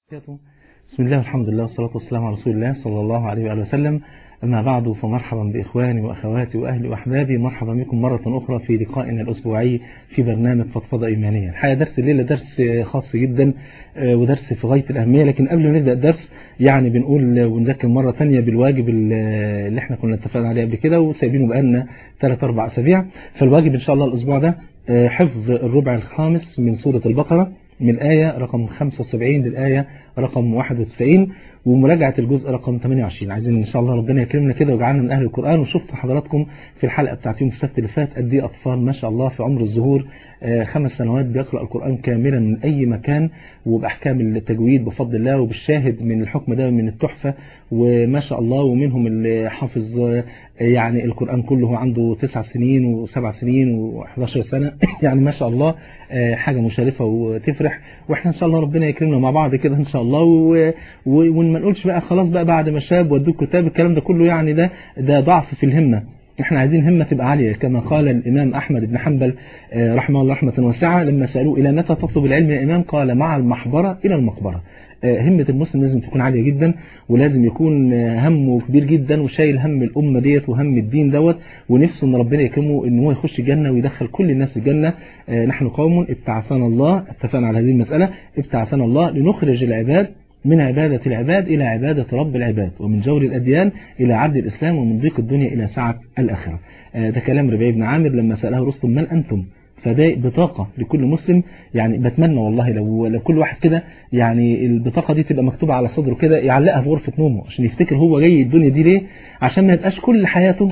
بسم الله والحمد لله والصلاة والسلام على رسول الله صلى الله عليه وآله وسلم أما بعد فمرحبا بإخواني وأخواتي وأهلي وأحبابي مرحبا بكم مرة أخرى في لقائنا الأسبوعي في برنامج فضفضة إيمانية الحقيقة درس الليلة درس خاص جدا ودرس في غاية الأهمية لكن قبل ما نبدأ الدرس يعني بنقول ونذكر مرة ثانية بالواجب اللي احنا كنا اتفقنا عليه قبل كده وسايبينه بقالنا 3 4 أسابيع فالواجب إن شاء الله الأسبوع ده حفظ الربع الخامس من سورة البقرة من الآية رقم 75 للآية رقم 91 ومراجعة الجزء رقم 28 عايزين إن شاء الله ربنا يكرمنا كده ويجعلنا من أهل القرآن وشفت حضراتكم في الحلقة بتاعت يوم السبت اللي فات قد إيه أطفال ما شاء الله في عمر الظهور خمس سنوات بيقرأ القرآن كاملا من أي مكان وبأحكام التجويد بفضل الله وبالشاهد من الحكم ده من التحفة وما شاء الله ومنهم اللي حافظ يعني القرآن كله عنده تسع سنين وسبع سنين و11 سنة يعني ما شاء الله حاجة مشرفة وتفرح واحنا ان شاء الله ربنا يكرمنا مع بعض كده ان شاء الله و... و... وما نقولش بقى خلاص بقى بعد ما شاب ودوك كتاب الكلام ده كله يعني ده ده ضعف في الهمة احنا عايزين همة تبقى عالية كما قال الإمام أحمد بن حنبل رحمه الله رحمة واسعة لما سألوه إلى متى تطلب العلم يا إمام قال مع المحبرة إلى المقبرة همة المسلم لازم تكون عالية جدا ولازم يكون همه كبير جدا وشايل هم الأمة ديت وهم الدين دوت ونفسه ان ربنا يكرمه ان هو يخش الجنة ويدخل كل الناس الجنة نحن قوم ابتعثنا الله اتفقنا على هذه المسألة ابتعثنا الله لنخرج العباد من عبادة العباد إلى عبادة رب العباد ومن جور الأديان إلى عبد الإسلام ومن ضيق الدنيا إلى سعة الآخرة ده كلام ربيع بن عامر لما سأله رستم من أنتم فده بطاقة لكل مسلم يعني بتمنى والله لو, لو كل واحد كده يعني البطاقة دي تبقى مكتوبة على صدره كده يعلقها في غرفة نومه عشان يفتكر هو جاي الدنيا دي ليه عشان ما يبقاش كل حياته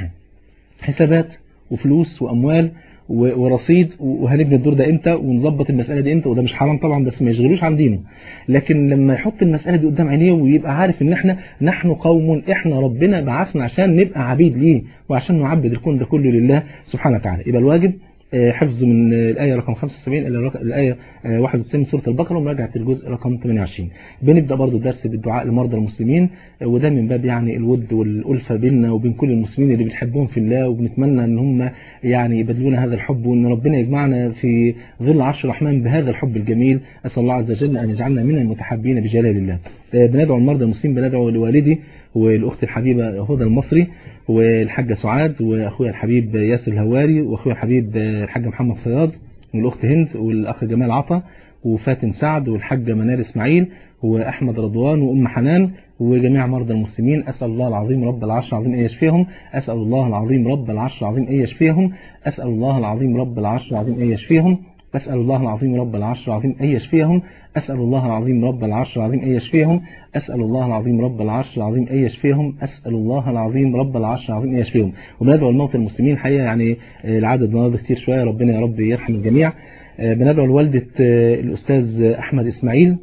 حسابات وفلوس وأموال ورصيد وهنبني الدور ده امتى ونظبط المسألة دي امتى وده مش حرام طبعا بس ما يشغلوش عن دينه لكن لما يحط المسألة دي قدام عينيه ويبقى عارف ان احنا نحن قوم احنا ربنا بعثنا عشان نبقى عبيد ليه وعشان نعبد الكون ده كله لله سبحانه وتعالى يبقى الواجب حفظ من الآية رقم 75 إلى الآية 91 من سورة البقرة ومراجعة الجزء رقم 28 بنبدأ برضو الدرس بالدعاء لمرضى المسلمين وده من باب يعني الود والألفة بيننا وبين كل المسلمين اللي بنحبهم في الله وبنتمنى ان هم يعني يبادلونا هذا الحب وان ربنا يجمعنا في ظل عرش الرحمن بهذا الحب الجميل أسأل الله عز وجل أن يجعلنا من المتحبين بجلال الله بندعو المرضى المسلمين بندعو لوالدي والأخت الحبيبة هدى المصري والحاجة سعاد وأخويا الحبيب ياسر الهواري وأخويا الحبيب الحاج محمد فياض والأخت هند والأخ جمال عطا وفاتن سعد والحاجة منال إسماعيل وأحمد رضوان وأم حنان وجميع مرضى المسلمين أسأل الله العظيم رب العرش العظيم أن يشفيهم أسأل الله العظيم رب العرش العظيم أن يشفيهم أسأل الله العظيم رب العرش العظيم أن يشفيهم أسأل الله العظيم رب العرش العظيم أن يشفيهم أسأل الله العظيم رب العرش العظيم أن يشفيهم أسأل الله العظيم رب العرش العظيم أن يشفيهم أسأل الله العظيم رب العرش العظيم أن يشفيهم وبندعو الموتى المسلمين حقيقة يعني العدد النهارده كتير شوية ربنا يا رب يرحم الجميع بندعو لوالدة الأستاذ أحمد إسماعيل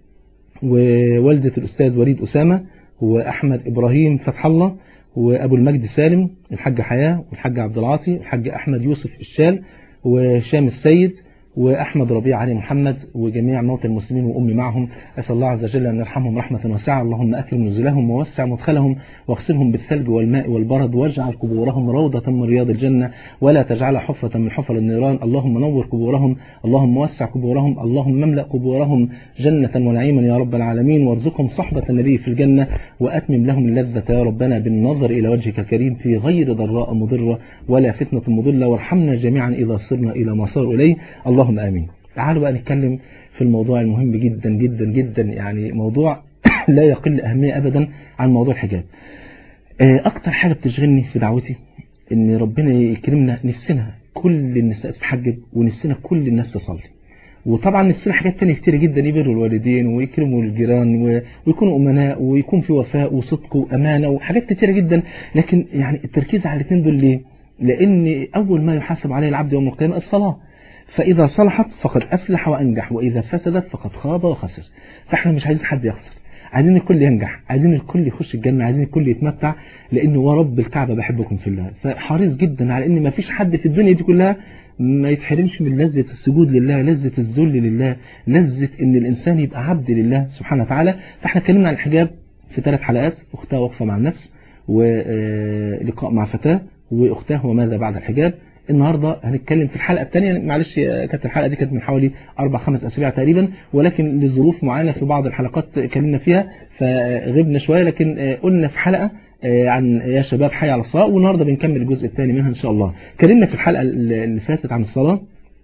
ووالدة الأستاذ وليد أسامة وأحمد إبراهيم فتح الله وأبو المجد سالم الحاج حياة والحاج عبد العاطي والحاج أحمد يوسف الشال وهشام السيد وأحمد ربيع علي محمد وجميع موتى المسلمين وأمي معهم أسأل الله عز وجل أن يرحمهم رحمة واسعة اللهم أكرم نزلهم ووسع مدخلهم واغسلهم بالثلج والماء والبرد واجعل قبورهم روضة من رياض الجنة ولا تجعلها حفرة من حفر النيران اللهم نور قبورهم اللهم وسع قبورهم اللهم املأ قبورهم جنة ونعيما يا رب العالمين وارزقهم صحبة النبي في الجنة وأتمم لهم اللذة يا ربنا بالنظر إلى وجهك الكريم في غير ضراء مضرة ولا فتنة مضلة وارحمنا جميعا إذا صرنا إلى ما صار إليه اللهم آمين تعالوا بقى نتكلم في الموضوع المهم جدا جدا جدا يعني موضوع لا يقل أهمية أبدا عن موضوع الحجاب أكتر حاجة بتشغلني في دعوتي إن ربنا يكرمنا نفسنا كل النساء تتحجب ونفسنا كل الناس تصلي وطبعا نفسنا حاجات تانية كتيرة جدا يبروا الوالدين ويكرموا الجيران ويكونوا أمناء ويكون في وفاء وصدق وأمانة وحاجات كتيرة جدا لكن يعني التركيز على الاثنين دول ليه؟ لأن أول ما يحاسب عليه العبد يوم القيامة الصلاة فإذا صلحت فقد أفلح وأنجح وإذا فسدت فقد خاب وخسر فإحنا مش عايزين حد يخسر عايزين الكل ينجح عايزين الكل يخش الجنة عايزين الكل يتمتع لأنه هو رب الكعبة بحبكم في الله فحريص جدا على أن ما فيش حد في الدنيا دي كلها ما يتحرمش من لذة السجود لله لذة الذل لله لذة أن الإنسان يبقى عبد لله سبحانه وتعالى فإحنا اتكلمنا عن الحجاب في ثلاث حلقات أختها وقفة مع النفس ولقاء مع فتاة وأختاه وماذا بعد الحجاب النهارده هنتكلم في الحلقه الثانيه معلش كانت الحلقه دي كانت من حوالي اربع خمس اسابيع تقريبا ولكن لظروف معينه في بعض الحلقات اتكلمنا فيها فغبنا شويه لكن قلنا في حلقه عن يا شباب حي على الصلاه والنهارده بنكمل الجزء الثاني منها ان شاء الله اتكلمنا في الحلقه اللي فاتت عن الصلاه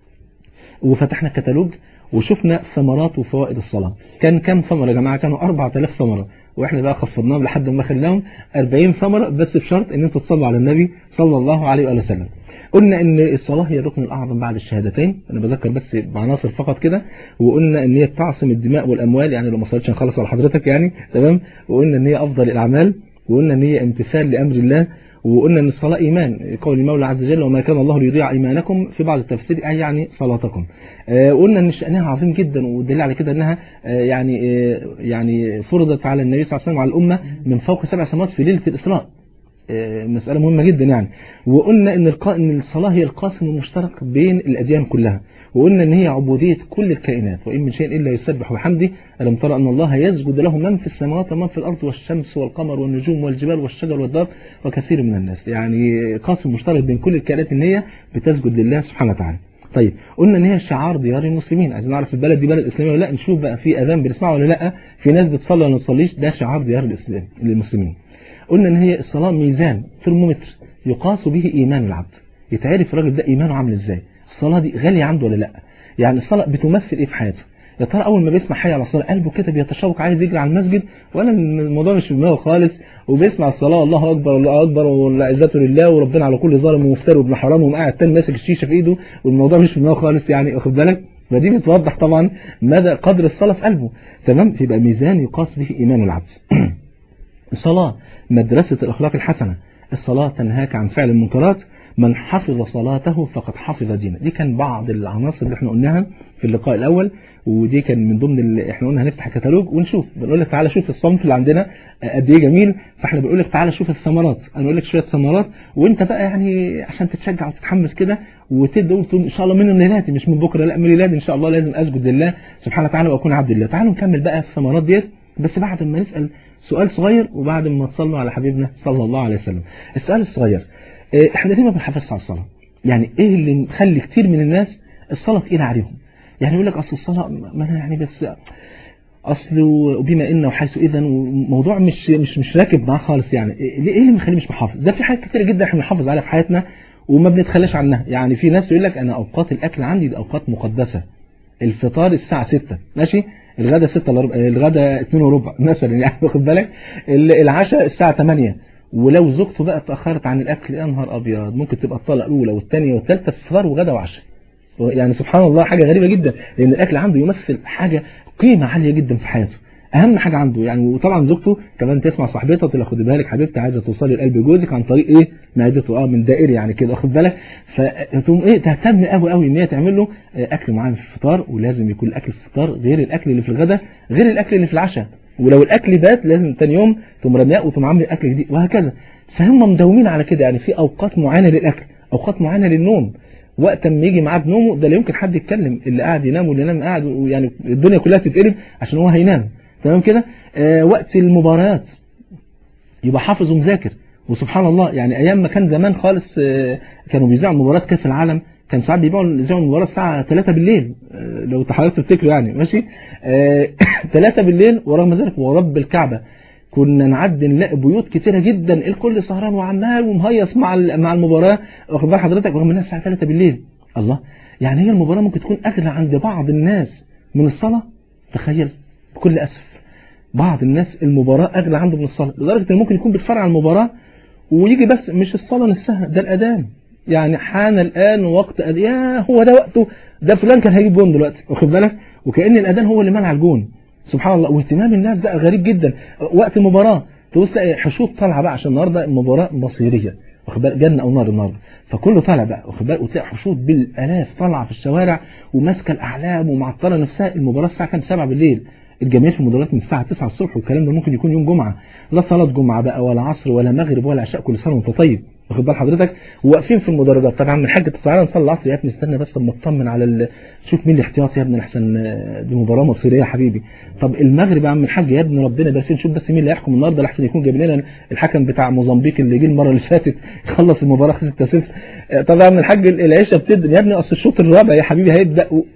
وفتحنا الكتالوج وشفنا ثمرات وفوائد الصلاة كان كام ثمرة يا جماعة كانوا 4000 ثمرة واحنا بقى خفضناهم لحد ما خلاهم 40 ثمرة بس بشرط ان انتوا تصلوا على النبي صلى الله عليه وآله وسلم قلنا ان الصلاة هي الركن الاعظم بعد الشهادتين انا بذكر بس بعناصر فقط كده وقلنا ان هي بتعصم الدماء والاموال يعني لو ما صليتش هنخلص على حضرتك يعني تمام وقلنا ان هي افضل الاعمال وقلنا ان هي امتثال لامر الله وقلنا ان الصلاة ايمان قول المولى عز وجل وما كان الله ليضيع ايمانكم في بعض التفسير اي يعني صلاتكم آه قلنا ان شأنها عظيم جدا والدليل على كده انها آه يعني آه يعني فرضت على النبي صلى الله عليه وسلم وعلى الامه من فوق سبع سماوات في ليله الاسراء مسألة مهمة جدا يعني وقلنا ان ان الصلاة هي القاسم المشترك بين الاديان كلها وقلنا ان هي عبودية كل الكائنات وان من شيء الا يسبح بحمده الم ترى ان الله يسجد له من في السماوات ومن في الارض والشمس والقمر والنجوم والجبال والشجر والدار وكثير من الناس يعني قاسم مشترك بين كل الكائنات ان هي بتسجد لله سبحانه وتعالى طيب قلنا ان هي شعار ديار المسلمين عايزين نعرف البلد دي بلد اسلاميه ولا لا نشوف بقى في اذان بنسمعه ولا لا في ناس بتصلي ولا ما بتصليش ده شعار ديار الاسلام للمسلمين قلنا ان هي الصلاه ميزان ترمومتر يقاس به ايمان العبد يتعرف الراجل ده ايمانه عامل ازاي الصلاه دي غاليه عنده ولا لا يعني الصلاه بتمثل ايه في حياته يا ترى اول ما بيسمع حي على الصلاه قلبه كده بيتشوق عايز يجري على المسجد ولا الموضوع مش في دماغه خالص وبيسمع الصلاه الله اكبر الله اكبر والعزه لله وربنا على كل ظالم ومفتري وابن حرام وقاعد تاني ماسك الشيشه في ايده والموضوع مش في دماغه خالص يعني واخد بالك فدي بتوضح طبعا مدى قدر الصلاه في قلبه تمام يبقى ميزان يقاس به ايمان العبد الصلاه مدرسه الاخلاق الحسنه الصلاه تنهاك عن فعل المنكرات من حفظ صلاته فقد حفظ دينه دي كان بعض العناصر اللي احنا قلناها في اللقاء الاول ودي كان من ضمن اللي احنا قلنا هنفتح كتالوج ونشوف بنقول لك تعالى شوف الصنف اللي عندنا قد ايه جميل فاحنا بنقول لك تعالى شوف الثمرات انا اقول لك شويه ثمرات وانت بقى يعني عشان تتشجع وتتحمس كده وتبدا وتقول ان شاء الله من ليلاتي مش من بكره لا من ليلاتي ان شاء الله لازم اسجد لله سبحانه وتعالى واكون عبد الله تعالوا نكمل بقى الثمرات ديت بس بعد ما نسال سؤال صغير وبعد ما تصلوا على حبيبنا صلى الله عليه وسلم السؤال الصغير احنا ليه ما بنحافظش على الصلاه يعني ايه اللي مخلي كتير من الناس الصلاه تقيله عليهم يعني يقول لك اصل الصلاه ما انا يعني بس اصل وبما ان وحيث اذا وموضوع مش مش مش راكب معاه خالص يعني ايه اللي مخليه مش محافظ ده في حاجات كتيره جدا احنا بنحافظ عليها في حياتنا وما بنتخلاش عنها يعني في ناس يقول لك انا اوقات الاكل عندي دي اوقات مقدسه الفطار الساعه 6 ماشي الغدا 6 الا ربع الغدا 2 وربع مثلا يعني واخد بالك العشاء الساعه 8 ولو زوجته بقى اتاخرت عن الاكل يا نهار ابيض ممكن تبقى الطلقه الاولى والثانيه والثالثه فطار وغدا وعشاء يعني سبحان الله حاجه غريبه جدا لان الاكل عنده يمثل حاجه قيمه عاليه جدا في حياته اهم حاجه عنده يعني وطبعا زوجته كمان تسمع صاحبتها تقول خدي بالك حبيبتي عايزه توصلي لقلب جوزك عن طريق ايه معدته اه من دائري يعني كده واخد بالك فتقوم ايه تهتم قوي قوي ان هي تعمل له اكل معين في الفطار ولازم يكون الاكل في الفطار غير الاكل اللي في الغداء غير الاكل اللي في العشاء ولو الاكل بات لازم ثاني يوم تقوم رمياه وتقوم عامل اكل جديد وهكذا فهم مداومين على كده يعني في اوقات معينه للاكل اوقات معينه للنوم وقت ما يجي معاه بنومه ده لا يمكن حد يتكلم اللي قاعد ينام واللي ينام قاعد يعني الدنيا كلها تتقلب عشان هو هينام تمام كده آه وقت المباريات يبقى حافظ ومذاكر وسبحان الله يعني ايام ما كان زمان خالص آه كانوا بيذاعوا مباريات كاس العالم كان ساعات بيبيعوا يذاعوا المباراه الساعه 3 بالليل آه لو حضرتك تفتكروا يعني ماشي 3 بالليل ورغم ذلك ورب الكعبه كنا نعدي نلاقي بيوت كتيرة جدا الكل سهران وعمال ومهيص مع مع المباراة واخد بال حضرتك رغم انها الساعة 3 بالليل الله يعني هي المباراة ممكن تكون أغلى عند بعض الناس من الصلاة تخيل بكل أسف بعض الناس المباراة أغلى عنده من الصلاة لدرجة إن ممكن يكون بيتفرج على المباراة ويجي بس مش الصلاة نفسها ده الأذان يعني حان الآن وقت أد... يا هو ده وقته ده فلان كان هيجيب جون دلوقتي واخد بالك وكأن الأذان هو اللي منع الجون سبحان الله واهتمام الناس ده غريب جدا وقت المباراة تبص تلاقي حشود طالعه بقى عشان النهارده مباراه مصيريه واخد بالك جنه او نار النهارده فكله طالع بقى واخد بالك وتلاقي حشود بالالاف طالعه في الشوارع وماسكه الاعلام ومعطله نفسها المباراه الساعه كانت 7 بالليل الجمعيات في المدرجات من الساعه 9 الصبح والكلام ده ممكن يكون يوم جمعه لا صلاه جمعه بقى ولا عصر ولا مغرب ولا عشاء كل سنه وانت طيب واخد بال حضرتك واقفين في المدرجات طبعا من الحاج تعالى نصلي العصر يا ابني استنى بس اما اطمن على ال... شوف مين الاحتياط يا ابني احسن دي مباراه مصيريه يا حبيبي طب المغرب يا عم الحاج يا ابني ربنا يبارك فيك شوف بس مين اللي هيحكم النهارده لحسن يكون جايب لنا الحكم بتاع موزمبيق اللي جه المره اللي فاتت يخلص المباراه 6-0 طبعا من الحاج العشاء بتبدا يا ابني اصل الشوط الرابع يا حبيبي هيبدا و...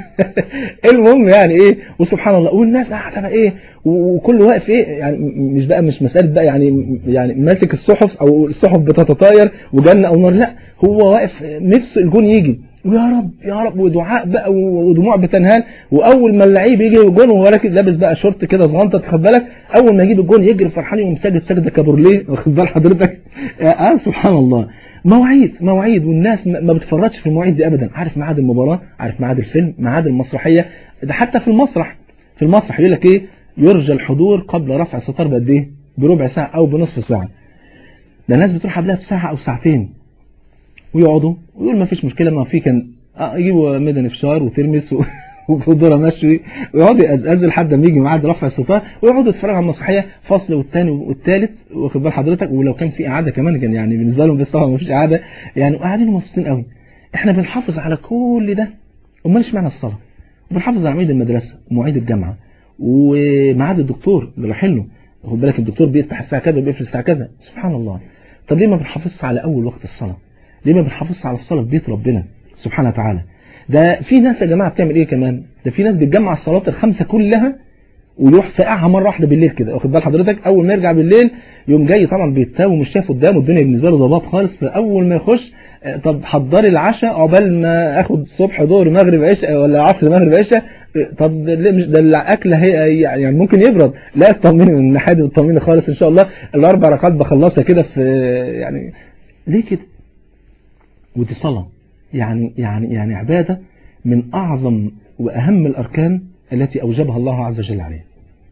المهم يعني ايه وسبحان الله والناس قاعده بقى ايه وكل واقف ايه يعني مش بقى مش مساله بقى يعني يعني ماسك الصحف او الصحف بتتطاير وجنه او نار لا هو واقف نفسه الجون يجي ويا رب يا رب ودعاء بقى ودموع بتنهال واول ما اللعيب يجي الجون وهو لابس بقى شورت كده صغنطه تاخد بالك اول ما يجيب الجون يجري فرحان يقوم ساجد سجده كابورليه واخد بال حضرتك اه سبحان الله مواعيد مواعيد والناس ما بتفرطش في المواعيد دي ابدا عارف ميعاد المباراه عارف ميعاد الفيلم ميعاد المسرحيه ده حتى في المسرح في المسرح يقول لك ايه يرجى الحضور قبل رفع الستار بقد ايه بربع ساعه او بنصف ساعه ده الناس بتروح قبلها بساعه او ساعتين ويقعدوا ويقول ما فيش مشكله ما في كان آه يجيبوا ميدان فشار وترمس و... وذره مشوي ويقعدوا يقزقزوا لحد ما يجي ميعاد رفع الستار ويقعدوا يتفرجوا على المسرحيه فصل والثاني والثالث واخد بال حضرتك ولو كان في اعاده كمان كان يعني بالنسبه لهم بس طبعا ما فيش اعاده يعني قاعدين مبسوطين قوي احنا بنحافظ على كل ده امال اشمعنى الصلاه وبنحافظ على مواعيد المدرسه ومواعيد الجامعه وميعاد الدكتور اللي رايحين له خد بالك الدكتور بيفتح الساعه كذا وبيقفل الساعه كذا سبحان الله طب ليه ما بنحافظش على اول وقت الصلاه ليه ما بنحافظش على الصلاه في بيت ربنا سبحانه وتعالى ده في ناس يا جماعه بتعمل ايه كمان ده في ناس بتجمع الصلاه الخمسه كلها ويروح فاقعها مره واحده بالليل كده واخد بال حضرتك اول ما يرجع بالليل يوم جاي طبعا بيتاوي ومش شايف قدامه الدنيا بالنسبه له ضباب خالص فاول ما يخش طب حضري العشاء عقبال ما اخد صبح ظهر مغرب عشاء ولا عصر مغرب عشاء طب ليه مش ده الاكل هي يعني ممكن يبرد لا اطمني من الناحيه دي اطمني خالص ان شاء الله الاربع ركعات بخلصها كده في يعني ليه كده ودي صلاه يعني يعني يعني عباده من اعظم واهم الاركان التي اوجبها الله عز وجل عليه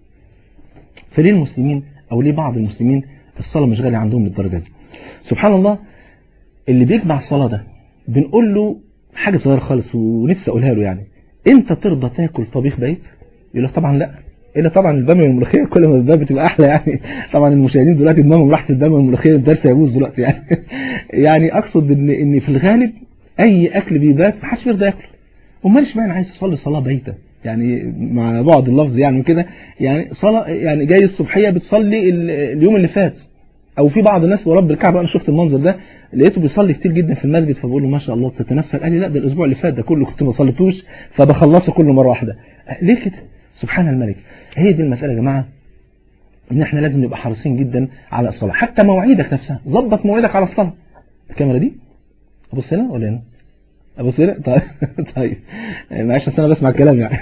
فليه المسلمين او ليه بعض المسلمين الصلاه مش غاليه عندهم للدرجه دي سبحان الله اللي بيجمع الصلاه ده بنقول له حاجه صغيره خالص ونفسي اقولها له يعني انت ترضى تاكل طبيخ بيت يقول لك طبعا لا الا طبعا الباميه والملوخيه كل ما الباب بتبقى احلى يعني طبعا المشاهدين دلوقتي دماغهم راحت الباميه والملوخيه الدرس هيبوظ دلوقتي يعني يعني اقصد ان ان في الغالب اي اكل بيبات ما حدش بيرضى ياكله امال اشمعنى عايز تصلي صلاه بيته يعني مع بعض اللفظ يعني وكده يعني صلاه يعني جاي الصبحيه بتصلي اليوم اللي فات او في بعض الناس ورب الكعبه انا شفت المنظر ده لقيته بيصلي كتير جدا في المسجد فبقول له ما شاء الله بتتنفل قال لي لا ده الاسبوع اللي فات ده كله كنت ما صليتوش فبخلصه كله مره واحده ليه كده سبحان الملك هي دي المساله يا جماعه ان احنا لازم نبقى حريصين جدا على الصلاه حتى مواعيدك نفسها ظبط مواعيدك على الصلاه الكاميرا دي ابص هنا ولا هنا ابص هنا طيب طيب معلش انا بسمع الكلام يعني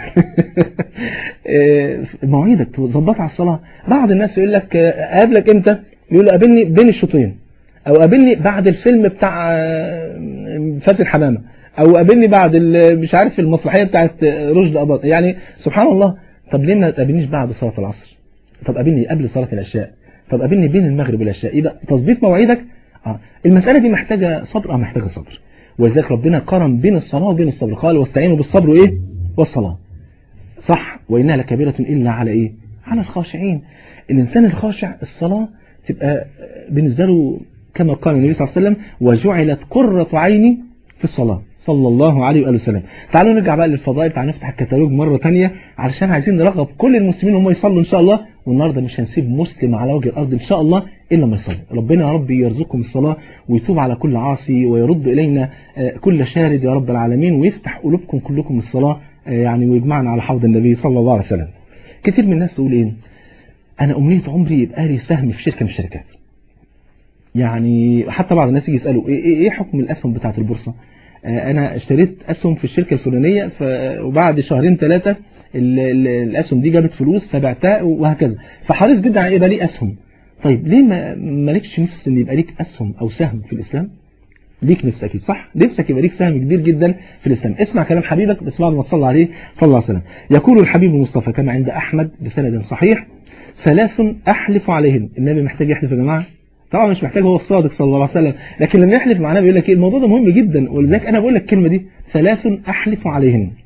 مواعيدك تظبطها على الصلاه بعض الناس يقول لك اقابلك امتى يقول قابلني بين الشوطين او قابلني بعد الفيلم بتاع فاتن حمامه او قابلني بعد مش عارف المسرحيه بتاعت رشد اباظه يعني سبحان الله طب ليه ما تقابلنيش بعد صلاه العصر طب قابلني قبل صلاه العشاء طب قابلني بين المغرب والعشاء يبقى تظبيط مواعيدك اه المساله دي محتاجه صبر اه محتاجه صبر ولذلك ربنا قارن بين الصلاه وبين الصبر قال واستعينوا بالصبر وايه والصلاه صح وانها لكبيره الا على ايه على الخاشعين الانسان الخاشع الصلاه تبقى بالنسبه له كما قال النبي صلى الله عليه وسلم وجعلت قرة عيني في الصلاة صلى الله عليه وآله وسلم تعالوا نرجع بقى للفضائل تعالوا نفتح الكتالوج مرة تانية علشان عايزين نرغب كل المسلمين هم يصلوا إن شاء الله والنهارده مش هنسيب مسلم على وجه الأرض إن شاء الله إلا ما يصلي ربنا يا رب يرزقكم الصلاة ويتوب على كل عاصي ويرد إلينا كل شارد يا رب العالمين ويفتح قلوبكم كلكم الصلاة يعني ويجمعنا على حوض النبي صلى الله عليه وسلم كتير من الناس تقول إيه أنا أمنية عمري يبقى لي سهم في شركة من الشركات يعني حتى بعض الناس يجي يسالوا ايه ايه حكم الاسهم بتاعه البورصه آه انا اشتريت اسهم في الشركه الفلانيه ف... وبعد شهرين ثلاثه الاسهم دي جابت فلوس فبعتها وهكذا فحريص جدا على يبقى لي اسهم طيب ليه ما مالكش نفس ان يبقى ليك اسهم او سهم في الاسلام ليك نفس اكيد صح نفسك يبقى ليك سهم كبير جدا في الاسلام اسمع كلام حبيبك بس بعد ما تصلي عليه صلى الله عليه وسلم يقول الحبيب المصطفى كما عند احمد بسند صحيح ثلاث احلف عليهن النبي محتاج يحلف يا جماعه طبعا مش محتاج هو الصادق صلى الله عليه وسلم لكن لما يحلف معنا بيقول لك ايه الموضوع ده مهم جدا ولذلك انا بقول لك الكلمه دي ثلاث احلف عليهن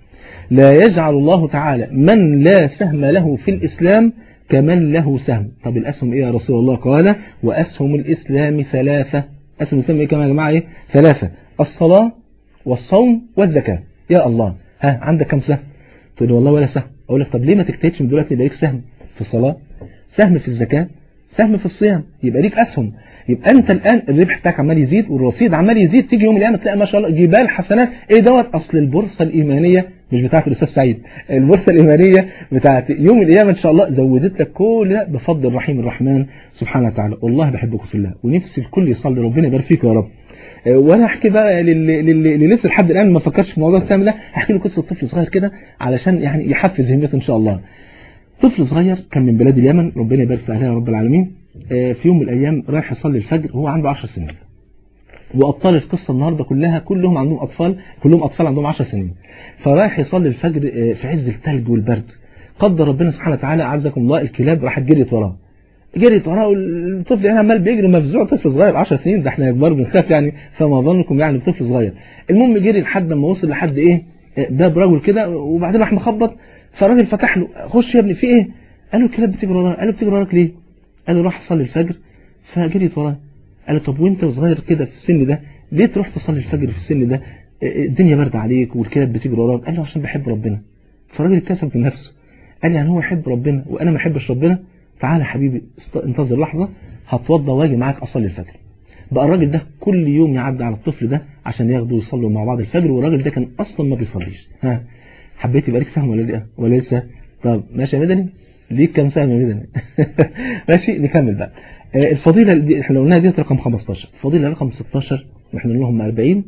لا يجعل الله تعالى من لا سهم له في الإسلام كمن له سهم طب الأسهم إيه يا رسول الله قال وأسهم الإسلام ثلاثة أسهم الإسلام إيه كما يا جماعة إيه ثلاثة الصلاة والصوم والزكاة يا الله ها عندك كم سهم تقول لي والله ولا سهم أقول لك طب ليه ما تجتهدش من دلوقتي يبقى ليك سهم في الصلاة سهم في الزكاة سهم في الصيام يبقى ليك أسهم يبقى أنت الآن الربح بتاعك عمال يزيد والرصيد عمال يزيد تيجي يوم القيامة تلاقي ما شاء الله جبال حسنات إيه دوت أصل البورصة الإيمانية مش بتاعت الأستاذ سعيد البورصة الإيمانية بتاعت يوم القيامة إن شاء الله زودت لك كل ده بفضل الرحيم الرحمن سبحانه وتعالى والله بحبكم في الله ونفسي الكل يصلي ربنا يبارك فيكم يا رب وانا احكي بقى للي لسه لحد الان ما فكرش في موضوع السهم ده هحكي له قصه طفل صغير كده علشان يعني يحفز همته ان شاء الله طفل صغير كان من بلاد اليمن ربنا يبارك في اهلها يا رب العالمين في يوم من الايام رايح يصلي الفجر وهو عنده 10 سنين وابطال القصه النهارده كلها كلهم عندهم اطفال كلهم اطفال عندهم 10 سنين فرايح يصلي الفجر في عز الثلج والبرد قدر ربنا سبحانه وتعالى اعزكم الله الكلاب راحت جريت وراه جريت وراه والطفل هنا عمال بيجري مفزوع طفل صغير 10 سنين ده احنا كبار بنخاف يعني فما ظنكم يعني بطفل صغير المهم جري لحد ما وصل لحد ايه باب رجل كده وبعدين راح مخبط فالراجل فتح له خش يا ابني في ايه قال له الكلاب بتجري وراك قال له بتجري وراك ليه قال له راح اصلي الفجر فجريت وراه قال له طب وانت صغير كده في السن ده ليه تروح تصلي الفجر في السن ده الدنيا برد عليك والكلاب بتجري وراك قال له عشان بحب ربنا فالراجل اتكسف من نفسه قال يعني هو يحب ربنا وانا ما احبش ربنا تعالى حبيبي انتظر لحظة هتوضى واجي معاك اصلي الفجر بقى الراجل ده كل يوم يعدي على الطفل ده عشان ياخدوا يصلوا مع بعض الفجر والراجل ده كان اصلا ما بيصليش ها حبيت يبقى لك سهم ولا لا ولا لسه طب ماشي يا مدني ليك كام سهم يا مدني ماشي نكمل بقى آه الفضيله اللي احنا قلناها ديت رقم 15 الفضيله رقم 16 واحنا قلنا لهم 40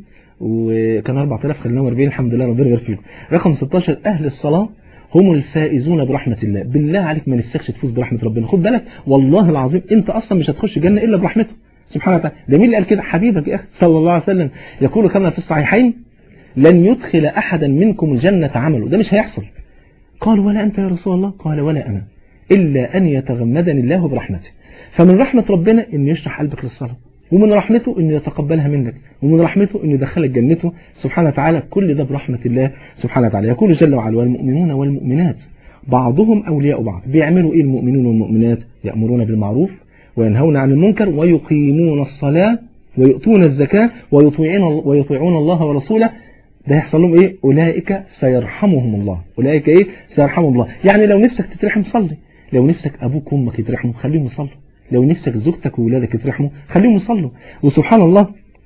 وكان 4000 خليناهم 40 الحمد لله ربنا يبارك فيكم رقم 16 اهل الصلاه هم الفائزون برحمة الله بالله عليك ما نفسكش تفوز برحمة ربنا خد بالك والله العظيم انت اصلا مش هتخش جنة الا برحمته سبحانه وتعالى ده مين اللي قال كده حبيبك يا اخي صلى الله عليه وسلم يقول كما في الصحيحين لن يدخل احدا منكم الجنة عمله ده مش هيحصل قال ولا انت يا رسول الله قال ولا انا الا ان يتغمدني الله برحمته فمن رحمة ربنا ان يشرح قلبك للصلاة ومن رحمته انه يتقبلها منك ومن رحمته انه يدخلك جنته سبحانه وتعالى كل ده برحمة الله سبحانه وتعالى يقول جل وعلا والمؤمنون والمؤمنات بعضهم أولياء بعض بيعملوا إيه المؤمنون والمؤمنات يأمرون بالمعروف وينهون عن المنكر ويقيمون الصلاة ويؤتون الزكاة ويطيعون, ويطيعون الله ورسوله ده يحصل لهم ايه اولئك سيرحمهم الله اولئك ايه سيرحمهم الله يعني لو نفسك تترحم صلي لو نفسك ابوك وامك يترحموا خليهم يصلوا لو نفسك زوجتك وولادك يترحموا خليهم يصلوا وسبحان الله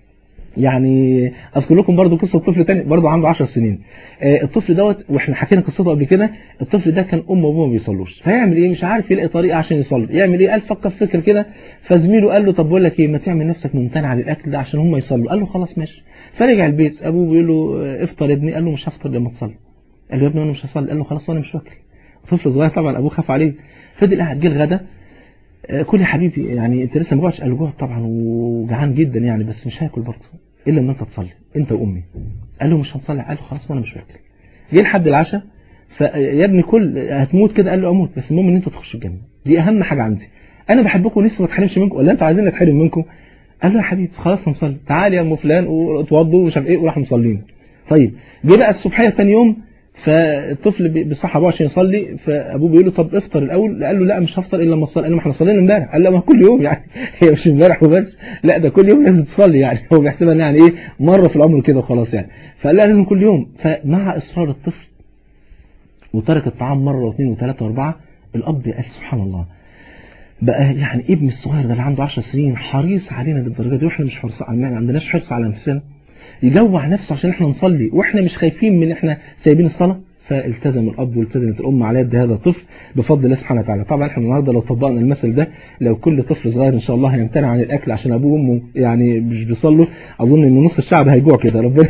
يعني اذكر لكم برضو قصه طفل تاني برضو عنده 10 سنين آه الطفل دوت واحنا حكينا قصته قبل كده الطفل ده كان امه وابوه ما بيصلوش فيعمل ايه مش عارف يلاقي طريقه عشان يصلي يعمل ايه قال فكر فكر كده فزميله قال له طب بقول لك ايه ما تعمل نفسك ممتنع عن الاكل ده عشان هم يصلوا قال له خلاص ماشي فرجع البيت ابوه بيقول له افطر يا ابني قال له مش هفطر لما تصلي قال له يا ابني انا مش هصلي قال له خلاص انا مش واكل طفل صغير طبعا ابوه خاف عليه فضل قاعد جه الغدا كل يا حبيبي يعني انت لسه ما جوعتش قال له جوعت طبعا وجعان جدا يعني بس مش هاكل برضه الا لما انت تصلي انت وامي قال له مش هنصلي قال له خلاص ما انا مش واكل جه لحد العشاء فيا ابني كل هتموت كده قال له اموت بس المهم ان انت تخش الجنه دي اهم حاجه عندي انا بحبكم ولسه ما اتحرمش منكم ولا انتوا عايزين اتحرم منكم قال له يا حبيبي خلاص هنصلي تعال يا ام فلان واتوضوا ومش عارف ايه وراح مصلين طيب جه بقى الصبحيه ثاني يوم فالطفل بيصحى ابوه عشان يصلي فابوه بيقول له طب افطر الاول قال له لا مش هفطر الا لما اصلي قال له ما احنا صلينا امبارح قال له ما كل يوم يعني هي مش امبارح وبس لا ده كل يوم لازم تصلي يعني هو بيحسبها يعني ايه مره في العمر كده وخلاص يعني فقال لها لازم كل يوم فمع اصرار الطفل وترك الطعام مره واثنين وثلاثه واربعه الاب قال سبحان الله بقى يعني ابن الصغير ده اللي عنده 10 سنين حريص علينا للدرجه دي واحنا مش حريص ما عندناش حرص على نفسنا يجوع نفسه عشان احنا نصلي واحنا مش خايفين من احنا سايبين الصلاه فالتزم الاب والتزمت الام على يد هذا الطفل بفضل الله سبحانه وتعالى طبعا احنا النهارده لو طبقنا المثل ده لو كل طفل صغير ان شاء الله هيمتنع عن الاكل عشان ابوه وامه يعني مش بيصلوا اظن ان نص الشعب هيجوع كده ربنا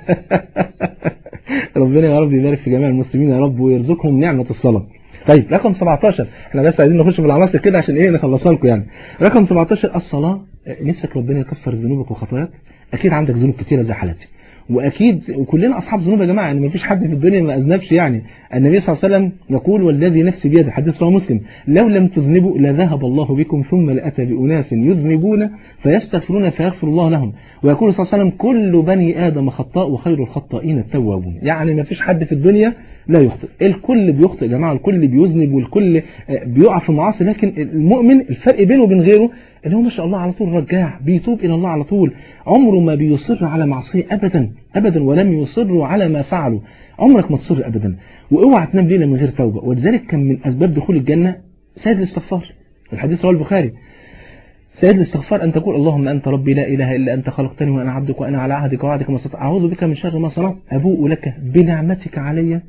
ربنا يا رب يبارك في جميع المسلمين يا رب ويرزقهم نعمه الصلاه طيب رقم 17 احنا بس عايزين نخش في العناصر كده عشان ايه نخلصها لكم يعني رقم 17 الصلاه نفسك ربنا يكفر ذنوبك وخطاياك اكيد عندك ذنوب كتيره زي حالتي واكيد كلنا اصحاب ذنوب يا جماعه يعني ما فيش حد في الدنيا ما اذنبش يعني النبي صلى الله عليه وسلم يقول والذي نفسي بيده حديث رواه مسلم لو لم تذنبوا لذهب الله بكم ثم لاتى باناس يذنبون فيستغفرون فيغفر الله لهم ويقول صلى الله عليه وسلم كل بني ادم خطاء وخير الخطائين التوابون يعني ما فيش حد في الدنيا لا يخطئ الكل بيخطئ يا جماعه الكل بيذنب والكل بيقع في معاصي لكن المؤمن الفرق بينه وبين غيره اللي هو ما شاء الله على طول رجاع بيتوب الى الله على طول عمره ما بيصر على معصيه ابدا ابدا ولم يصروا على ما فعلوا عمرك ما تصر ابدا واوعى تنام ليله من غير توبه ولذلك كان من اسباب دخول الجنه سيد الاستغفار الحديث رواه البخاري سيد الاستغفار أن تقول اللهم أنت ربي لا إله إلا أنت خلقتني وأنا عبدك وأنا على عهدك ووعدك ما استطعت أعوذ بك من شر ما صنعت أبوء لك بنعمتك علي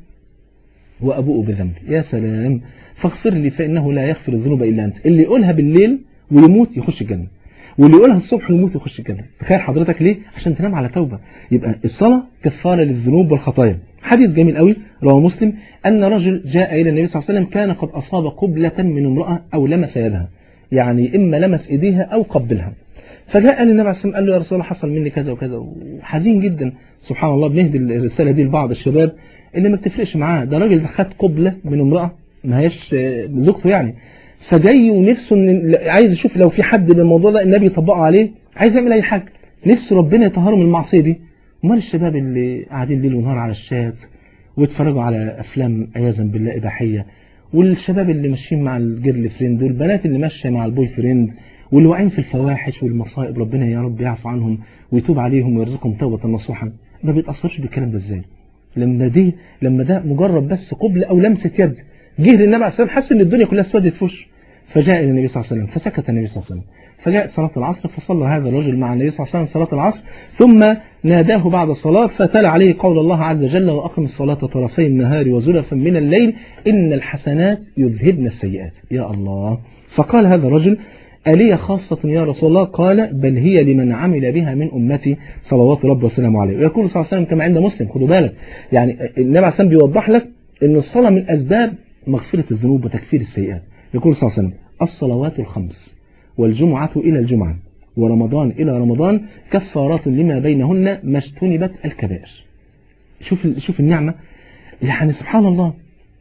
وأبوء بذنبي يا سلام فاغفر لي فإنه لا يغفر الذنوب إلا أنت اللي يقولها بالليل ويموت يخش الجنة واللي يقولها الصبح ويموت يخش الجنة تخيل حضرتك ليه عشان تنام على توبة يبقى الصلاة كفارة للذنوب والخطايا حديث جميل قوي رواه مسلم أن رجل جاء إلى النبي صلى الله عليه وسلم كان قد أصاب قبلة من امرأة أو لمس يدها يعني إما لمس إيديها أو قبلها فجاء للنبي عليه الصلاة قال له يا رسول الله حصل مني كذا وكذا وحزين جدا سبحان الله بنهدي الرسالة دي لبعض الشباب اللي ما بتفرقش معاه ده راجل خد قبلة من امرأة ما هيش زوجته يعني فجاي ونفسه ان عايز يشوف لو في حد بالموضوع ده النبي يطبقه عليه عايز يعمل اي حاجه نفسه ربنا يطهره من المعصيه دي امال الشباب اللي قاعدين ليل ونهار على الشات ويتفرجوا على افلام عياذا بالله اباحيه والشباب اللي ماشيين مع الجيرل فريند والبنات اللي ماشيه مع البوي فريند واللي واقعين في الفواحش والمصائب ربنا يا رب يعفو عنهم ويتوب عليهم ويرزقهم توبه نصوحا ما بيتاثرش بالكلام ده ازاي لما دي لما ده مجرد بس قبل او لمسه يد جه للنبي عليه الصلاه والسلام حس ان الدنيا كلها اسودت في وشه فجاء الى النبي صلى الله عليه وسلم فسكت النبي صلى الله عليه وسلم فجاءت صلاة العصر فصلى هذا الرجل مع النبي صلى الله عليه وسلم صلاة العصر ثم ناداه بعد الصلاة فتلا عليه قول الله عز وجل وأقم الصلاة طرفي النهار وزلفا من الليل إن الحسنات يذهبن السيئات يا الله فقال هذا الرجل ألي خاصة يا رسول الله قال بل هي لمن عمل بها من أمتي صلوات ربي وسلامه عليه ويقول صلى الله عليه وسلم كما عند مسلم خدوا بالك يعني النبي عليه الصلاة بيوضح لك أن الصلاة من أسباب مغفرة الذنوب وتكفير السيئات يقول صلى الله عليه وسلم الصلوات الخمس والجمعة إلى الجمعة ورمضان إلى رمضان كفارات لما بينهن ما اجتنبت الكبائر شوف شوف النعمة يعني سبحان الله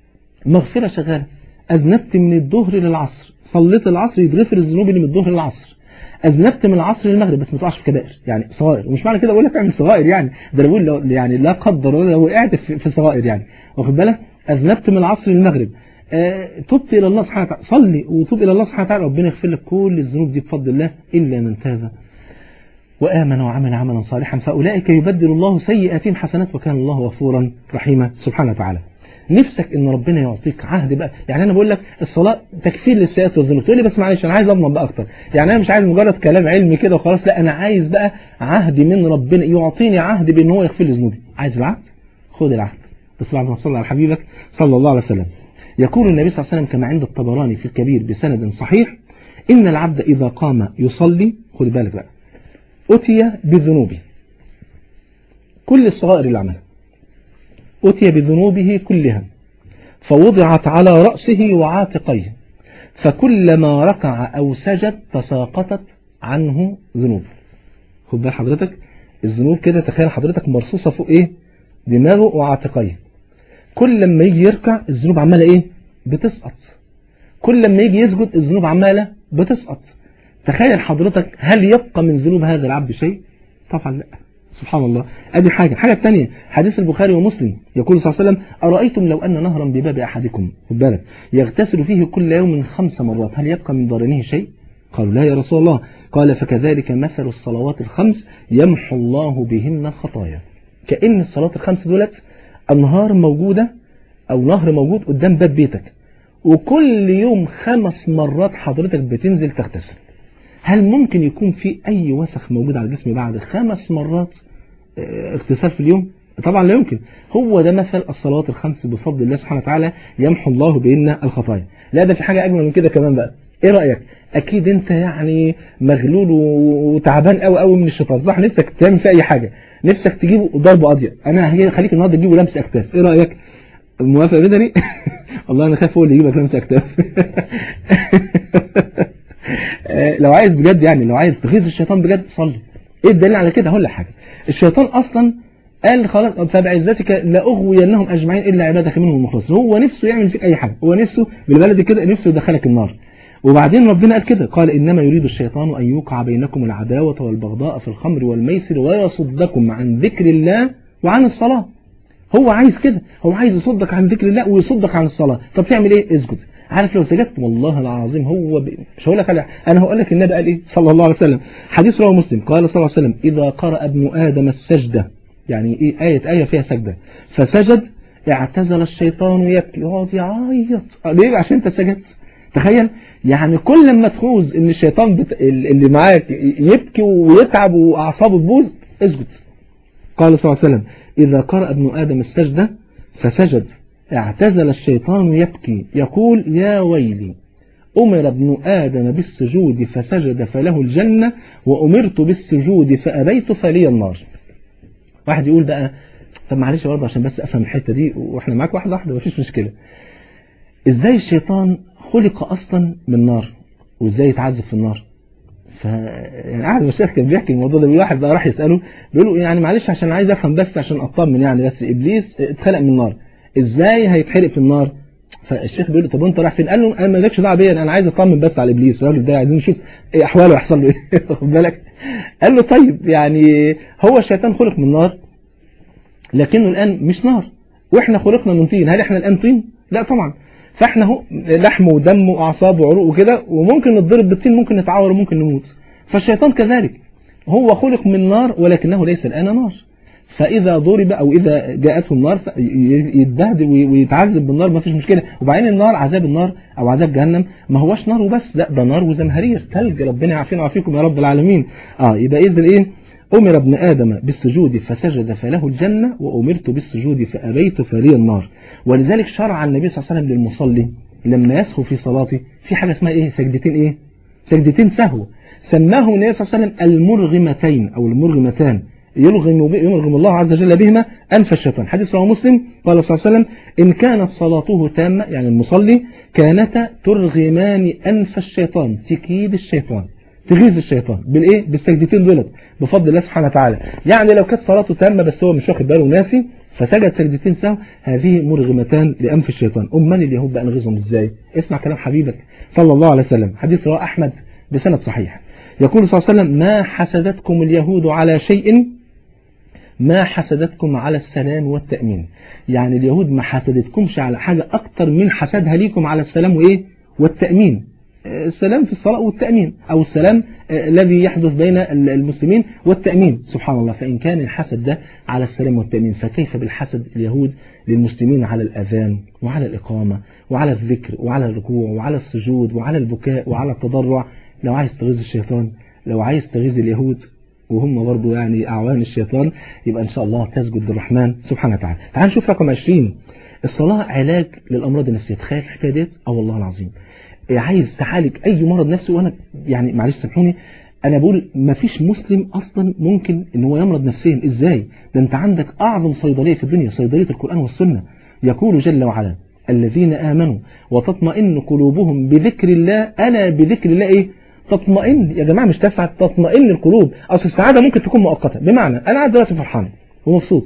مغفرة شغالة أذنبت من الظهر للعصر صليت العصر يتغفر الذنوب اللي من الظهر للعصر أذنبت من العصر للمغرب بس ما تقعش في كبائر يعني صغائر ومش معنى كده أقول لك اعمل صغائر يعني ده بقول لو يعني لا قدر الله لو وقعت في, في صغائر يعني واخد بالك أذنبت من العصر للمغرب آه تبت إلى الله سبحانه وتعالى صلي وتوب إلى الله سبحانه وتعالى ربنا يغفر لك كل الذنوب دي بفضل الله إلا من تاب وآمن وعمل عملا صالحا فأولئك يبدل الله سيئاتهم حسنات وكان الله غفورا رحيما سبحانه وتعالى نفسك ان ربنا يعطيك عهد بقى يعني انا بقول لك الصلاه تكفير للسيئات والذنوب تقول لي بس معلش انا عايز اضمن بقى اكتر يعني انا مش عايز مجرد كلام علمي كده وخلاص لا انا عايز بقى عهد من ربنا يعطيني عهد بان هو يغفر لي ذنوبي عايز العهد خد العهد بس بعد ما تصلي على حبيبك صلى الله عليه وسلم يقول النبي صلى الله عليه وسلم كما عند الطبراني في الكبير بسند صحيح إن العبد إذا قام يصلي خد بالك بقى أتي بذنوبه كل الصغائر اللي عملها أتي بذنوبه كلها فوضعت على رأسه وعاتقيه فكلما ركع أو سجد تساقطت عنه ذنوبه خد بال حضرتك الذنوب كده تخيل حضرتك مرصوصة فوق إيه دماغه وعاتقيه كل لما يجي يركع الذنوب عمالة ايه بتسقط كل لما يجي يسجد الذنوب عمالة بتسقط تخيل حضرتك هل يبقى من ذنوب هذا العبد شيء طبعا لا سبحان الله ادي حاجة حاجة الثانية حديث البخاري ومسلم يقول صلى الله عليه وسلم أرأيتم لو أن نهرا بباب أحدكم خد بالك يغتسل فيه كل يوم خمس مرات هل يبقى من ضرنه شيء قالوا لا يا رسول الله قال فكذلك مثل الصلوات الخمس يمحو الله بهن الخطايا كأن الصلاة الخمس دولت أنهار موجودة أو نهر موجود قدام باب بيتك وكل يوم خمس مرات حضرتك بتنزل تغتسل هل ممكن يكون في أي وسخ موجود على الجسم بعد خمس مرات اغتسال في اليوم؟ طبعا لا يمكن هو ده مثل الصلوات الخمس بفضل الله سبحانه وتعالى يمحو الله بيننا الخطايا لا ده في حاجة أجمل من كده كمان بقى ايه رأيك اكيد انت يعني مغلول وتعبان قوي قوي من الشيطان صح نفسك تعمل في اي حاجة نفسك تجيبه ضربه قاضية انا خليك النهارده تجيبه لمس اكتاف ايه رأيك موافق بدني والله انا خايف هو اللي يجيبك لمس اكتاف لو عايز بجد يعني لو عايز تغيظ الشيطان بجد صلي ايه الدليل على كده هقول لك حاجه الشيطان اصلا قال خلاص فبعزتك لاغوينهم اجمعين الا عبادك منهم المخلصين هو نفسه يعمل فيك اي حاجه هو نفسه بالبلد كده نفسه يدخلك النار وبعدين ربنا قال كده قال انما يريد الشيطان ان يوقع بينكم العداوه والبغضاء في الخمر والميسر ويصدكم عن ذكر الله وعن الصلاه هو عايز كده هو عايز يصدك عن ذكر الله ويصدك عن الصلاه طب تعمل ايه اسجد عارف لو سجدت والله العظيم هو ب... مش هقول لك على انا هقول لك النبي قال ايه صلى الله عليه وسلم حديث رواه مسلم قال صلى الله عليه وسلم اذا قرأ ابن ادم السجده يعني ايه ايه ايه فيها سجده فسجد اعتزل الشيطان يبكي يقعد يعيط ليه عشان انت سجدت تخيل يعني كل ما تفوز ان الشيطان بت... اللي معاك يبكي ويتعب واعصابه تبوظ اسجد قال صلى الله عليه وسلم اذا قرأ ابن ادم السجده فسجد اعتزل الشيطان يبكي يقول يا ويلي أمر ابن آدم بالسجود فسجد فله الجنة وأمرت بالسجود فأبيت فلي النار واحد يقول بقى طب معلش برضه عشان بس أفهم الحتة دي وإحنا معاك واحدة واحدة مفيش مشكلة إزاي الشيطان خلق أصلا من نار وإزاي يتعذب في النار ف يعني قاعد المشايخ كان بيحكي الموضوع ده الواحد بقى راح يسأله بيقول له يعني معلش عشان عايز أفهم بس عشان أطمن يعني بس إبليس اتخلق من نار ازاي هيتحرق في النار فالشيخ بيقول له طب وانت رايح فين قال له انا مالكش دعوه بيا انا عايز اطمن بس على ابليس الراجل ده عايزين نشوف ايه احواله يحصل له ايه واخد بالك قال له طيب يعني هو الشيطان خلق من نار لكنه الان مش نار واحنا خلقنا من طين هل احنا الان طين لا طبعا فاحنا هو لحم ودم واعصاب وعروق وكده وممكن نتضرب بالطين ممكن نتعور وممكن نموت فالشيطان كذلك هو خلق من نار ولكنه ليس الان نار فإذا ضرب أو إذا جاءته النار يتبهدل ويتعذب بالنار ما فيش مشكلة وبعدين النار عذاب النار أو عذاب جهنم ما هوش نار وبس لا ده نار وزمهرير ثلج ربنا يعافينا ويعافيكم يا رب العالمين اه يبقى إذا إيه أمر ابن آدم بالسجود فسجد فله الجنة وأمرت بالسجود فأبيت فلي النار ولذلك شرع النبي صلى الله عليه وسلم للمصلي لما يسهو في صلاته في حاجة اسمها إيه سجدتين إيه سجدتين سهو سماه النبي صلى الله عليه وسلم المرغمتين أو المرغمتان يلغم, يلغم الله عز وجل بهما أنف الشيطان حديث رواه مسلم قال صلى الله عليه وسلم إن كانت صلاته تامة يعني المصلي كانتا ترغمان أنف الشيطان تكيد الشيطان تغيظ الشيطان بالايه بالسجدتين دولت بفضل الله سبحانه وتعالى يعني لو كانت صلاته تامه بس هو مش واخد باله ناسي فسجد سجدتين سهو هذه مرغمتان لانف الشيطان امال اليهود بقى نغيظهم ازاي اسمع كلام حبيبك صلى الله عليه وسلم حديث رواه احمد بسند صحيح يقول صلى الله عليه وسلم ما حسدتكم اليهود على شيء ما حسدتكم على السلام والتأمين يعني اليهود ما حسدتكمش على حاجة أكتر من حسدها ليكم على السلام وإيه والتأمين السلام في الصلاة والتأمين أو السلام الذي يحدث بين المسلمين والتأمين سبحان الله فإن كان الحسد ده على السلام والتأمين فكيف بالحسد اليهود للمسلمين على الأذان وعلى الإقامة وعلى الذكر وعلى الركوع وعلى السجود وعلى البكاء وعلى التضرع لو عايز تغيظ الشيطان لو عايز تغيظ اليهود وهم برضو يعني أعوان الشيطان يبقى إن شاء الله تسجد للرحمن سبحانه وتعالى تعال نشوف رقم 20 الصلاة علاج للأمراض النفسية تخيل الحكاية ديت اه والله العظيم عايز تعالج أي مرض نفسي وأنا يعني معلش سامحوني أنا بقول ما فيش مسلم أصلا ممكن إن هو يمرض نفسيا إزاي ده أنت عندك أعظم صيدلية في الدنيا صيدلية القرآن والسنة يقول جل وعلا الذين آمنوا وتطمئن قلوبهم بذكر الله ألا بذكر الله إيه تطمئن يا جماعة مش تسعد تطمئن القلوب أصل السعادة ممكن تكون مؤقتة بمعنى أنا قاعد دلوقتي فرحان ومبسوط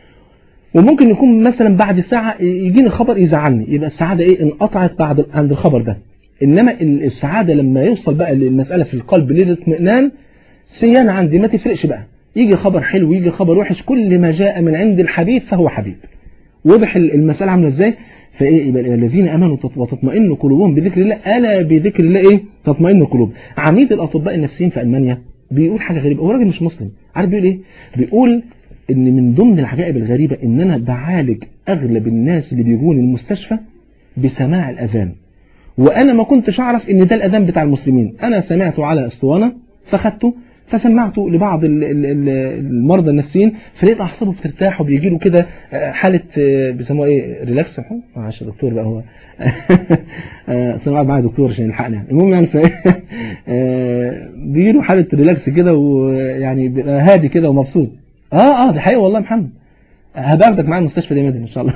وممكن يكون مثلا بعد ساعة يجيني خبر يزعلني يبقى السعادة إيه انقطعت بعد عند الخبر ده إنما السعادة لما يوصل بقى للمسألة في القلب للاطمئنان سيان عندي ما تفرقش بقى يجي خبر حلو يجي خبر وحش كل ما جاء من عند الحبيب فهو حبيب وضح المسألة عاملة ازاي فايه يبقى الذين امنوا وتطمئن قلوبهم بذكر الله الا بذكر الله ايه تطمئن القلوب عميد الاطباء النفسيين في المانيا بيقول حاجه غريبه هو راجل مش مسلم عارف بيقول ايه بيقول ان من ضمن العجائب الغريبه ان انا بعالج اغلب الناس اللي بيجوني المستشفى بسماع الاذان وانا ما كنتش اعرف ان ده الاذان بتاع المسلمين انا سمعته على اسطوانه فخدته فسمعته لبعض المرضى النفسيين فلقيت اعصابه بترتاح وبيجي له كده حاله بيسموها ايه ريلاكس معلش يا دكتور بقى هو اصل انا قاعد معايا دكتور عشان يلحقني يعني المهم يعني ف بيجي له حاله ريلاكس كده ويعني بيبقى هادي كده ومبسوط اه اه دي حقيقه والله يا محمد هباخدك معايا المستشفى دي مدن ان شاء الله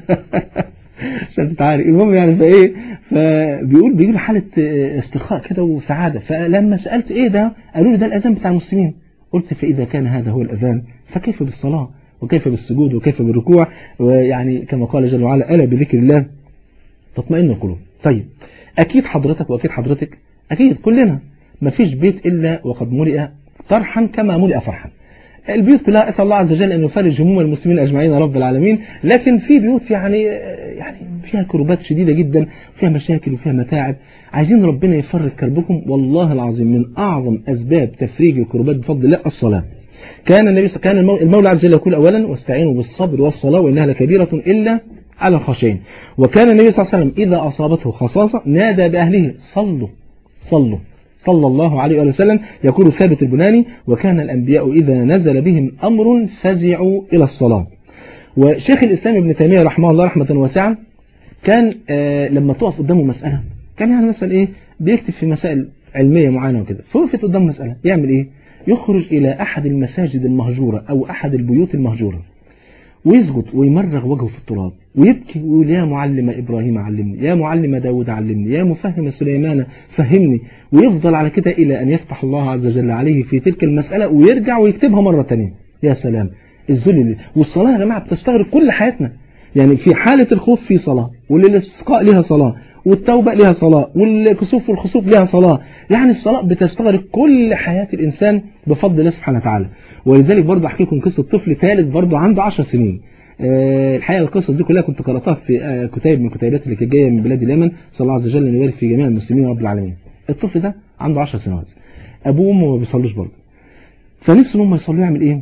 عشان تتعارك المهم يعني فايه فبيقول بيجي له حاله استرخاء كده وسعاده فلما سالت ايه ده قالوا لي ده الاذان بتاع المسلمين قلت فاذا كان هذا هو الاذان فكيف بالصلاه وكيف بالسجود وكيف بالركوع ويعني كما قال جل وعلا ألا بذكر الله تطمئن القلوب طيب أكيد حضرتك وأكيد حضرتك أكيد كلنا مفيش بيت إلا وقد ملئ طرحا كما ملئ فرحا البيوت كلها اسال الله عز وجل ان يفرج هموم المسلمين اجمعين يا رب العالمين لكن في بيوت يعني يعني فيها كربات شديده جدا فيها مشاكل وفيها متاعب عايزين ربنا يفرج كربكم والله العظيم من اعظم اسباب تفريج الكربات بفضل الله الصلاه كان النبي كان المولى عز وجل يقول اولا واستعينوا بالصبر والصلاه وانها لكبيره الا على الخاشعين وكان النبي صلى الله عليه وسلم اذا اصابته خصاصه نادى باهله صلوا صلوا صلى الله عليه وسلم يقول ثابت البناني وكان الأنبياء إذا نزل بهم أمر فزعوا إلى الصلاة وشيخ الإسلام ابن تيمية رحمه الله رحمة واسعة كان آه لما تقف قدامه مسألة كان يعني مثلا إيه بيكتب في مسائل علمية معينة وكده فوقفت قدامه مسألة يعمل إيه يخرج إلى أحد المساجد المهجورة أو أحد البيوت المهجورة ويسجد ويمرغ وجهه في التراب ويبكي ويقول يا معلم إبراهيم علمني يا معلم داود علمني يا مفهم سليمان فهمني ويفضل على كده إلى أن يفتح الله عز وجل عليه في تلك المسألة ويرجع ويكتبها مرة تانية يا سلام الذل والصلاة يا جماعة بتستغرق كل حياتنا يعني في حالة الخوف في صلاة والاستسقاء لها صلاة والتوبة لها صلاة والكسوف والخسوف لها صلاة يعني الصلاة بتستغرق كل حياة الإنسان بفضل الله سبحانه وتعالى ولذلك برضه أحكي لكم قصة طفل ثالث برضه عنده 10 سنين أه الحقيقة القصص دي كلها كنت قرأتها في أه كتاب من الكتيبات اللي كانت جاية من بلاد اليمن صلى الله عز وجل أن يبارك في جميع المسلمين رب العالمين الطفل ده عنده 10 سنوات أبوه وأمه ما بيصلوش برضه فنفسه ان هم يصلوا يعمل إيه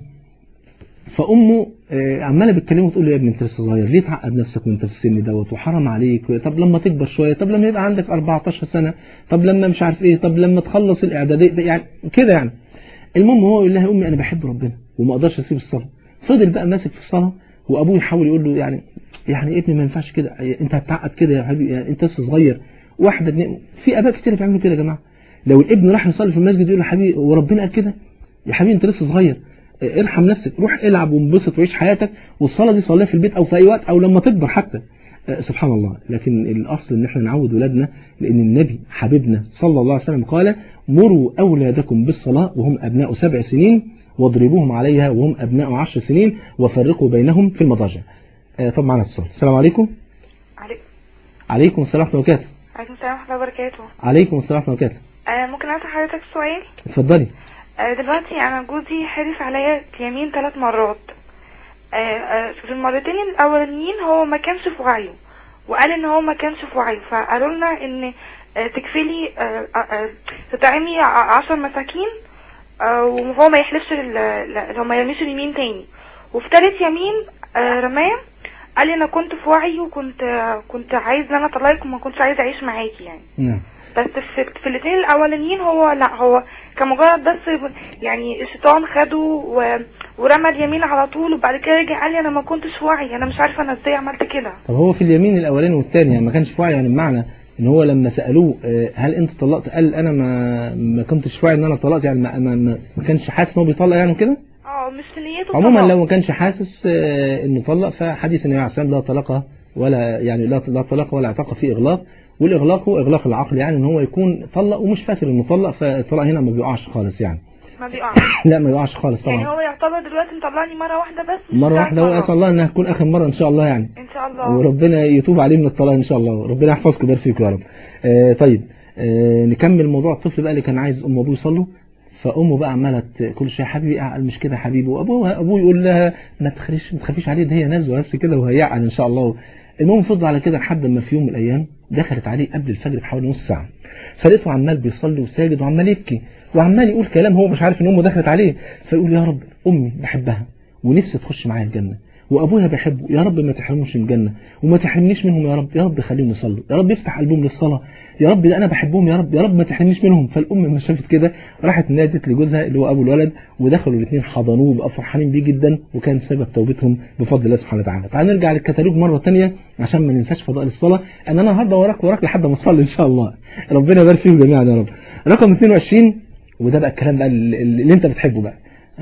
فامه آه، عماله بتكلمه تقول له يا ابني انت لسه صغير ليه تعقد نفسك وانت في السن دوت وحرام عليك طب لما تكبر شويه طب لما يبقى عندك 14 سنه طب لما مش عارف ايه طب لما تخلص الاعداديه ده يعني كده يعني المهم هو يقول لها يا امي انا بحب ربنا وما اقدرش اسيب الصلاه فضل بقى ماسك في الصلاه وابوه يحاول يقول له يعني يعني ابني ما ينفعش كده انت هتعقد كده يا حبيبي يعني انت لسه صغير واحده اتنين في اباء كتير بيعملوا كده يا جماعه لو الابن راح يصلي في المسجد يقول له حبيبي وربنا قال كده يا حبيبي انت لسه صغير ارحم نفسك روح العب وانبسط وعيش حياتك والصلاه دي صليها في البيت او في اي وقت او لما تكبر حتى آه، سبحان الله لكن الاصل ان احنا نعود ولادنا لان النبي حبيبنا صلى الله عليه وسلم قال مروا اولادكم بالصلاه وهم ابناء سبع سنين واضربوهم عليها وهم ابناء عشر سنين وفرقوا بينهم في المضاجع آه، طب معنا اتصال السلام عليكم عليكم عليكم السلام ورحمه الله وبركاته عليكم السلام ورحمة الله وبركاته عليكم السلام ورحمه الله وبركاته آه ممكن أسأل حضرتك سؤال اتفضلي آه دلوقتي أنا جوزي حلف عليا يمين ثلاث مرات آه آه في المرتين الأولانيين هو ما كانش في وعيه وقال إن هو ما كانش في وعيه فقالوا لنا إن آه تكفلي آه آه آه تطعمي ع- عشر مساكين آه وهو ما يحلفش ال- ال- هو ما يرميش اليمين تاني وفي تالت يمين آه رماه قال لي انا كنت في وعي وكنت آه كنت عايز ان انا اطلقك وما كنتش عايز اعيش معاكي يعني نعم بس في, في الاثنين الاولانيين هو لا هو كان مجرد بس يعني الشيطان خده و... ورمى اليمين على طول وبعد كده رجع قال لي انا ما كنتش في وعي انا مش عارفه انا ازاي عملت كده طب هو في اليمين الاولاني والثاني يعني ما كانش في وعي يعني بمعنى ان هو لما سالوه آه، هل انت طلقت قال انا ما ما كنتش في وعي ان انا طلقت يعني ما, ما, ما, ما كانش حاسس ان هو بيطلق يعني كده اه مش في نيته عموما طلاق. لو ما كانش حاسس آه، انه طلق فحديث النبي عليه الصلاه والسلام لا طلاق ولا يعني لا لا طلاق ولا اعتق فيه اغلاق والاغلاق هو اغلاق العقل يعني ان هو يكون طلق ومش فاكر انه طلق فالطلاق هنا ما بيقعش خالص يعني ما بيقعش لا ما بيقعش خالص طبعا يعني هو يعتبر دلوقتي مطلعني مره واحده بس مش مره ثلاث واحده هو مرات. اسال الله انها تكون اخر مره ان شاء الله يعني ان شاء الله وربنا يتوب عليه من الطلاق ان شاء الله ربنا يحفظكم ويبارك فيكم يا رب آه طيب آه نكمل موضوع الطفل بقى اللي كان عايز ام وابوه يصلوا فامه بقى عماله ت- كل شويه حبيبي اعقل مش كده يا حبيبي وابوه ابوه يقول لها ما تخليش ما تخافيش عليه ده هي نزوه بس كده وهيعقل ان شاء الله المهم فضل على كده لحد ما في يوم من الايام دخلت عليه قبل الفجر بحوالي نص ساعه فلقيته عمال بيصلي وساجد وعمال يبكي وعمال يقول كلام هو مش عارف ان امه دخلت عليه فيقول يا رب امي بحبها ونفسي تخش معايا الجنه وابويا بحبه يا رب ما تحرموش من الجنه وما تحرمنيش منهم يا رب يا رب خليهم يصلوا يا رب يفتح قلبهم للصلاه يا رب ده انا بحبهم يا رب يا رب ما تحرمنيش منهم فالام لما شافت كده راحت نادت لجوزها اللي هو ابو الولد ودخلوا الاثنين حضنوه بقى فرحانين بيه جدا وكان سبب توبتهم بفضل الله سبحانه وتعالى تعال نرجع للكتالوج مره ثانيه عشان ما ننساش فضائل الصلاه ان انا النهارده وراك وراك لحد ما تصلي ان شاء الله ربنا يبارك فيهم جميعا يا رب رقم 22 وده بقى الكلام بقى اللي, اللي انت بتحبه بقى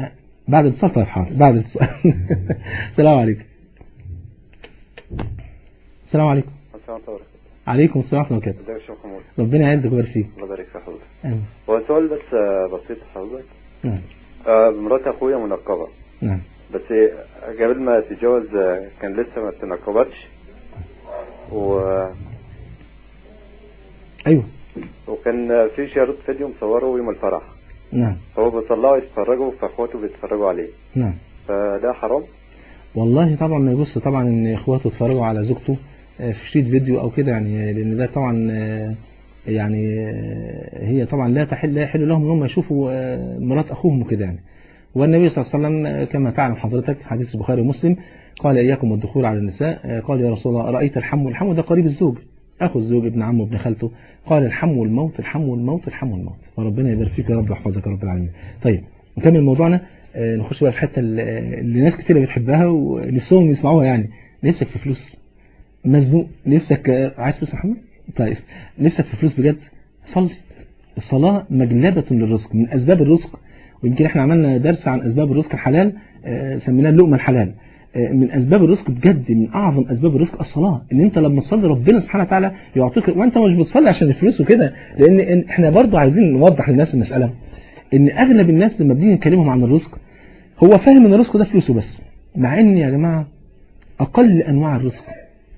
بعد الاتصال طيب حاضر بعد الاتصال السلام عليكم السلام عليكم السلام عليكم عليكم السلام ورحمه الله وبركاته ازيك يا شيخ محمود ربنا يعزك ويبارك فيك الله يبارك في حضرتك آمين. هو سؤال بس آه، بسيط لحضرتك نعم آه، مرات اخويا منقبه نعم بس قبل ما تتجوز آه، كان لسه ما تنقبتش و... ايوه وكان آه، في شريط فيديو مصوره يوم الفرح نعم هو بيطلعوا يتفرجوا فاخواته بيتفرجوا عليه نعم فده حرام والله طبعا ما يبص طبعا ان اخواته اتفرجوا على زوجته آه، في شريط فيديو او كده يعني لان ده طبعا آه، يعني آه، هي طبعا لا تحل لا يحل لهم ان هم يشوفوا آه، مرات اخوهم وكده يعني والنبي صلى الله عليه وسلم آه، كما تعلم حضرتك حديث البخاري ومسلم قال اياكم والدخول على النساء آه، قال يا رسول الله رايت الحم الحم ده قريب الزوج اخو الزوج ابن عمه ابن خالته قال الحم والموت الحم والموت الحم والموت فربنا يبارك فيك يا رب ويحفظك يا رب العالمين طيب نكمل موضوعنا آه، نخش بقى في الحته اللي اللي ناس كتير بتحبها ونفسهم يسمعوها يعني نفسك في فلوس مزنوق نفسك آه، عايز فلوس يا محمد طيب نفسك في فلوس بجد صلي الصلاة مجلبة للرزق من أسباب الرزق ويمكن احنا عملنا درس عن أسباب الرزق الحلال آه، سميناه اللقمة الحلال آه، من أسباب الرزق بجد من أعظم أسباب الرزق الصلاة إن أنت لما تصلي ربنا سبحانه وتعالى يعطيك وأنت مش بتصلي عشان الفلوس وكده لأن إن- احنا برضو عايزين نوضح للناس المسألة إن أغلب الناس لما بنيجي نكلمهم عن الرزق هو فاهم إن الرزق ده فلوسه بس مع إن يا جماعة أقل أنواع الرزق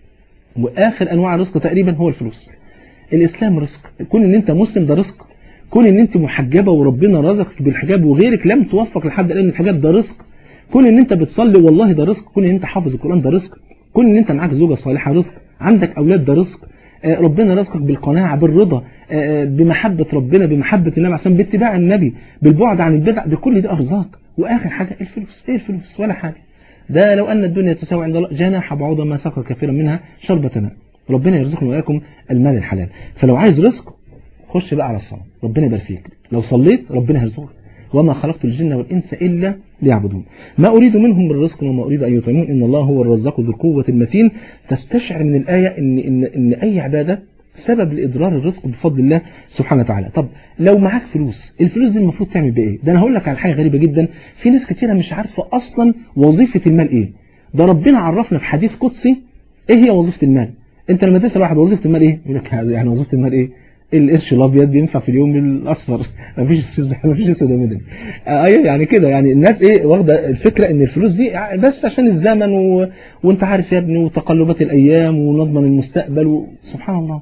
واخر انواع الرزق تقريبا هو الفلوس الاسلام رزق كون ان انت مسلم ده رزق كون ان انت محجبه وربنا رزقك بالحجاب وغيرك لم توفق لحد الان الحجاب ده رزق كون ان انت بتصلي والله ده رزق كون ان انت حافظ القران ده رزق كون ان انت معاك زوجه صالحه رزق عندك اولاد ده رزق آه، ربنا رزقك بالقناعه بالرضا آه، بمحبه ربنا بمحبه النبي عشان باتباع النبي بالبعد عن البدع ده كل ده ارزاق واخر حاجه الفلوس ايه الفلوس ولا حاجه ده لو أن الدنيا تساوي عند الله جناح بعوضة ما سقى كثيرا منها شربة ماء ربنا يرزقنا وإياكم المال الحلال فلو عايز رزق خش بقى على الصلاة ربنا يبارك فيك لو صليت ربنا يرزقك وما خلقت الجن والإنس إلا ليعبدون ما أريد منهم من رزق وما أريد أن يطعمون إن الله هو الرزاق ذو القوة المتين تستشعر من الآية إن, إن, إن أي عبادة سبب لإضرار الرزق بفضل الله سبحانه وتعالى طب لو معاك فلوس الفلوس دي المفروض تعمل بإيه ده أنا هقول لك على حاجة غريبة جدا في ناس كتيرة مش عارفة أصلا وظيفة المال إيه ده ربنا عرفنا في حديث قدسي إيه هي وظيفة المال أنت لما تسأل واحد وظيفة المال إيه يقول لك يعني وظيفة المال إيه القرش الابيض بينفع في اليوم الاصفر مفيش مفيش اسود ومدني ايوه يعني كده يعني الناس ايه واخده الفكره ان الفلوس دي بس عشان الزمن و... وانت عارف يا ابني وتقلبات الايام ونضمن المستقبل و... سبحان الله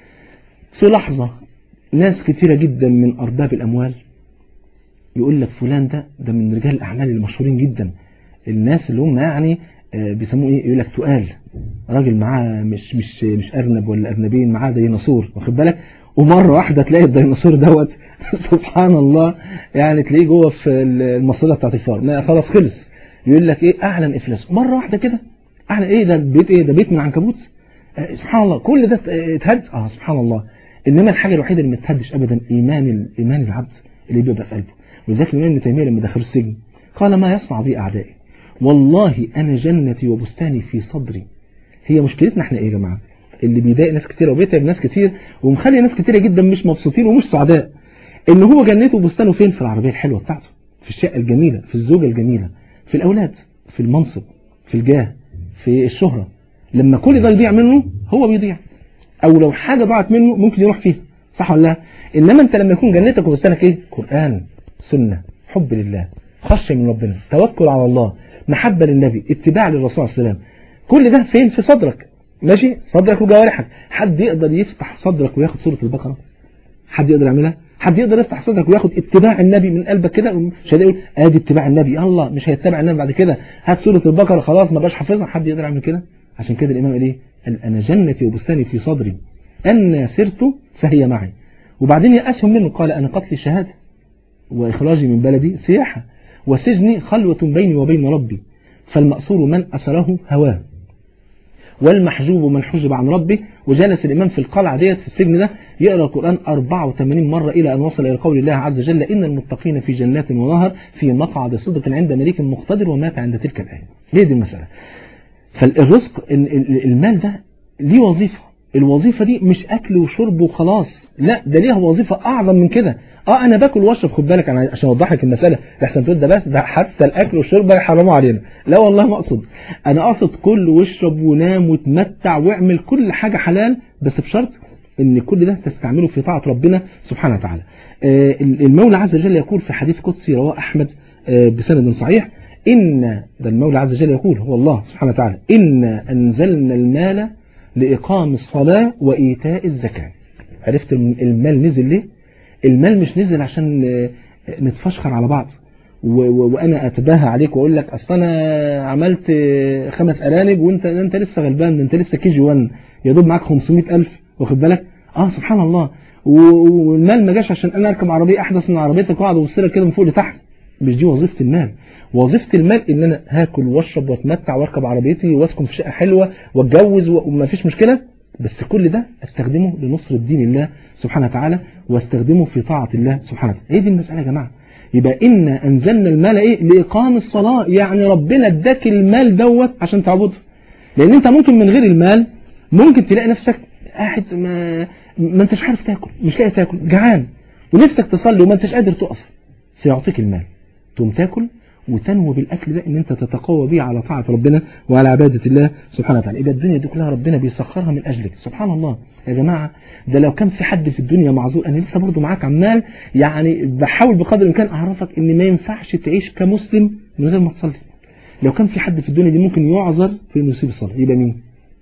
في لحظه ناس كتيره جدا من ارباب الاموال يقول لك فلان ده ده من رجال الاعمال المشهورين جدا الناس اللي هم يعني آه، بيسموه ايه يقول لك تقال راجل معاه مش مش مش ارنب ولا ارنبين معاه ديناصور واخد بالك ومره واحده تلاقي الديناصور دوت سبحان الله يعني تلاقيه جوه في المصيده بتاعت الفار لا خلاص خلص يقول لك ايه اعلن افلاس مره واحده كده اعلن ايه ده بيت ايه ده بيت من عنكبوت آه، سبحان الله كل ده اتهد اه سبحان الله انما الحاجه الوحيده اللي ما تهدش ابدا ايمان ال- ايمان العبد اللي بيبقى في قلبه ولذلك الامام ابن تيميه لما دخل السجن قال ما يصنع بي اعدائي والله انا جنتي وبستاني في صدري هي مشكلتنا احنا ايه يا جماعه اللي بيضايق ناس كتير وبيتعب ناس كتير ومخلي ناس كتيره جدا مش مبسوطين ومش سعداء ان هو جنته وبستانه فين في العربيه الحلوه بتاعته في الشقه الجميله في الزوجه الجميله في الاولاد في المنصب في الجاه في الشهره لما كل ده يضيع منه هو بيضيع او لو حاجه ضاعت منه ممكن يروح فيها صح ولا لا انما انت لما يكون جنتك وبستانك ايه قران سنه حب لله خشيه من ربنا توكل على الله محبه للنبي اتباع للرسول صلى الله عليه وسلم كل ده فين في صدرك ماشي صدرك وجوارحك حد يقدر يفتح صدرك وياخد سوره البقره حد يقدر يعملها حد يقدر يفتح صدرك وياخد اتباع النبي من قلبك كده مش هيقول ادي اتباع النبي الله مش هيتبع النبي بعد كده هات سوره البقره خلاص ما بقاش حافظها حد يقدر يعمل كده عشان كده الامام قال ايه قال انا جنتي وبستاني في صدري ان سرت فهي معي وبعدين يأسهم منه قال انا قتلي شهاده واخراجي من بلدي سياحه وسجني خلوه بيني وبين ربي فالمأسور من أسره هواه والمحجوب من حجب عن ربه وجلس الإمام في القلعة ديت في السجن ده يقرأ القرآن 84 مرة إلى أن وصل إلى قول الله عز وجل إن المتقين في جنات ونهر في مقعد صدق عند مليك مقتدر ومات عند تلك الآية هي دي المسألة فالرزق ال- ال- المال ده ليه وظيفة الوظيفة دي مش أكل وشرب وخلاص لا ده ليها وظيفة أعظم من كده اه انا باكل واشرب خد بالك انا عشان اوضح لك المساله احسن تقول ده بس ده حتى الاكل والشرب يحرموا علينا لا والله ما اقصد انا اقصد كل واشرب ونام وتمتع واعمل كل حاجه حلال بس بشرط ان كل ده تستعمله في طاعه ربنا سبحانه وتعالى آه المولى عز وجل يقول في حديث قدسي رواه احمد آه بسند صحيح إن ده المولى عز وجل يقول هو الله سبحانه وتعالى إنا أنزلنا المال لإقام الصلاة وإيتاء الزكاة عرفت المال نزل ليه المال مش نزل عشان آه، نتفشخر على بعض و- و- وانا اتباهى عليك واقول لك اصل انا عملت آه، خمس ارانب وانت انت لسه غلبان انت لسه كي جي 1 يا دوب معاك 500000 واخد بالك اه سبحان الله و- والمال ما جاش عشان انا اركب عربيه احدث من عربيتك واقعد ابص لك كده من فوق لتحت مش دي وظيفه المال وظيفه المال ان انا هاكل واشرب واتمتع واركب عربيتي واسكن في شقه حلوه واتجوز و- وما فيش مشكله بس كل ده استخدمه لنصرة دين الله سبحانه وتعالى واستخدمه في طاعة الله سبحانه وتعالى هي دي المسألة يا جماعة يبقى إنا أنزلنا المال إيه لإقام الصلاة يعني ربنا اداك المال دوت عشان تعبده لأن أنت ممكن من غير المال ممكن تلاقي نفسك قاعد ما, ما أنتش عارف تاكل مش لاقي تاكل جعان ونفسك تصلي وما أنتش قادر تقف فيعطيك المال تقوم تاكل وتنوي بالاكل ده ان انت تتقوى بيه على طاعه ربنا وعلى عباده الله سبحانه وتعالى يبقى الدنيا دي كلها ربنا بيسخرها من اجلك سبحان الله يا جماعه ده لو كان في حد في الدنيا معذور انا لسه برضه معاك عمال يعني بحاول بقدر الامكان اعرفك ان ما ينفعش تعيش كمسلم من غير ما تصلي لو كان في حد في الدنيا دي ممكن يعذر في انه يسيب الصلاه يبقى مين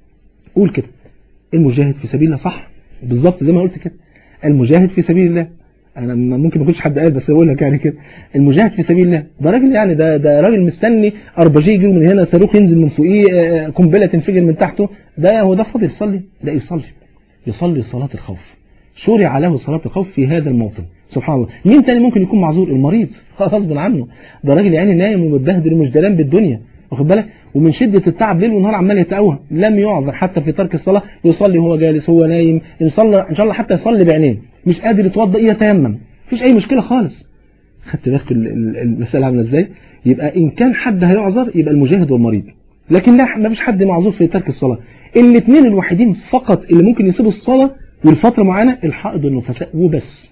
قول كده المجاهد في سبيل الله صح بالظبط زي ما قلت كده المجاهد في سبيل الله انا م- ممكن ما كنتش حد قال بس اقول لك يعني كده المجاهد في سبيل الله ده راجل يعني ده ده راجل مستني اربجي يجي من هنا صاروخ ينزل من فوقيه آه، قنبله تنفجر من تحته ده هو ده فاضل يصلي لا يصلي يصلي صلاه الخوف شرع له صلاه الخوف في هذا الموطن سبحان الله مين تاني ممكن يكون معذور المريض غصب عنه ده راجل يعني نايم ومتبهدل ومش دلان بالدنيا واخد بالك ومن شدة التعب ليل ونهار عمال يتقوى لم يعذر حتى في ترك الصلاة يصلي وهو جالس هو نايم يصلي ان شاء الله حتى يصلي بعينيه مش قادر يتوضا يتيمم مفيش اي مشكلة خالص خدت بالك ال- ال- المسألة عاملة ازاي يبقى ان كان حد هيعذر يبقى المجاهد والمريض لكن لا مفيش حد معذور في ترك الصلاة الاثنين الوحيدين فقط اللي ممكن يسيبوا الصلاة والفترة معانا الحائض والنفساء وبس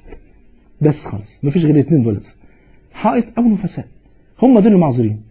بس خالص مفيش غير الاثنين دولت حائط او نفساء هم دول المعذورين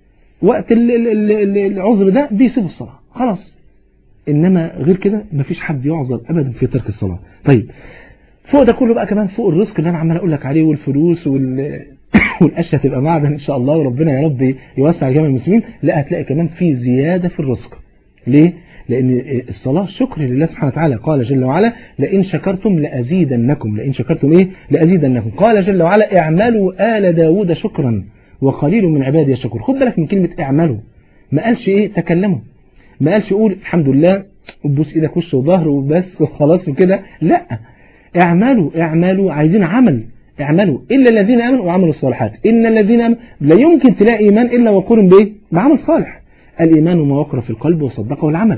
وقت ال- ال- ال- ال- العذر ده بيسيب الصلاة خلاص إنما غير كده مفيش حد يعذر أبدا في ترك الصلاة طيب فوق ده كله بقى كمان فوق الرزق اللي أنا عمال أقول لك عليه والفلوس وال والأشياء تبقى معدن إن شاء الله وربنا يا رب يوسع جميع المسلمين لا هتلاقي كمان في زيادة في الرزق ليه؟ لأن الصلاة شكر لله سبحانه وتعالى قال جل وعلا لئن شكرتم لأزيدنكم لئن شكرتم إيه؟ لأزيدنكم قال جل وعلا اعملوا آل داود شكرا وقليل من عبادي الشكور خد بالك من كلمة اعملوا ما قالش إيه تكلموا ما قالش قول الحمد لله وبوس إيدك وش وظهر وبس وخلاص وكده لا اعملوا اعملوا عايزين عمل اعملوا إلا الذين آمنوا وعملوا الصالحات إن الذين آمنوا لا يمكن تلاقي إيمان إلا وقرن بإيه؟ بعمل صالح الإيمان ما وقر في القلب وصدقه العمل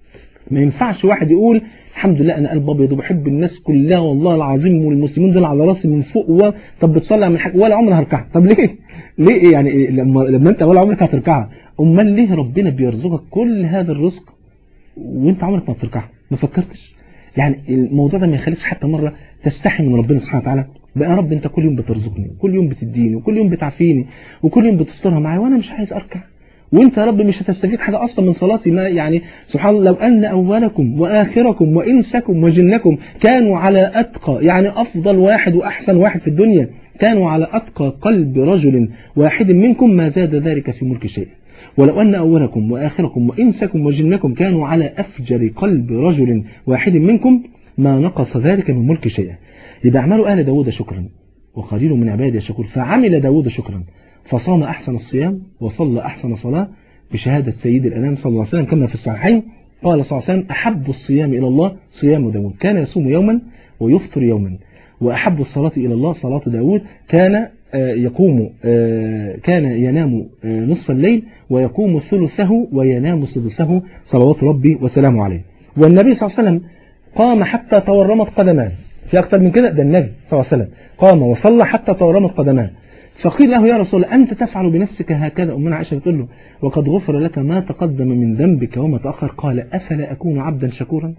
ما ينفعش واحد يقول الحمد لله انا قلب ابيض وبحب الناس كلها والله العظيم والمسلمين دول على راسي من فوق و... طب بتصلي من حاجه ولا عمري هركعها طب ليه ليه إيه يعني إيه لما لما انت ولا عمرك هتركعها امال ليه ربنا بيرزقك كل هذا الرزق وانت عمرك ما بتركعها ما فكرتش يعني الموضوع ده ما يخليكش حتى مره تستحي من ربنا سبحانه وتعالى بقى يا رب انت كل يوم بترزقني وكل يوم بتديني وكل يوم بتعافيني وكل يوم بتسترها معايا وانا مش عايز اركع وانت يا رب مش هتستفيد حاجة اصلا من صلاتي ما يعني سبحان الله لو ان اولكم واخركم وانسكم وجنكم كانوا على اتقى يعني افضل واحد واحسن واحد في الدنيا كانوا على اتقى قلب رجل واحد منكم ما زاد ذلك في ملك شيء ولو أن أولكم وآخركم وإنسكم وجنكم كانوا على أفجر قلب رجل واحد منكم ما نقص ذلك من ملك شيئا يبقى اعملوا آل داود شكرا وقليل من عبادي الشكور فعمل داود شكرا فصام أحسن الصيام وصلى أحسن صلاة بشهادة سيد الأنام صلى الله عليه وسلم كما في الصحيحين قال صلى الله عليه وسلم أحب الصيام إلى الله صيام داود كان يصوم يوما ويفطر يوما وأحب الصلاة إلى الله صلاة داود كان آه، يقوم آه، كان ينام آه، نصف الليل ويقوم ثلثه وينام سدسه صلوات ربي وسلامه عليه والنبي صلى الله عليه وسلم قام حتى تورمت قدماه في أكثر من كده ده النبي صلى الله عليه وسلم قام وصلى حتى تورمت قدماه فقيل له يا رسول الله أنت تفعل بنفسك هكذا أمنا عائشة بتقول له وقد غفر لك ما تقدم من ذنبك وما تأخر قال أفلا أكون عبدا شكورا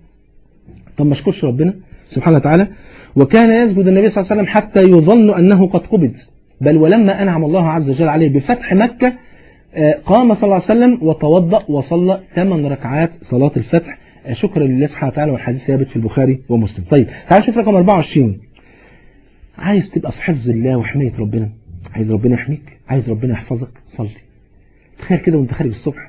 طب ما اشكرش ربنا سبحانه وتعالى وكان يسجد النبي صلى الله عليه وسلم حتى يظن أنه قد قبض بل ولما أنعم الله عز وجل عليه بفتح مكة آه، قام صلى الله عليه وسلم وتوضأ وصلى ثمان ركعات صلاة الفتح آه، شكرا لله سبحانه وتعالى والحديث ثابت في البخاري ومسلم طيب تعال نشوف رقم 24 عايز تبقى في حفظ الله وحماية ربنا عايز ربنا يحميك عايز ربنا يحفظك صلي تخيل كده وانت خارج الصبح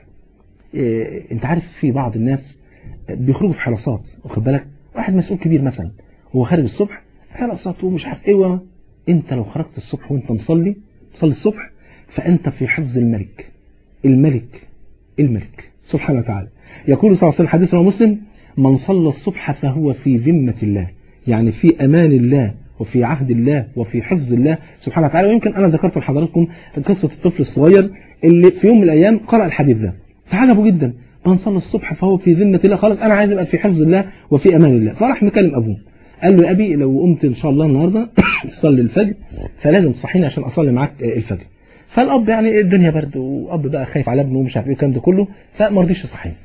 إيه انت عارف في بعض الناس بيخرجوا في حراسات واخد بالك واحد مسؤول كبير مثلا هو خارج الصبح حراسات ومش عارف ايه و- انت لو خرجت الصبح وانت مصلي تصلي الصبح فانت في حفظ الملك الملك الملك سبحانه وتعالى يقول صلى الله عليه وسلم حديث رواه مسلم من صلى الصبح فهو في ذمة الله يعني في أمان الله وفي عهد الله وفي حفظ الله سبحانه وتعالى ويمكن أنا ذكرت لحضراتكم قصة الطفل الصغير اللي في يوم من الأيام قرأ الحديث ده فعجبه جدا من صلى الصبح فهو في ذمة الله خلاص أنا عايز أبقى في حفظ الله وفي أمان الله فراح مكلم أبوه قال له يا أبي لو قمت إن شاء الله النهاردة تصلي الفجر فلازم تصحيني عشان أصلي معاك آه، الفجر فالأب يعني الدنيا برد وأب بقى خايف على ابنه ومش عارف إيه الكلام ده كله فما رضيش يصحيه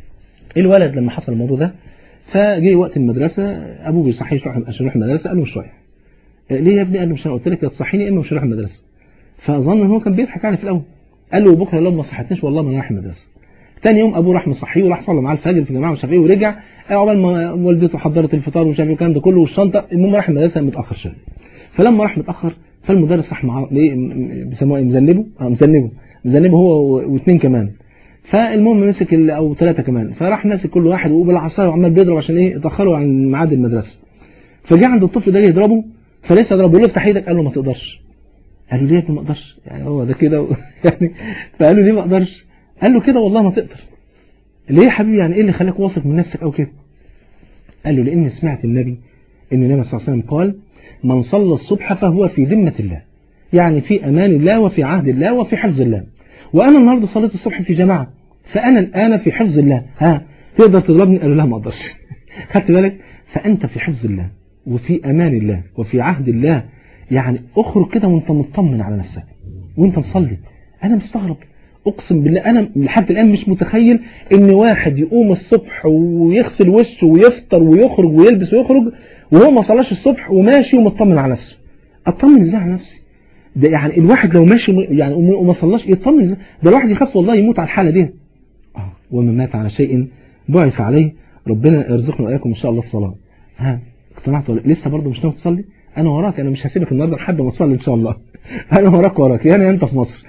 الولد لما حصل الموضوع ده فجه وقت المدرسة أبوه بيصحيه يروح عشان يروح المدرسة قال له مش رايح آه، ليه يا ابني قال له مش أنا قلت لك يا تصحيني يا إما مش هروح المدرسة فظن إن هو كان بيضحك يعني في الأول قال له بكرة لو ما صحتنيش والله ما أنا رايح المدرسة تاني يوم ابوه راح مصحيه وراح صلى معاه الفجر في الجماعه مش عارف ايه ورجع عقبال ما والدته حضرت الفطار ومش عارف ايه الكلام ده كله والشنطه المهم راح المدرسه متاخر شويه فلما راح متاخر فالمدرس راح معاه ليه م- بيسموه ايه مذنبه اه مذنبه مذنبه هو و- واثنين كمان فالمهم مسك ال- او ثلاثه كمان فراح ماسك كل واحد وبالعصايه وعمال بيضرب عشان ايه اتاخروا عن ميعاد المدرسه فجاء عند الطفل ده يضربه فلسه ضربه له افتح ايدك قال له ما تقدرش قال له ليه يا ابني ما اقدرش يعني هو ده كده و- يعني فقال له ليه ما اقدرش قال له كده والله ما تقدر ليه يا حبيبي يعني ايه اللي خلاك واثق من نفسك او كده قال له لاني سمعت النبي ان النبي صلى الله عليه وسلم قال من صلى الصبح فهو في ذمة الله يعني في امان الله وفي عهد الله وفي حفظ الله وانا النهارده صليت الصبح في جماعه فانا الان في حفظ الله ها تقدر تضربني قال له لا ما اقدرش خدت بالك فانت في حفظ الله وفي امان الله وفي عهد الله يعني اخرج كده وانت مطمن على نفسك وانت مصلي انا مستغرب اقسم بالله انا لحد الان مش متخيل ان واحد يقوم الصبح ويغسل وشه ويفطر ويخرج ويلبس ويخرج وهو ما صلاش الصبح وماشي ومطمن على نفسه اطمن ازاي على نفسي ده يعني الواحد لو ماشي م- يعني وم- وما صلاش يطمن ازاي ده الواحد يخاف والله يموت على الحاله دي اه ومن مات على شيء بعث عليه ربنا يرزقنا واياكم ان شاء الله الصلاه ها اقتنعت ولا لسه برضه مش ناوي تصلي انا وراك انا مش هسيبك النهارده لحد ما تصلي ان شاء الله انا وراك وراك يعني انت في مصر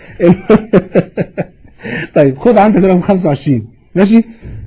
طيب خد عندك رقم 25 ماشي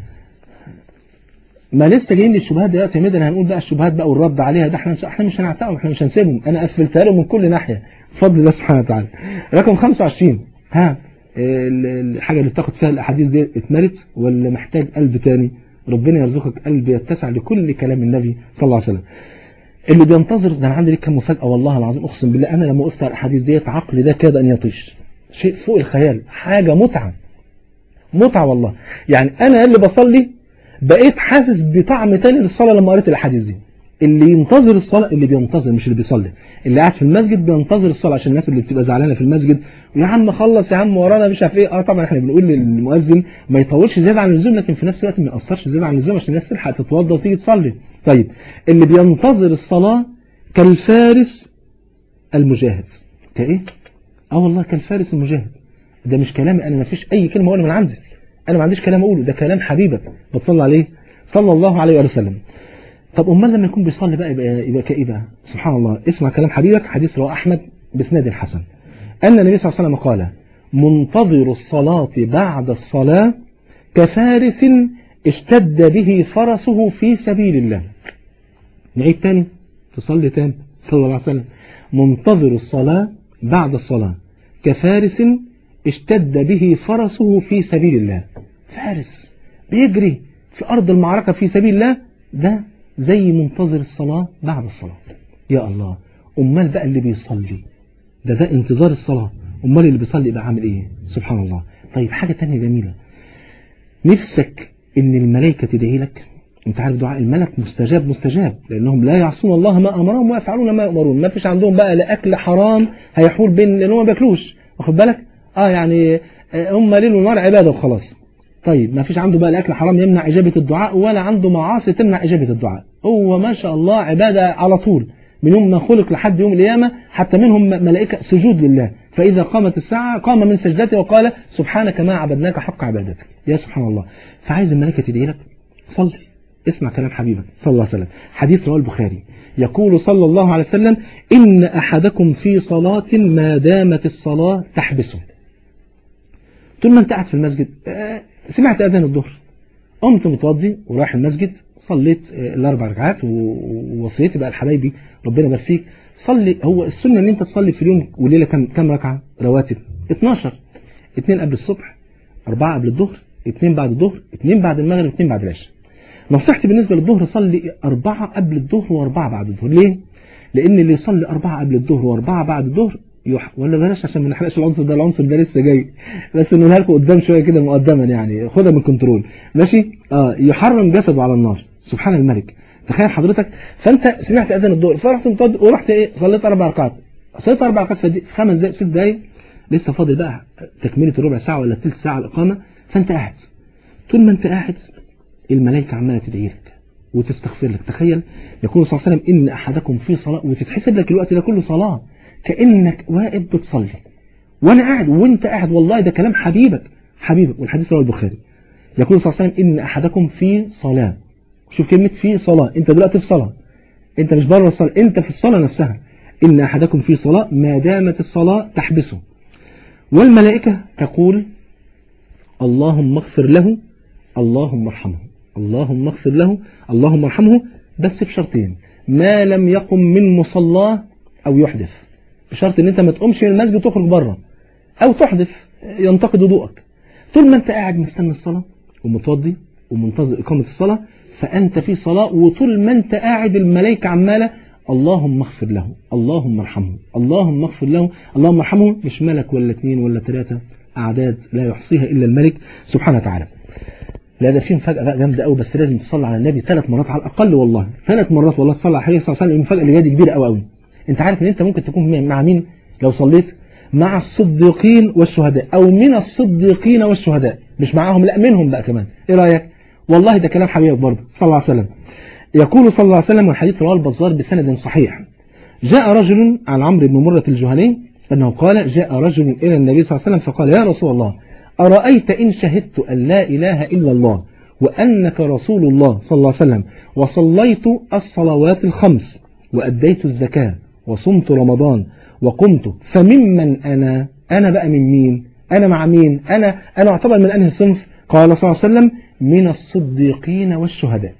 ما لسه جايين لي الشبهات دلوقتي يا مدن هنقول بقى الشبهات بقى والرد عليها ده احنا مش احنا مش هنعتقهم احنا مش هنسيبهم انا قفلتها لهم من كل ناحيه بفضل الله سبحانه وتعالى رقم 25 ها ال- الحاجه اللي بتاخد فيها الاحاديث دي اتملت ولا محتاج قلب تاني ربنا يرزقك قلب يتسع لكل كلام النبي صلى الله عليه وسلم اللي بينتظر ده انا عندي لك كم مفاجاه والله العظيم اقسم بالله انا لما وقفت على الاحاديث ديت عقلي ده كاد ان يطيش شيء فوق الخيال حاجه متعه متعه والله يعني انا اللي بصلي بقيت حاسس بطعم تاني للصلاه لما قريت الاحاديث دي اللي ينتظر الصلاه اللي بينتظر مش اللي بيصلي اللي قاعد في المسجد بينتظر الصلاه عشان الناس اللي بتبقى زعلانه في المسجد يا عم خلص يا عم ورانا مش عارف ايه اه طبعا احنا بنقول للمؤذن ما يطولش زياده عن اللزوم لكن في نفس الوقت ما يقصرش زياده عن اللزوم عشان الناس تلحق تتوضى وتيجي تصلي طيب اللي بينتظر الصلاه كالفارس المجاهد كايه اه والله كالفارس المجاهد ده مش كلامي انا ما فيش اي كلمه اقولها من عندي انا ما عنديش كلام اقوله ده كلام حبيبك بتصلي عليه صلى الله عليه وآله وسلم طب امال لما يكون بيصلي بقى يبقى يبقى كايه بقى سبحان الله اسمع كلام حبيبك حديث رواه احمد باسناد حسن ان النبي صلى الله عليه وسلم قال منتظر الصلاه بعد الصلاه كفارس اشتد به فرسه في سبيل الله نعيد تاني تصلي تاني صلى الله عليه وسلم منتظر الصلاة بعد الصلاة كفارس اشتد به فرسه في سبيل الله فارس بيجري في أرض المعركة في سبيل الله ده زي منتظر الصلاة بعد الصلاة يا الله أمال بقى اللي بيصلي ده ده انتظار الصلاة أمال اللي بيصلي يبقى عامل إيه سبحان الله طيب حاجة تانية جميلة نفسك ان الملائكة تدعي لك انت عارف دعاء الملك مستجاب مستجاب لانهم لا يعصون الله ما امرهم ويفعلون ما يؤمرون ما فيش عندهم بقى لا اكل حرام هيحول بين لانهم ما بياكلوش واخد بالك اه يعني آه، هم ليل ونهار عباده وخلاص طيب ما فيش عنده بقى الاكل حرام يمنع اجابه الدعاء ولا عنده معاصي تمنع اجابه الدعاء هو ما شاء الله عباده على طول من يوم ما خلق لحد يوم القيامه حتى منهم ملائكه سجود لله فاذا قامت الساعه قام من سجدته وقال سبحانك ما عبدناك حق عبادتك يا سبحان الله فعايز الملائكه تدعي لك صلي اسمع كلام حبيبك صلى الله عليه وسلم حديث رواه البخاري يقول صلى الله عليه وسلم إن أحدكم في صلاة ما دامت الصلاة تحبسه طول ما انت قاعد في المسجد آه، سمعت اذان الظهر قمت متوضي ورايح المسجد صليت آه، الاربع ركعات و- ووصيتي بقى لحبايبي ربنا يبارك فيك صلي هو السنه ان انت تصلي في اليوم وليله كم كم ركعه رواتب 12 اثنين قبل الصبح اربعه قبل الظهر اثنين بعد الظهر اثنين بعد المغرب اثنين بعد العشاء نصيحتي بالنسبه للظهر صلي اربعه قبل الظهر واربعه بعد الظهر ليه؟ لان اللي يصلي اربعه قبل الظهر واربعه بعد الظهر يح... ولا بلاش عشان ما نحرقش العنصر ده العنصر ده لسه جاي بس نقولها لكم قدام شويه كده مقدما يعني خدها من كنترول ماشي اه يحرم جسده على النار سبحان الملك تخيل حضرتك فانت سمعت اذان الظهر فرحت متوضي ورحت ايه صليت اربع ركعات صليت اربع ركعات في خمس دقائق ست دقائق لسه فاضل بقى تكمله الربع ساعه ولا ثلث ساعه الاقامه فانت قاعد طول ما انت قاعد الملائكه عماله تدعي لك وتستغفر لك تخيل يقول صلى الله عليه وسلم ان احدكم في صلاه وتتحسب لك الوقت ده كله صلاه كانك واقف بتصلي وانا قاعد وانت قاعد والله ده كلام حبيبك حبيبك والحديث رواه البخاري يقول صلى الله عليه وسلم ان احدكم في صلاه شوف كلمه في صلاه انت دلوقتي في صلاه انت مش بره الصلاه انت في الصلاه نفسها ان احدكم في صلاه ما دامت الصلاه تحبسه والملائكه تقول اللهم اغفر له اللهم ارحمه اللهم اغفر له اللهم ارحمه بس بشرطين ما لم يقم من مصلاه او يحدث بشرط ان انت ما تقومش من المسجد وتخرج بره او تحدث ينتقد وضوءك طول ما انت قاعد مستني الصلاه ومتوضي ومنتظر اقامه الصلاه فانت في صلاه وطول ما انت قاعد الملائكه عماله اللهم اغفر له اللهم ارحمه اللهم اغفر له اللهم ارحمه مش ملك ولا اثنين ولا ثلاثه اعداد لا يحصيها الا الملك سبحانه وتعالى لا ده في مفاجأة بقى جامدة قوي بس لازم تصلي على النبي ثلاث مرات على الأقل والله ثلاث مرات والله تصلي على الحبيب صلى الله عليه وسلم المفاجأة اللي جايه دي كبيرة قوي قوي أنت عارف إن أنت ممكن تكون مع مين لو صليت مع الصديقين والشهداء أو من الصديقين والشهداء مش معاهم لا منهم بقى كمان إيه رأيك؟ والله ده كلام حبيبك برضه صلى الله عليه وسلم يقول صلى الله عليه وسلم والحديث رواه البزار بسند صحيح جاء رجل عن عمرو بن مرة الجهني أنه قال جاء رجل إلى النبي صلى الله عليه وسلم فقال يا رسول الله أرأيت إن شهدت أن لا إله إلا الله وأنك رسول الله صلى الله عليه وسلم وصليت الصلوات الخمس وأديت الزكاة وصمت رمضان وقمت فممن أنا أنا بقى من مين أنا مع مين أنا أنا أعتبر من أنهي صنف قال صلى الله عليه وسلم من الصديقين والشهداء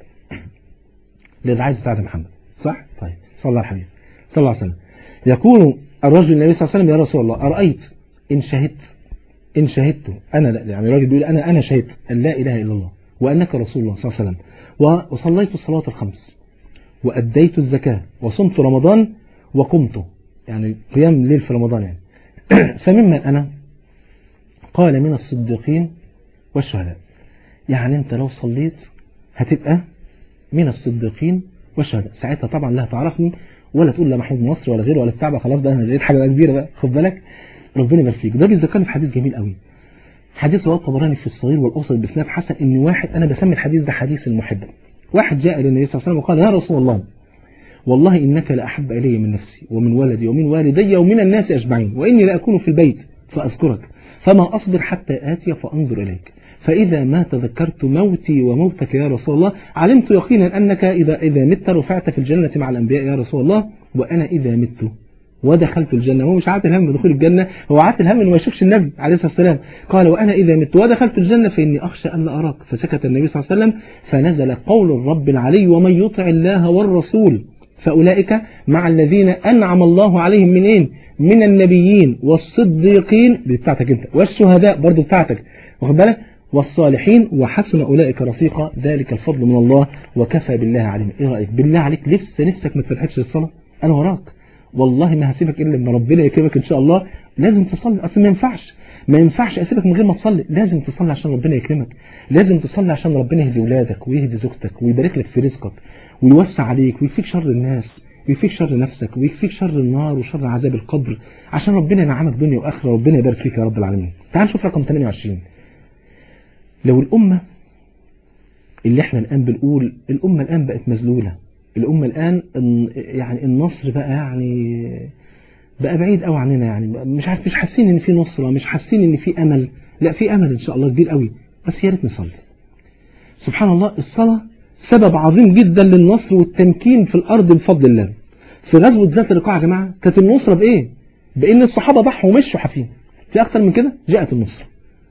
ده عايز بتاعت محمد صح طيب صلى الله عليه الحبيب صلى الله عليه وسلم يقول الرجل النبي صلى الله عليه وسلم يا رسول الله أرأيت إن شهدت إن شهدت أنا لا يعني الراجل بيقول أنا أنا شهدت أن لا إله إلا الله وأنك رسول الله صلى الله عليه وسلم وصليت الصلاة الخمس وأديت الزكاة وصمت رمضان وقمت يعني قيام الليل في رمضان يعني فممن أنا قال من الصديقين والشهداء يعني أنت لو صليت هتبقى من الصديقين والشهداء ساعتها طبعا لا تعرفني ولا تقول لا محمود مصري ولا غيره ولا بتاع بقى خلاص ده انا لقيت حاجه كبيره بقى خد بالك ربنا يبارك فيك ده بيذكرني في حديث جميل قوي حديث رواه الطبراني في الصغير والاوسط باسناد حسن ان واحد انا بسمي الحديث ده حديث المحب واحد جاء للنبي صلى الله عليه وسلم وقال يا رسول الله والله انك لاحب الي من نفسي ومن ولدي ومن والدي ومن الناس اجمعين واني لاكون في البيت فاذكرك فما اصبر حتى اتي فانظر اليك فإذا ما تذكرت موتي وموتك يا رسول الله علمت يقينا أنك إذا إذا مت رفعت في الجنة مع الأنبياء يا رسول الله وأنا إذا مت ودخلت الجنة هو مش عاتل هم بدخول الجنة هو عاتل هم انه ما يشوفش النبي عليه الصلاة والسلام قال وأنا إذا مت ودخلت الجنة فإني أخشى أن لا أراك فسكت النبي صلى الله عليه وسلم فنزل قول الرب العلي ومن يطع الله والرسول فأولئك مع الذين أنعم الله عليهم من إيه؟ من النبيين والصديقين دي بتاعتك أنت والشهداء برضو بتاعتك واخد بالك والصالحين وحسن أولئك رفيقا ذلك الفضل من الله وكفى بالله عليما إيه رأيك بالله عليك لسه نفسك ما تفتحش للصلاة أنا وراك والله ما هسيبك إلا لما ربنا يكرمك إن شاء الله لازم تصلي أصل ما ينفعش ما ينفعش أسيبك من غير ما تصلي لازم تصلي عشان ربنا يكرمك لازم تصلي عشان ربنا يهدي ولادك ويهدي زوجتك ويبارك لك في رزقك ويوسع عليك ويكفيك شر الناس ويكفيك شر نفسك ويكفيك شر النار وشر عذاب القبر عشان ربنا ينعمك دنيا وآخرة ربنا يبارك فيك يا رب العالمين تعال نشوف رقم 28 لو الأمة اللي احنا الآن بنقول الأمة الآن بقت مذلولة الأمة الآن يعني النصر بقى يعني بقى بعيد قوي عننا يعني مش عارف مش حاسين ان في نصرة مش حاسين ان في امل لا في امل ان شاء الله كبير قوي بس يا ريت نصلي سبحان الله الصلاة سبب عظيم جدا للنصر والتمكين في الارض بفضل الله في غزوة ذات الرقاع يا جماعة كانت النصرة بايه بان الصحابة ضحوا ومشوا حافين في اكتر من كده جاءت النصرة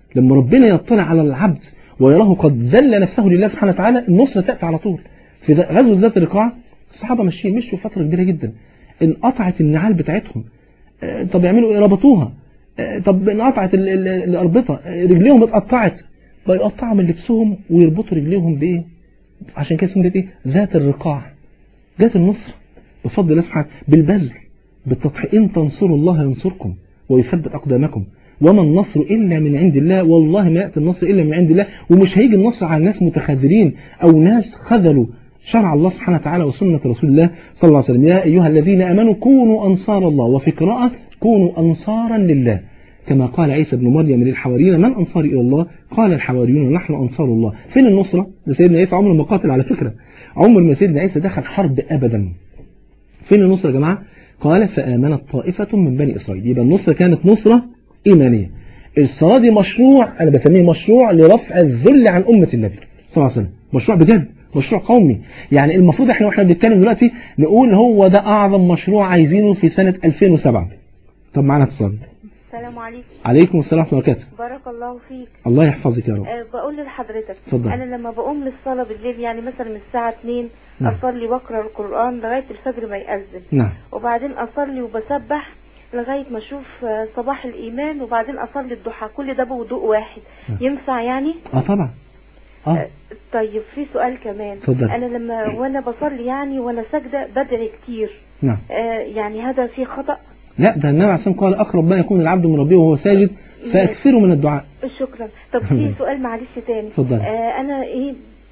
لما ربنا يطلع على العبد ويراه قد ذل نفسه لله سبحانه وتعالى النصرة تأتي على طول في غزوة ذات الرقاع الصحابة ماشيين مشوا فترة كبيرة جدا انقطعت النعال بتاعتهم آه، طب يعملوا ايه ربطوها آه، طب انقطعت ال- ال- الأربطة آه، رجليهم اتقطعت بقى يقطعوا من لبسهم ويربطوا رجليهم بايه عشان كده اسمها ايه ذات الرقاع ذات النصر بفضل الله سبحانه بالبذل بالتضحية إن تنصروا الله ينصركم ويثبت أقدامكم وما النصر إلا من عند الله والله ما يأتي النصر إلا من عند الله ومش هيجي النصر على ناس متخاذلين أو ناس خذلوا شرع الله سبحانه وتعالى وسنة رسول الله صلى الله عليه وسلم يا أيها الذين أمنوا كونوا أنصار الله وفي قراءة كونوا أنصارا لله كما قال عيسى بن مريم للحواريين من أنصاري إلى الله قال الحواريون نحن أنصار الله فين النصرة ده سيدنا عيسى عمره ما قاتل على فكرة عمر ما سيدنا عيسى دخل حرب أبدا فين النصرة يا جماعة قال فآمنت طائفة من بني إسرائيل يبقى النصرة كانت نصرة إيمانية الصلاة دي مشروع أنا بسميه مشروع لرفع الذل عن أمة النبي صلى الله عليه وسلم مشروع بجد مشروع قومي يعني المفروض احنا واحنا بنتكلم دلوقتي نقول هو ده أعظم مشروع عايزينه في سنة 2007 طب معانا اتصال السلام عليكم عليكم السلام ورحمة الله وبركاته بارك الله فيك الله يحفظك يا رب أه بقول لحضرتك اتفضل. انا لما بقوم للصلاه بالليل يعني مثلا من الساعه 2 نعم. اصلي واقرا القران لغايه الفجر ما يأذن نعم وبعدين اصلي وبسبح لغايه ما اشوف آه، صباح الايمان وبعدين اصلي الضحى كل ده بوضوء واحد ينفع يعني اه طبعا اه طيب في سؤال كمان اتفضل. انا لما وانا بصلي يعني وانا ساجده بدعي كتير نعم آه يعني هذا فيه خطأ لا ده النبي عليه الصلاة والسلام قال أقرب ما يكون العبد من ربه وهو ساجد فأكثروا من الدعاء شكرا طب في سؤال معلش تاني اتفضل. آه انا ايه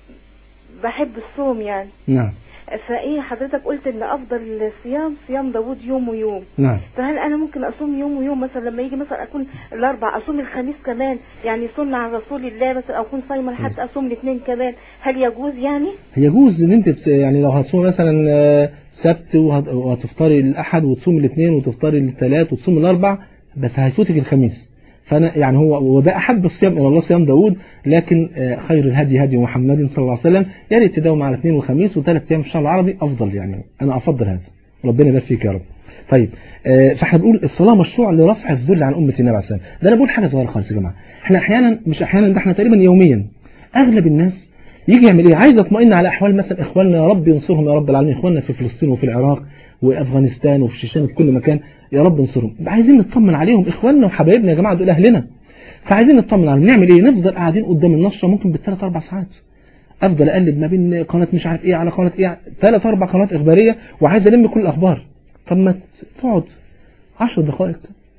بحب الصوم يعني نعم فايه حضرتك قلت ان افضل الصيام صيام داوود يوم ويوم نعم فهل انا ممكن اصوم يوم ويوم مثلا لما يجي مثلا اكون الاربع اصوم الخميس كمان يعني سنة عن رسول الله مثلا اكون صايمه لحد اصوم الاثنين كمان هل يجوز يعني يجوز ان انت بس يعني لو هتصوم مثلا آه، سبت وهت- وهتفطري الاحد وتصوم الاثنين وتفطري الثلاث وتصوم الاربع بس هيفوتك الخميس فانا يعني هو وده احب الصيام الى الله صيام داوود لكن آه، خير الهدي هدي محمد صلى الله عليه وسلم يا ريت تداوم على اثنين وخميس وثلاث ايام في الشهر العربي افضل يعني انا افضل هذا ربنا يبارك فيك يا رب طيب آه، فاحنا بنقول الصلاه مشروع لرفع الذل عن امه النبي عليه الصلاه والسلام ده انا بقول حاجه صغيره خالص يا جماعه احنا احيانا مش احيانا ده احنا تقريبا يوميا اغلب الناس يجي يعمل ايه عايز يطمئن على احوال مثلا اخواننا يا رب ينصرهم يا رب العالمين اخواننا في فلسطين وفي العراق وافغانستان وفي الشيشان وفي كل مكان يا رب انصرهم عايزين نطمن عليهم اخواننا وحبايبنا يا جماعه دول اهلنا فعايزين نطمن عليهم نعمل ايه نفضل قاعدين قدام النشره ممكن بالثلاث اربع ساعات افضل اقلب ما بين قناه مش عارف ايه على قناه ايه ثلاث اربع قنوات اخباريه وعايز الم كل الاخبار طب ما تقعد 10 دقائق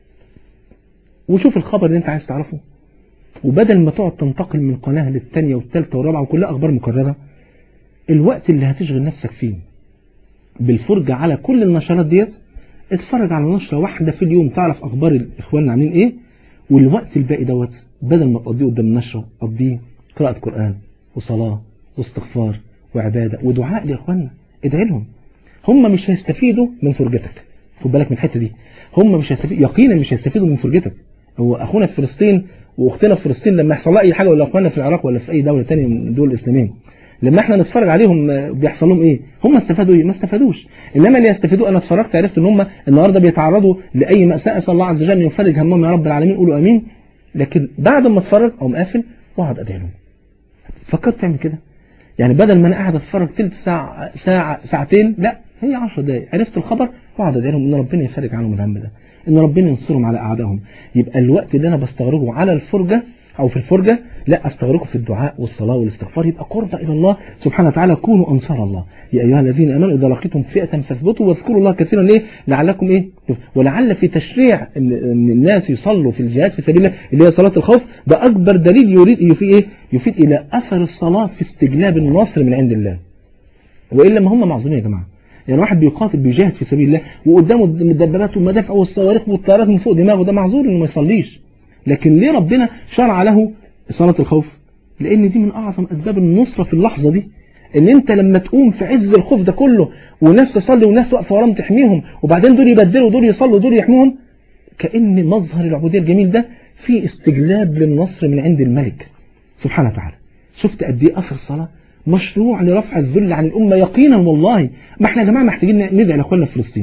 وشوف الخبر اللي انت عايز تعرفه وبدل ما تقعد تنتقل من قناه للثانيه والثالثه والرابعه وكلها اخبار مكرره الوقت اللي هتشغل نفسك فيه بالفرجه على كل النشرات ديت اتفرج على نشره واحده في اليوم تعرف اخبار اخواننا عاملين ايه والوقت الباقي دوت بدل ما تقضيه قدام النشره قضيه قراءه قران وصلاه واستغفار وعباده ودعاء لاخواننا ادعي لهم هم مش هيستفيدوا من فرجتك خد بالك من الحته دي هم مش هيستفيدوا يقينا مش هيستفيدوا من فرجتك هو اخونا في فلسطين واختنا في فلسطين لما يحصل لها اي حاجه ولا اخواننا في العراق ولا في اي دوله ثانيه من الدول الاسلاميه لما احنا نتفرج عليهم آه، بيحصل لهم ايه هم استفادوا ايه ما استفادوش انما اللي يستفيدوا انا اتفرجت عرفت ان هم النهارده بيتعرضوا لاي ماساه اسال الله عز وجل ان يفرج همهم يا رب العالمين قولوا امين لكن بعد ما اتفرج اقوم قافل واقعد ادعي لهم فكرت تعمل كده يعني بدل ما انا قاعد اتفرج تلت ساعه ساعه ساعتين لا هي 10 دقائق عرفت الخبر واقعد ادعي لهم ان ربنا يفرج عنهم الهم ده ان ربنا ينصرهم على اعدائهم يبقى الوقت اللي انا بستغرقه على الفرجه او في الفرجه لا استغرقه في الدعاء والصلاه والاستغفار يبقى قرب الى الله سبحانه وتعالى كونوا انصار الله يا ايها الذين امنوا اذا لقيتم فئه فاثبتوا واذكروا الله كثيرا ليه لعلكم ايه ولعل في تشريع ان إن الناس يصلوا في الجهاد في سبيل الله اللي هي صلاه الخوف ده اكبر دليل يريد يفيد ايه يفيد الى اثر الصلاه في استجلاب النصر من عند الله والا ما هم معذورين يا جماعه يعني واحد بيقاتل بيجاهد في سبيل الله وقدامه الدبابات والمدافع والصواريخ والطيارات من فوق دماغه ده معذور انه ما يصليش لكن ليه ربنا شرع له صلاه الخوف لان دي من اعظم اسباب النصره في اللحظه دي ان انت لما تقوم في عز الخوف ده كله وناس تصلي وناس واقفه وراهم تحميهم وبعدين دول يبدلوا ودول يصلوا ودول يحموهم كان مظهر العبوديه الجميل ده في استجلاب للنصر من عند الملك سبحانه وتعالى شفت قد ايه اثر الصلاه مشروع لرفع الذل عن الامه يقينا والله ما احنا يا جماعه محتاجين ندعي لاخواننا في فلسطين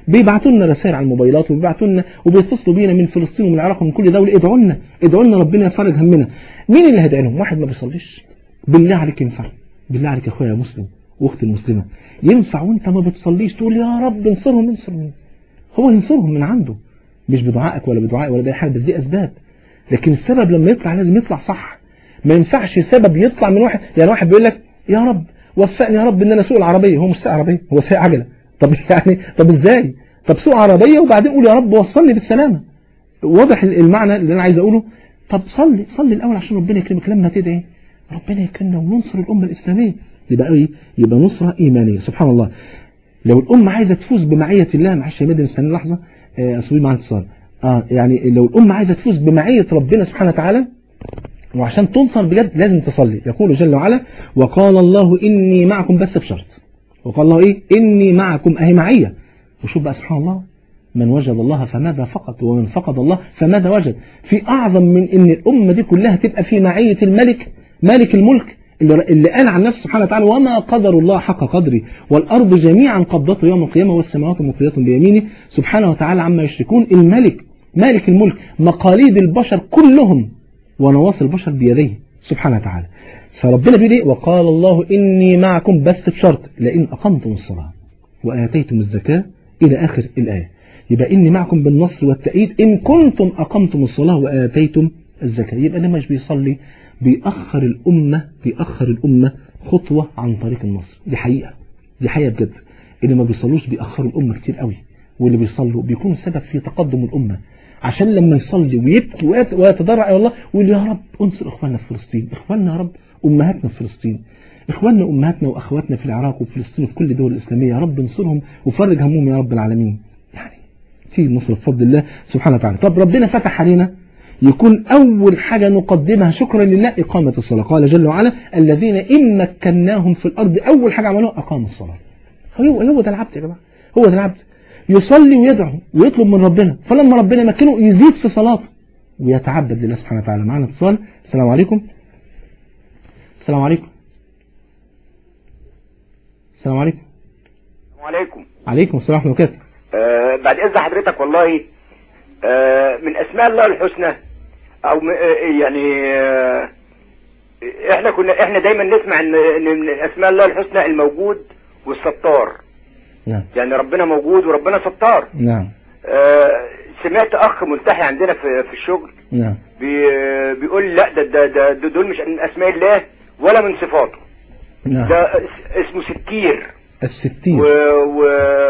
بيبعتوا لنا رسائل على الموبايلات وبيبعتوا لنا وبيتصلوا بينا من فلسطين ومن العراق ومن كل دوله ادعوا لنا ادعوا لنا ربنا يفرج همنا مين اللي هيدعي لهم واحد ما بيصليش بالله عليك ينفع بالله عليك يا اخويا يا مسلم واختي المسلمه ينفع وانت ما بتصليش تقول يا رب انصرهم انصر مين هو ينصرهم من عنده مش بدعائك ولا بدعائي ولا باي حاجه بس دي اسباب لكن السبب لما يطلع لازم يطلع صح ما ينفعش سبب يطلع من واحد يعني واحد بيقول لك يا رب وفقني يا رب ان انا اسوق العربيه هو مش سايق عربيه هو سايق عجله طب يعني طب ازاي طب سوق عربيه وبعدين قول يا رب وصلني بالسلامه واضح المعنى اللي انا عايز اقوله طب صلي صلي الاول عشان ربنا يكرمك لما تدعي ربنا يكرمنا وننصر الامه الاسلاميه يبقى ايه يبقى نصره ايمانيه سبحان الله لو الامه عايزه تفوز بمعيه الله معلش يا مدن استنى لحظه آه اصبري معانا اتصال اه يعني لو الامه عايزه تفوز بمعيه ربنا سبحانه وتعالى وعشان تنصر بجد لازم تصلي يقول جل وعلا وقال الله إني معكم بس بشرط وقال الله إيه إني معكم أهي معية وشوف بقى سبحان الله من وجد الله فماذا فقد ومن فقد الله فماذا وجد في أعظم من إن الأمة دي كلها تبقى في معية الملك مالك الملك اللي, اللي قال عن نفسه سبحانه وتعالى وما قدر الله حق قدره والأرض جميعا قبضته يوم القيامة والسماوات مطيات بيمينه سبحانه وتعالى عما يشركون الملك مالك الملك مقاليد البشر كلهم ونواصي البشر بيديه سبحانه وتعالى فربنا بيقول ايه وقال الله إني معكم بس بشرط لئن أقمتم الصلاة وآتيتم الزكاة إلى آخر الآية يبقى إني معكم بالنصر والتأييد إن كنتم أقمتم الصلاة وآتيتم الزكاة يبقى ده مش بيصلي بيأخر الأمة بيأخر الأمة خطوة عن طريق النصر دي حقيقة دي حقيقة بجد اللي ما بيصلوش بيأخروا الأمة كتير قوي واللي بيصلوا بيكون سبب في تقدم الأمة عشان لما يصلي ويبكي ويتضرع الى الله ويقول يا رب انصر اخواننا في فلسطين اخواننا يا رب امهاتنا في فلسطين اخواننا امهاتنا واخواتنا في العراق وفلسطين وفي كل الدول الاسلاميه يا رب انصرهم وفرج همهم يا رب العالمين يعني تيجي النصر بفضل الله سبحانه وتعالى طب ربنا فتح علينا يكون اول حاجه نقدمها شكرا لله اقامه الصلاه قال جل وعلا الذين ان مكناهم في الارض اول حاجه عملوها اقاموا الصلاه هو هو ده العبد يا جماعه هو ده العبد يصلي ويدعو ويطلب من ربنا فلما ربنا مكنه يزيد في صلاته ويتعبد لله سبحانه وتعالى معنا اتصال السلام عليكم السلام عليكم السلام عليكم وعليكم عليكم السلام ورحمه الله وبركاته آه بعد اذن حضرتك والله آه من اسماء الله الحسنى او م- آه يعني آه احنا كنا احنا دايما نسمع ان ان من اسماء الله الحسنى الموجود والستار نعم يعني ربنا موجود وربنا ستار نعم آه سمعت اخ ملتحي عندنا في في الشغل نعم بي بيقول لا ده ده ده ده دول مش من اسماء الله ولا من صفاته نعم ده اس- اسمه ستير الستين و... و...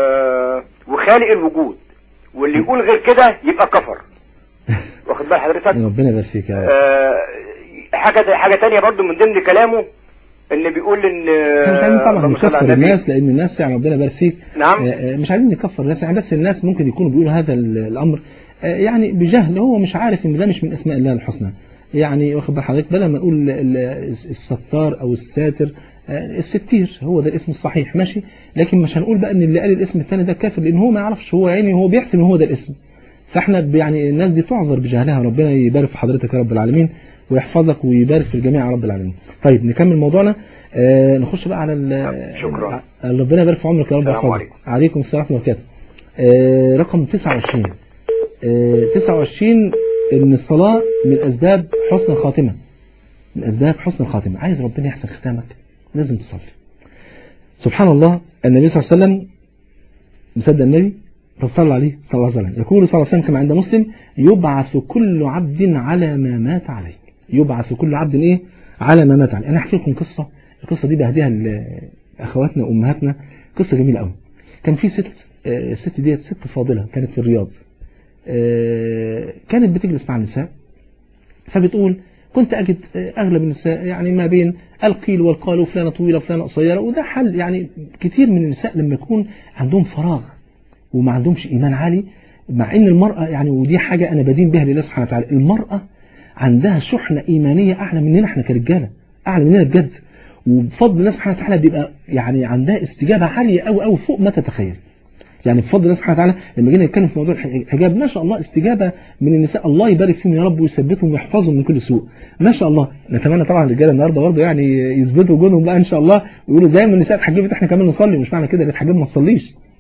وخالق الوجود واللي يقول غير كده يبقى كفر واخد بال حضرتك ربنا يبارك فيك يا رب آه حاجه حاجه تانية برضو من ضمن كلامه ان بيقول ان احنا مش عايزين طبعا اللهم صل على نكفر النبي. الناس لان الناس يعني ربنا يبارك فيك نعم. آه، آه، مش عايزين نكفر الناس يعني بس الناس ممكن يكونوا بيقولوا هذا ال- الامر آه، يعني بجهل هو مش عارف ان ده مش من اسماء الله الحسنى يعني واخد بال حضرتك بدل ما نقول ال- الستار او الساتر آه، الستير هو ده الاسم الصحيح ماشي لكن مش هنقول بقى ان اللي قال الاسم الثاني ده كافر لان هو ما يعرفش هو يعني هو بيحسب ان هو ده الاسم فاحنا ب- يعني الناس دي تعذر بجهلها ربنا يبارك في حضرتك يا رب العالمين ويحفظك ويبارك في الجميع يا رب العالمين طيب نكمل موضوعنا آه نخش بقى على ال- شكرا. آه، ربنا يبارك في عمرك يا رب السلام ويحفظك عليكم. عليكم السلام ورحمه الله وبركاته آه رقم 29 آه 29 ان الصلاه من اسباب حسن الخاتمه من اسباب حسن الخاتمه عايز ربنا يحسن ختامك لازم تصلي سبحان الله النبي صلى الله عليه وسلم مصدق النبي طب صلى عليه صلى الله عليه وسلم يقول صلى الله عليه وسلم كما عند مسلم يبعث كل عبد على ما مات عليه يبعث كل عبد ايه على ما مات عليه انا احكي لكم قصه القصه دي بهديها لاخواتنا وامهاتنا قصه جميله قوي كان في ست آه، الست ديت ست فاضله كانت في الرياض آه، كانت بتجلس مع النساء فبتقول كنت أجد آه، أغلب النساء يعني ما بين القيل والقال وفلانة طويلة وفلانة قصيرة وده حل يعني كتير من النساء لما يكون عندهم فراغ وما عندهمش إيمان عالي مع إن المرأة يعني ودي حاجة أنا بدين بها لله سبحانه وتعالى المرأة عندها شحنة إيمانية أعلى مننا إحنا كرجالة أعلى مننا بجد وبفضل الله سبحانه وتعالى بيبقى يعني عندها استجابة عالية أوي أوي فوق ما تتخيل يعني بفضل الله سبحانه وتعالى لما جينا نتكلم في موضوع الحجاب ما شاء الله استجابه من النساء الله يبارك فيهم يا رب ويثبتهم ويحفظهم من كل سوء ما شاء الله نتمنى طبعا الرجاله النهارده برضه يعني يثبتوا وجودهم بقى ان شاء الله ويقولوا زي ما النساء اتحجبت احنا كمان نصلي مش معنى كده اللي اتحجب ما تصليش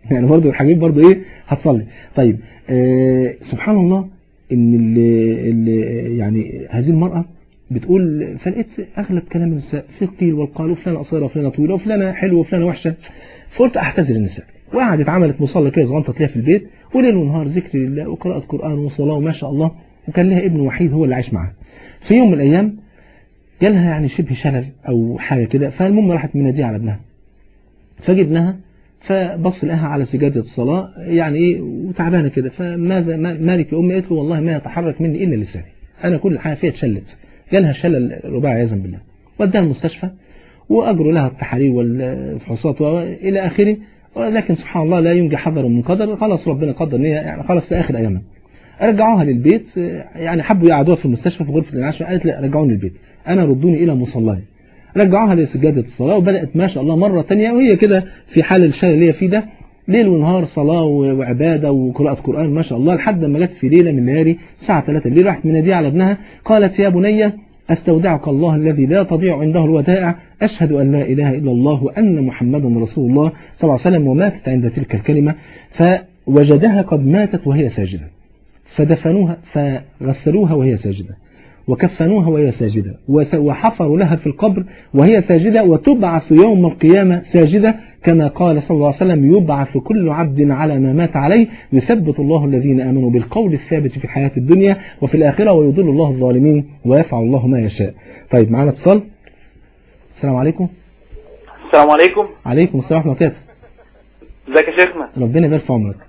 يعني برضه الحبيب برضه ايه هتصلي طيب آه سبحان الله ان اللي اللي يعني هذه المرأة بتقول فلقيت اغلب كلام النساء في قيل والقال وفلانة قصيرة وفلانة طويلة وفلانة حلوة وفلانة وحشة فقلت احتذر النساء وقعدت عملت مصلى كده صغنطة ليها في البيت وليل ونهار ذكر لله وقراءة قرآن وصلاة وما شاء الله وكان لها ابن وحيد هو اللي عايش معاها في يوم من الايام جالها يعني شبه شلل او حاجة كده فالمهم راحت مناديه على ابنها فجي ابنها فبص لها على سجادة الصلاة يعني ايه وتعبانة كده فماذا ما- مالك يا امي قالت له والله ما يتحرك مني الا لساني انا كل حاجة فيها اتشلت جالها شلل رباعي عياذا بالله وداها المستشفى واجروا لها التحاليل والفحوصات والى اخره ولكن سبحان الله لا ينجي حذر من قدر خلاص ربنا قدر ان هي يعني خلاص في اخر ايامها رجعوها للبيت يعني حبوا يقعدوها في المستشفى في غرفه الانعاش قالت لا رجعوني البيت انا ردوني الى مصلاي رجعوها لسجاده الصلاه وبدات ما شاء الله مره تانية وهي كده في حال الشلل اللي هي فيه ده ليل ونهار صلاه و- وعباده وقراءه قران ما شاء الله لحد ما جت في ليله من الليالي الساعه 3 بالليل راحت مناديه على ابنها قالت يا بني استودعك الله الذي لا تضيع عنده الودائع اشهد ان لا اله الا الله وان محمدا رسول الله صلى الله عليه وسلم وماتت عند تلك الكلمه فوجدها قد ماتت وهي ساجده فدفنوها فغسلوها وهي ساجدة وكفنوها وهي ساجدة وس- وحفروا لها في القبر وهي ساجدة وتبعث يوم القيامة ساجدة كما قال صلى الله عليه وسلم يبعث كل عبد على ما مات عليه يثبت الله الذين آمنوا بالقول الثابت في الحياة الدنيا وفي الآخرة ويضل الله الظالمين ويفعل الله ما يشاء طيب معنا اتصال السلام عليكم السلام عليكم عليكم السلام ورحمة الله وبركاته ازيك يا شيخنا ربنا يبارك في عمرك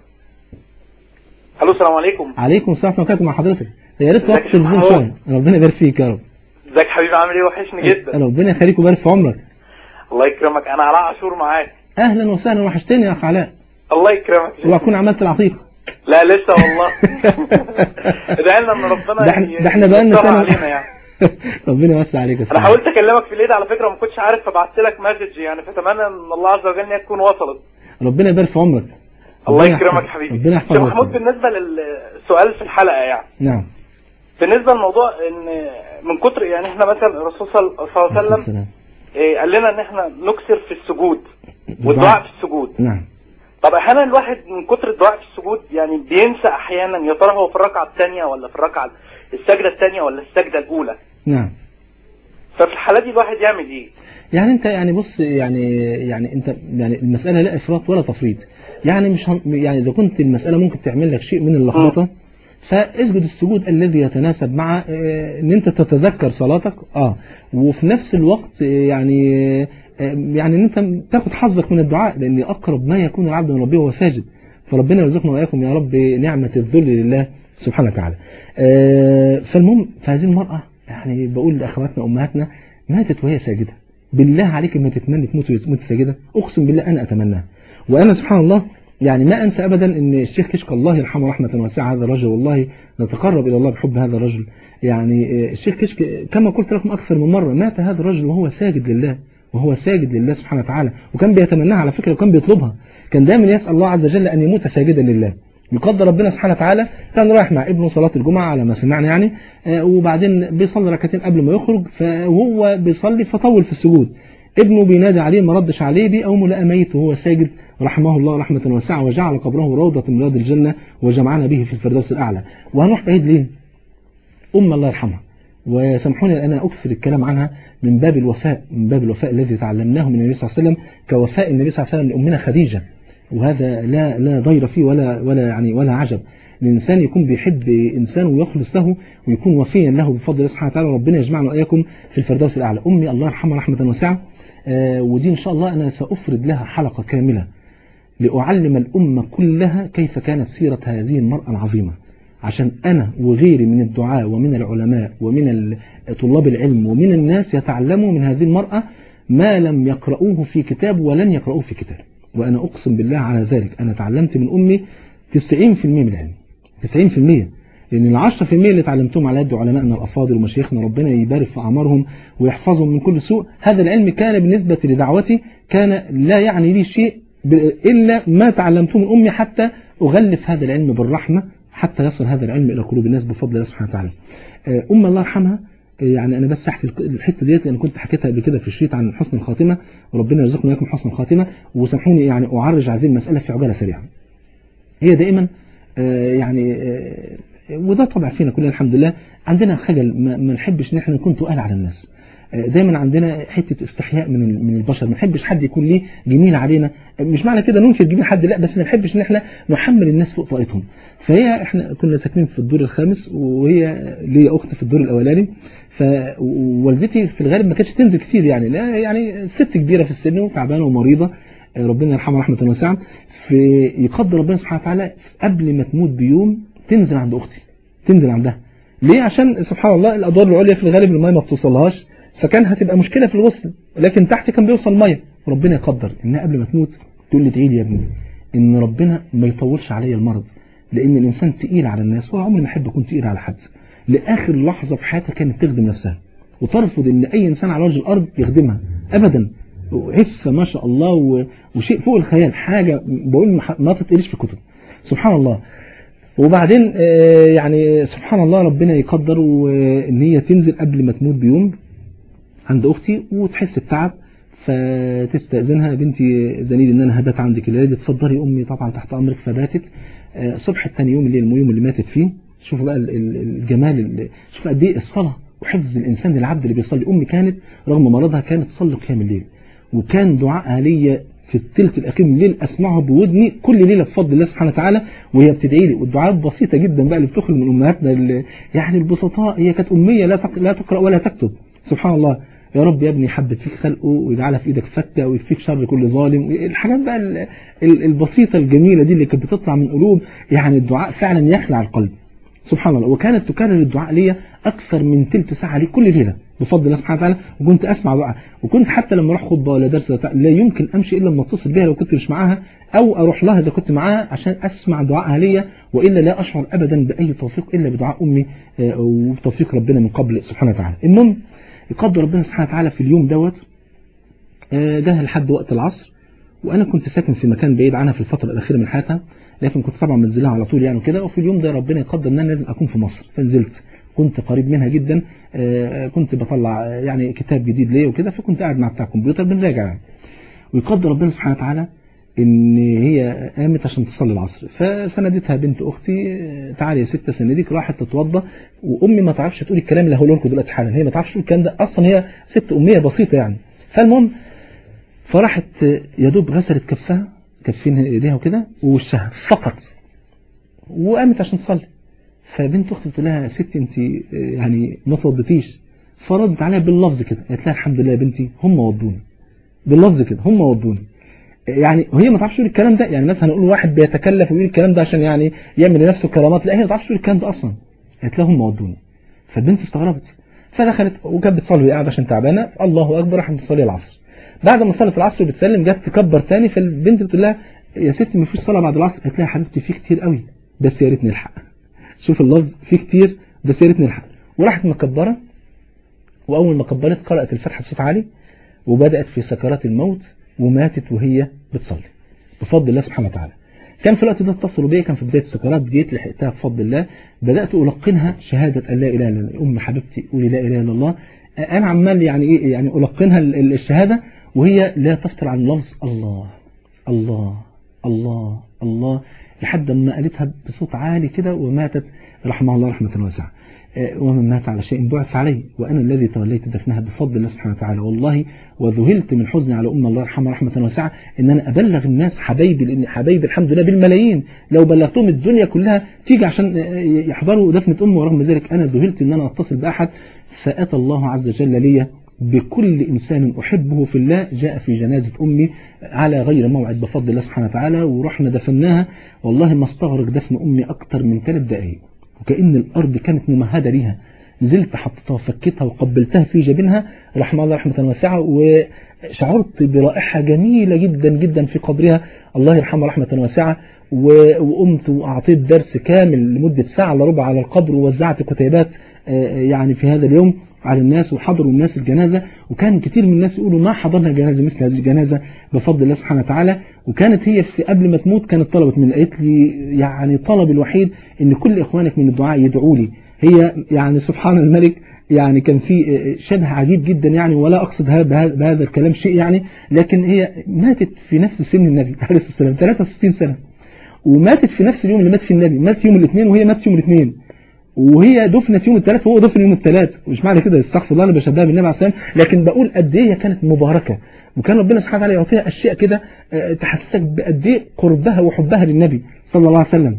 الو السلام عليكم عليكم السلام ورحمة الله وبركاته مع حضرتك يا ريت توقف ازيك يا التلفزيون محمود؟ شوية ربنا يبارك فيك يا رب ازيك حبيبي عامل ايه وحشني جدا ربنا يخليك ويبارك في عمرك الله يكرمك انا علاء عاشور معاك اهلا وسهلا وحشتني يا اخ علاء الله يكرمك واكون عملت العقيقه لا لسه والله ادعي لنا ان ربنا ده احنا ي- ده احنا بقالنا يستر سنه علينا يعني ربنا يوسع عليك يا انا سيدي. حاولت اكلمك في الليل على فكره ما كنتش عارف فبعت لك مسج يعني فاتمنى ان الله عز وجل ان هي تكون وصلت ربنا يبارك في عمرك الله ربنا يكرمك يحفظ- حبيبي ربنا شيخ يحفظك محمود بالنسبه للسؤال في الحلقه يعني نعم بالنسبه للموضوع ان من كتر يعني احنا مثلا الرسول صلى الله عليه وسلم السلام. إيه، قال لنا ان احنا نكثر في السجود والدعاء في السجود نعم طب احيانا الواحد من كتر الدعاء في السجود يعني بينسى احيانا يا ترى هو في الركعه الثانيه ولا في الركعه السجده الثانيه ولا السجده الاولى نعم ففي الحالة دي الواحد يعمل ايه يعني انت يعني بص يعني يعني انت يعني المساله لا افراط ولا تفريط يعني مش هم يعني اذا كنت المساله ممكن تعمل لك شيء من اللخبطه فاسجد السجود الذي يتناسب مع آه، ان انت تتذكر صلاتك اه وفي نفس الوقت آه، يعني آه، يعني ان انت تاخد حظك من الدعاء لان اقرب ما يكون العبد من ربه وهو ساجد فربنا يرزقنا واياكم يا رب نعمه الذل لله سبحانه وتعالى آه، فالمهم فهذه المراه يعني بقول لاخواتنا وامهاتنا ماتت وهي ساجده بالله عليك ما تتمنى تموت وتموت ساجده اقسم بالله انا اتمناها وانا سبحان الله يعني ما انسى ابدا ان الشيخ كشك الله يرحمه رحمه واسعه هذا الرجل والله نتقرب الى الله بحب هذا الرجل يعني آه، الشيخ كشك كما قلت لكم اكثر من مره مات هذا الرجل وهو ساجد لله وهو ساجد لله سبحانه وتعالى وكان بيتمناها على فكره وكان بيطلبها كان دايما يسال الله عز وجل ان يموت ساجدا لله يقدر ربنا سبحانه وتعالى كان رايح مع ابنه صلاة الجمعة على ما سمعنا يعني آه، وبعدين بيصلي ركعتين قبل ما يخرج فهو بيصلي فطول في السجود ابنه بينادي عليه ما ردش عليه بيقوم لقى ميت وهو ساجد رحمه الله رحمة واسعة وجعل قبره روضة من رياض الجنة وجمعنا به في الفردوس الأعلى وهنروح بعيد ليه؟ أم الله يرحمها وسامحوني أنا أكثر الكلام عنها من باب الوفاء من باب الوفاء الذي تعلمناه من النبي صلى الله عليه وسلم كوفاء النبي صلى الله عليه وسلم لأمنا خديجة وهذا لا لا ضير فيه ولا ولا يعني ولا عجب الإنسان يكون بيحب إنسان ويخلص له ويكون وفيا له بفضل الله سبحانه وتعالى ربنا يجمعنا وإياكم في الفردوس الأعلى أمي الله يرحمها رحمة واسعة آه، ودي إن شاء الله أنا سأفرد لها حلقة كاملة لأعلم الأمة كلها كيف كانت سيرة هذه المرأة العظيمة عشان أنا وغيري من الدعاء ومن العلماء ومن ال- طلاب العلم ومن الناس يتعلموا من هذه المرأة ما لم يقرؤوه في كتاب ولن يقرؤوه في كتاب وأنا أقسم بالله على ذلك أنا تعلمت من أمي 90% من العلم 90% لأن ال 10% اللي اتعلمتهم على يد علمائنا الأفاضل ومشايخنا ربنا يبارك في أعمارهم ويحفظهم من كل سوء هذا العلم كان بالنسبة لدعوتي كان لا يعني لي شيء ب- إلا ما تعلمته من أمي حتى أغلف هذا العلم بالرحمة حتى يصل هذا العلم إلى قلوب الناس بفضل الله سبحانه وتعالى آه، أم الله يرحمها يعني انا بس احكي الحته ديت لان كنت حكيتها قبل كده في الشريط عن حسن الخاتمه وربنا يرزقنا اياكم حسن الخاتمه وسامحوني يعني اعرج هذه المساله في عجاله سريعه. هي دائما آه، يعني آه، وده طبع فينا كلنا الحمد لله عندنا خجل ما ما نحبش ان احنا نكون تقال على الناس آه، دايما عندنا حته استحياء من ال- من البشر ما نحبش حد يكون ليه جميل علينا آه، مش معنى كده ننكر جميل حد لا بس ما نحبش ان احنا نحمل الناس فوق طاقتهم فهي احنا كنا ساكنين في الدور الخامس وهي ليا اخت في الدور الاولاني فوالدتي في الغالب ما كانتش تنزل كتير يعني لا يعني ست كبيره في السن وتعبانه ومريضه آه، ربنا يرحمها رحمه واسعه في يقدر ربنا سبحانه وتعالى قبل ما تموت بيوم تنزل عند اختي تنزل عندها ليه عشان سبحان الله الادوار العليا في الغالب الميه ما بتوصلهاش فكان هتبقى مشكله في الغسل لكن تحت كان بيوصل ميه وربنا يقدر انها قبل ما تموت تقول لي ادعي لي يا ابني ان ربنا ما يطولش عليا المرض لان الانسان تقيل على الناس وانا عمري ما احب اكون تقيل على حد لاخر لحظه في حياتها كانت تخدم نفسها وترفض ان اي انسان على وجه الارض يخدمها ابدا عفه ما شاء الله و- وشيء فوق الخيال حاجه بقول ما ح- ما تتقريش في الكتب سبحان الله وبعدين آه، يعني سبحان الله ربنا يقدر وان هي تنزل قبل ما تموت بيوم عند اختي وتحس بتعب فتستاذنها بنتي زنيد ان انا هبات عندك الليله دي اتفضلي يا امي طبعا تحت امرك فباتت آه، صبح الثاني يوم اللي هي اليوم اللي ماتت فيه شوفوا بقى ال- ال- الجمال ال- شوفوا قد ايه الصلاه وحفظ الانسان للعبد اللي بيصلي امي كانت رغم مرضها كانت تصلي قيام الليل وكان دعائها ليا في الثلث الاخير من الليل اسمعه بودني كل ليله بفضل الله سبحانه وتعالى وهي بتدعي لي والدعاء بسيطه جدا بقى اللي بتخرج من امهاتنا اللي يعني البسطاء هي كانت اميه لا تق- لا تقرا ولا تكتب سبحان الله يا رب يا ابني يحبب فيك خلقه ويجعلها في ايدك فكه ويكفيك شر كل ظالم الحاجات بقى ال- ال- البسيطه الجميله دي اللي كانت بتطلع من قلوب يعني الدعاء فعلا يخلع القلب سبحان الله وكانت تكرر الدعاء ليا اكثر من تلت ساعه لي كل ليله بفضل الله سبحانه وتعالى وكنت اسمع دعاء وكنت حتى لما اروح خطبه ولا درس ولا بتاع، لا يمكن امشي الا لما اتصل بها لو كنت مش معاها او اروح لها اذا كنت معاها عشان اسمع دعائها ليا والا لا اشعر ابدا باي توفيق الا بدعاء امي آه، وبتوفيق ربنا من قبل سبحانه وتعالى المهم يقدر ربنا سبحانه وتعالى في اليوم دوت آه، جه لحد وقت العصر وانا كنت ساكن في مكان بعيد عنها في الفتره الاخيره من حياتها لكن كنت طبعا منزلها على طول يعني وكده وفي اليوم ده ربنا يقدر ان انا لازم اكون في مصر فنزلت كنت قريب منها جدا آه، كنت بطلع آه، يعني كتاب جديد ليا وكده فكنت قاعد مع بتاع الكمبيوتر بنراجع يعني ويقدر ربنا سبحانه وتعالى ان هي قامت عشان تصلي العصر فسندتها بنت اختي آه، تعالي يا ستة سنديك راحت تتوضى وامي ما تعرفش تقول الكلام اللي هقوله لكم دلوقتي حالا هي ما تعرفش تقول الكلام ده اصلا هي ست اميه بسيطه يعني فالمهم فراحت يا دوب غسلت كفها كفين ايديها وكده ووشها فقط وقامت عشان تصلي فبنت اختي بتقول لها يا ستي انت يعني ما توضيتيش فردت عليها باللفظ كده قالت لها الحمد لله يا بنتي هم وضوني باللفظ كده هم وضوني يعني وهي ما تعرفش تقول الكلام ده يعني مثلا هنقول واحد بيتكلف ويقول الكلام ده عشان يعني يعمل لنفسه كرامات لا هي ما تعرفش تقول الكلام ده اصلا قالت لها هم ودوني فالبنت استغربت فدخلت وكانت بتصلي وهي قاعده عشان تعبانه الله اكبر راحت تصلي العصر بعد ما صلت العصر بتسلم جت تكبر تاني فالبنت بتقول لها يا ستي ما فيش صلاه بعد العصر قالت لها يا حبيبتي في كتير قوي بس يا ريت نلحق شوف اللفظ في كتير بس يا ريت نلحق وراحت مكبره واول ما كبرت قرات الفاتحه بصوت عالي وبدات في سكرات الموت وماتت وهي بتصلي بفضل الله سبحانه وتعالى كان في الوقت ده اتصلوا بيا كان في بدايه السكرات جيت لحقتها بفضل الله بدات القنها شهاده ان لا اله الا الله ام حبيبتي قولي لا اله الا الله انا عمال يعني ايه يعني القنها ال- ال- الشهاده وهي لا تفتر عن لفظ الله الله الله الله لحد ما قالتها بصوت عالي كده وماتت رحمها الله رحمه واسعه آه، ومن مات على شيء بعث عليه وانا الذي توليت دفنها بفضل الله سبحانه وتعالى والله وذهلت من حزني على ام الله يرحمها رحمه واسعه ان انا ابلغ الناس حبايبي لان حبايبي الحمد لله بالملايين لو بلغتهم الدنيا كلها تيجي عشان آه، يحضروا دفنه امي ورغم ذلك انا ذهلت ان انا اتصل باحد فاتى الله عز وجل لي بكل إنسان أحبه في الله جاء في جنازة أمي على غير موعد بفضل الله سبحانه وتعالى ورحنا دفناها والله ما استغرق دفن أمي أكتر من ثلاث دقائق وكأن الأرض كانت ممهدة ليها نزلت حطيتها وفكيتها وقبلتها في جبينها رحمة الله رحمة واسعة وشعرت برائحة جميلة جدا جدا في قبرها الله يرحمها رحمة واسعة و- وقمت وأعطيت درس كامل لمدة ساعة إلا ربع على القبر ووزعت كتيبات آه، يعني في هذا اليوم على الناس وحضروا الناس الجنازة وكان كتير من الناس يقولوا ما حضرنا جنازة مثل هذه الجنازة بفضل الله سبحانه وتعالى وكانت هي في قبل ما تموت كانت طلبت من قالت لي يعني طلب الوحيد ان كل اخوانك من الدعاء يدعوا لي هي يعني سبحان الملك يعني كان في شبه عجيب جدا يعني ولا اقصد هذا بهذا بهذا الكلام شيء يعني لكن هي ماتت في نفس سن النبي عليه الصلاه والسلام 63 سنه وماتت في نفس اليوم اللي مات فيه النبي مات يوم الاثنين وهي ماتت يوم الاثنين وهي دفنت يوم الثلاث وهو دفن يوم الثلاث مش معنى كده استغفر الله انا بشبهها بالنبي عليه الصلاه والسلام لكن بقول قد ايه هي كانت مباركه وكان ربنا سبحانه وتعالى يعطيها اشياء كده آه، تحسسك بقد ايه قربها وحبها للنبي صلى الله عليه وسلم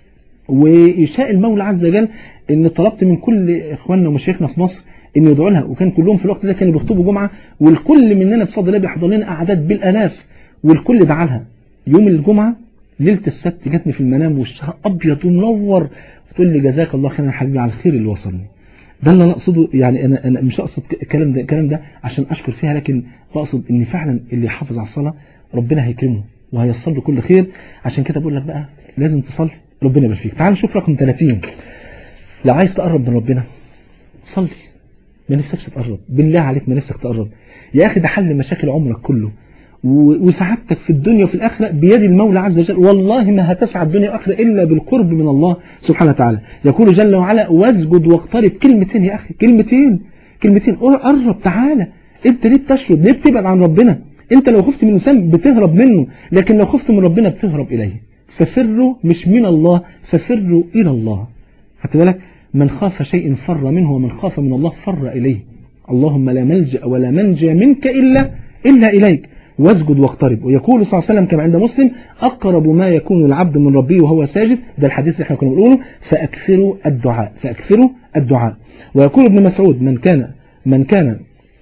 ويشاء المولى عز وجل ان طلبت من كل اخواننا ومشايخنا في مصر ان يدعوا لها وكان كلهم في الوقت ده كانوا بيخطبوا جمعه والكل مننا بفضل الله بيحضر لنا اعداد بالالاف والكل دعا لها يوم الجمعه ليله السبت جاتني في المنام وشها ابيض ومنور وتقول لي جزاك الله خيرا يا حبيبي على الخير اللي وصلني ده اللي انا اقصده يعني انا انا مش اقصد الكلام ده الكلام ده عشان اشكر فيها لكن بقصد ان فعلا اللي يحافظ على الصلاه ربنا هيكرمه وهيصل له كل خير عشان كده بقول لك بقى لازم تصلي ربنا يبارك فيك تعال نشوف رقم 30 لو عايز تقرب من ربنا صلي ما نفسكش تقرب بالله عليك ما نفسك تقرب يا اخي ده حل مشاكل عمرك كله و- وسعادتك في الدنيا وفي الآخرة بيد المولى عز وجل والله ما هتسعد الدنيا والآخرة إلا بالقرب من الله سبحانه وتعالى يقول جل وعلا واسجد واقترب كلمتين يا أخي كلمتين كلمتين قول قرب تعالى انت ليه بتشرد ليه بتبعد عن ربنا انت لو خفت من الانسان بتهرب منه لكن لو خفت من ربنا بتهرب اليه ففروا مش من الله ففروا الى الله خدت بالك من خاف شيء فر منه ومن خاف من الله فر اليه اللهم لا ملجا ولا منجا منك الا الا اليك واسجد واقترب ويقول صلى الله عليه وسلم كما عند مسلم اقرب ما يكون العبد من ربه وهو ساجد ده الحديث اللي احنا كنا بنقوله فاكثروا الدعاء فاكثروا الدعاء ويقول ابن مسعود من كان من كان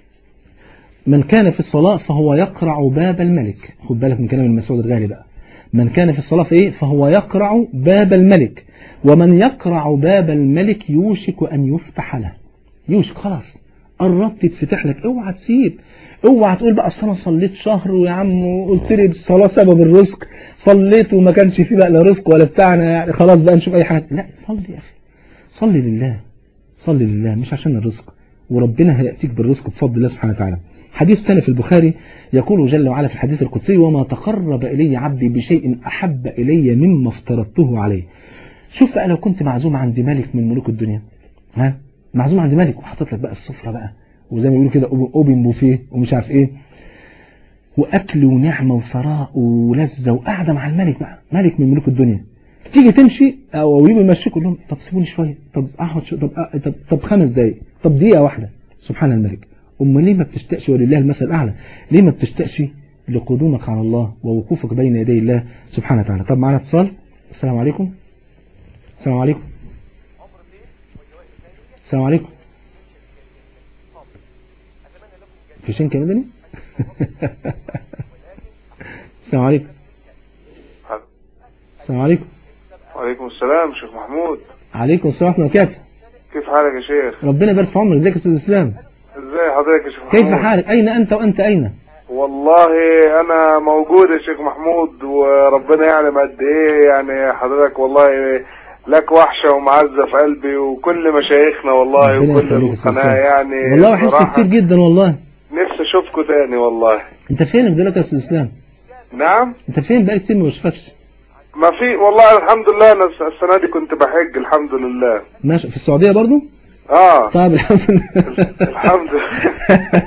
من كان في الصلاة فهو يقرع باب الملك خد بالك من كلام المسعود الغالي بقى من كان في الصلاة فإيه فهو يقرع باب الملك ومن يقرع باب الملك يوشك أن يفتح له يوشك خلاص قربت يتفتح لك اوعى تسيب اوعى تقول بقى اصل انا صليت شهر ويا عم وقلت لي الصلاه سبب الرزق صليت وما كانش فيه بقى لا رزق ولا بتاعنا يعني خلاص بقى نشوف اي حاجه لا صلي يا اخي صلي لله صلي لله مش عشان الرزق وربنا هياتيك بالرزق بفضل الله سبحانه وتعالى حديث ثاني في البخاري يقول جل وعلا في الحديث القدسي وما تقرب الي عبدي بشيء احب الي مما افترضته عليه شوف بقى لو كنت معزوم عند ملك من ملوك الدنيا ها معزوم عند ملك وحاطط لك بقى السفره بقى وزي ما بيقولوا كده اوبن بوفيه ومش عارف ايه واكل ونعمه وثراء ولذه وقاعده مع الملك بقى ملك من ملوك الدنيا تيجي تمشي او يجوا يمشيك لهم طب سيبوني شويه طب اقعد شويه طب أ- طب, طب خمس دقايق طب دقيقه واحده سبحان الملك امال ليه ما بتشتاقش ولله المثل الاعلى ليه ما بتشتاقش لقدومك على الله ووقوفك بين يدي الله سبحانه وتعالى طب معانا اتصال السلام عليكم السلام عليكم السلام عليكم في شنكة مدني السلام عليكم السلام عليكم وعليكم السلام شيخ محمود عليكم السلام ورحمة الله وبركاته كيف حالك يا شيخ ربنا يبارك في عمرك ازيك يا استاذ اسلام ازاي حضرتك يا شيخ محمود كيف حالك اين انت وانت اين والله انا موجود يا شيخ محمود وربنا يعلم قد ايه يعني حضرتك والله لك وحشة ومعزة في قلبي وكل مشايخنا والله ربنا وكل يخليك يا أستاذ القناة إسلام. يعني والله وحشت بصراحة كتير جدا والله نفسي اشوفكم تاني والله انت فينك دلوقتي يا استاذ اسلام نعم انت فين بقالك كتير ما بشوفكش ما في والله الحمد لله انا الس- السنة دي كنت بحج الحمد لله ماشي في السعودية برضو اه طيب الحمد لله الحمد لله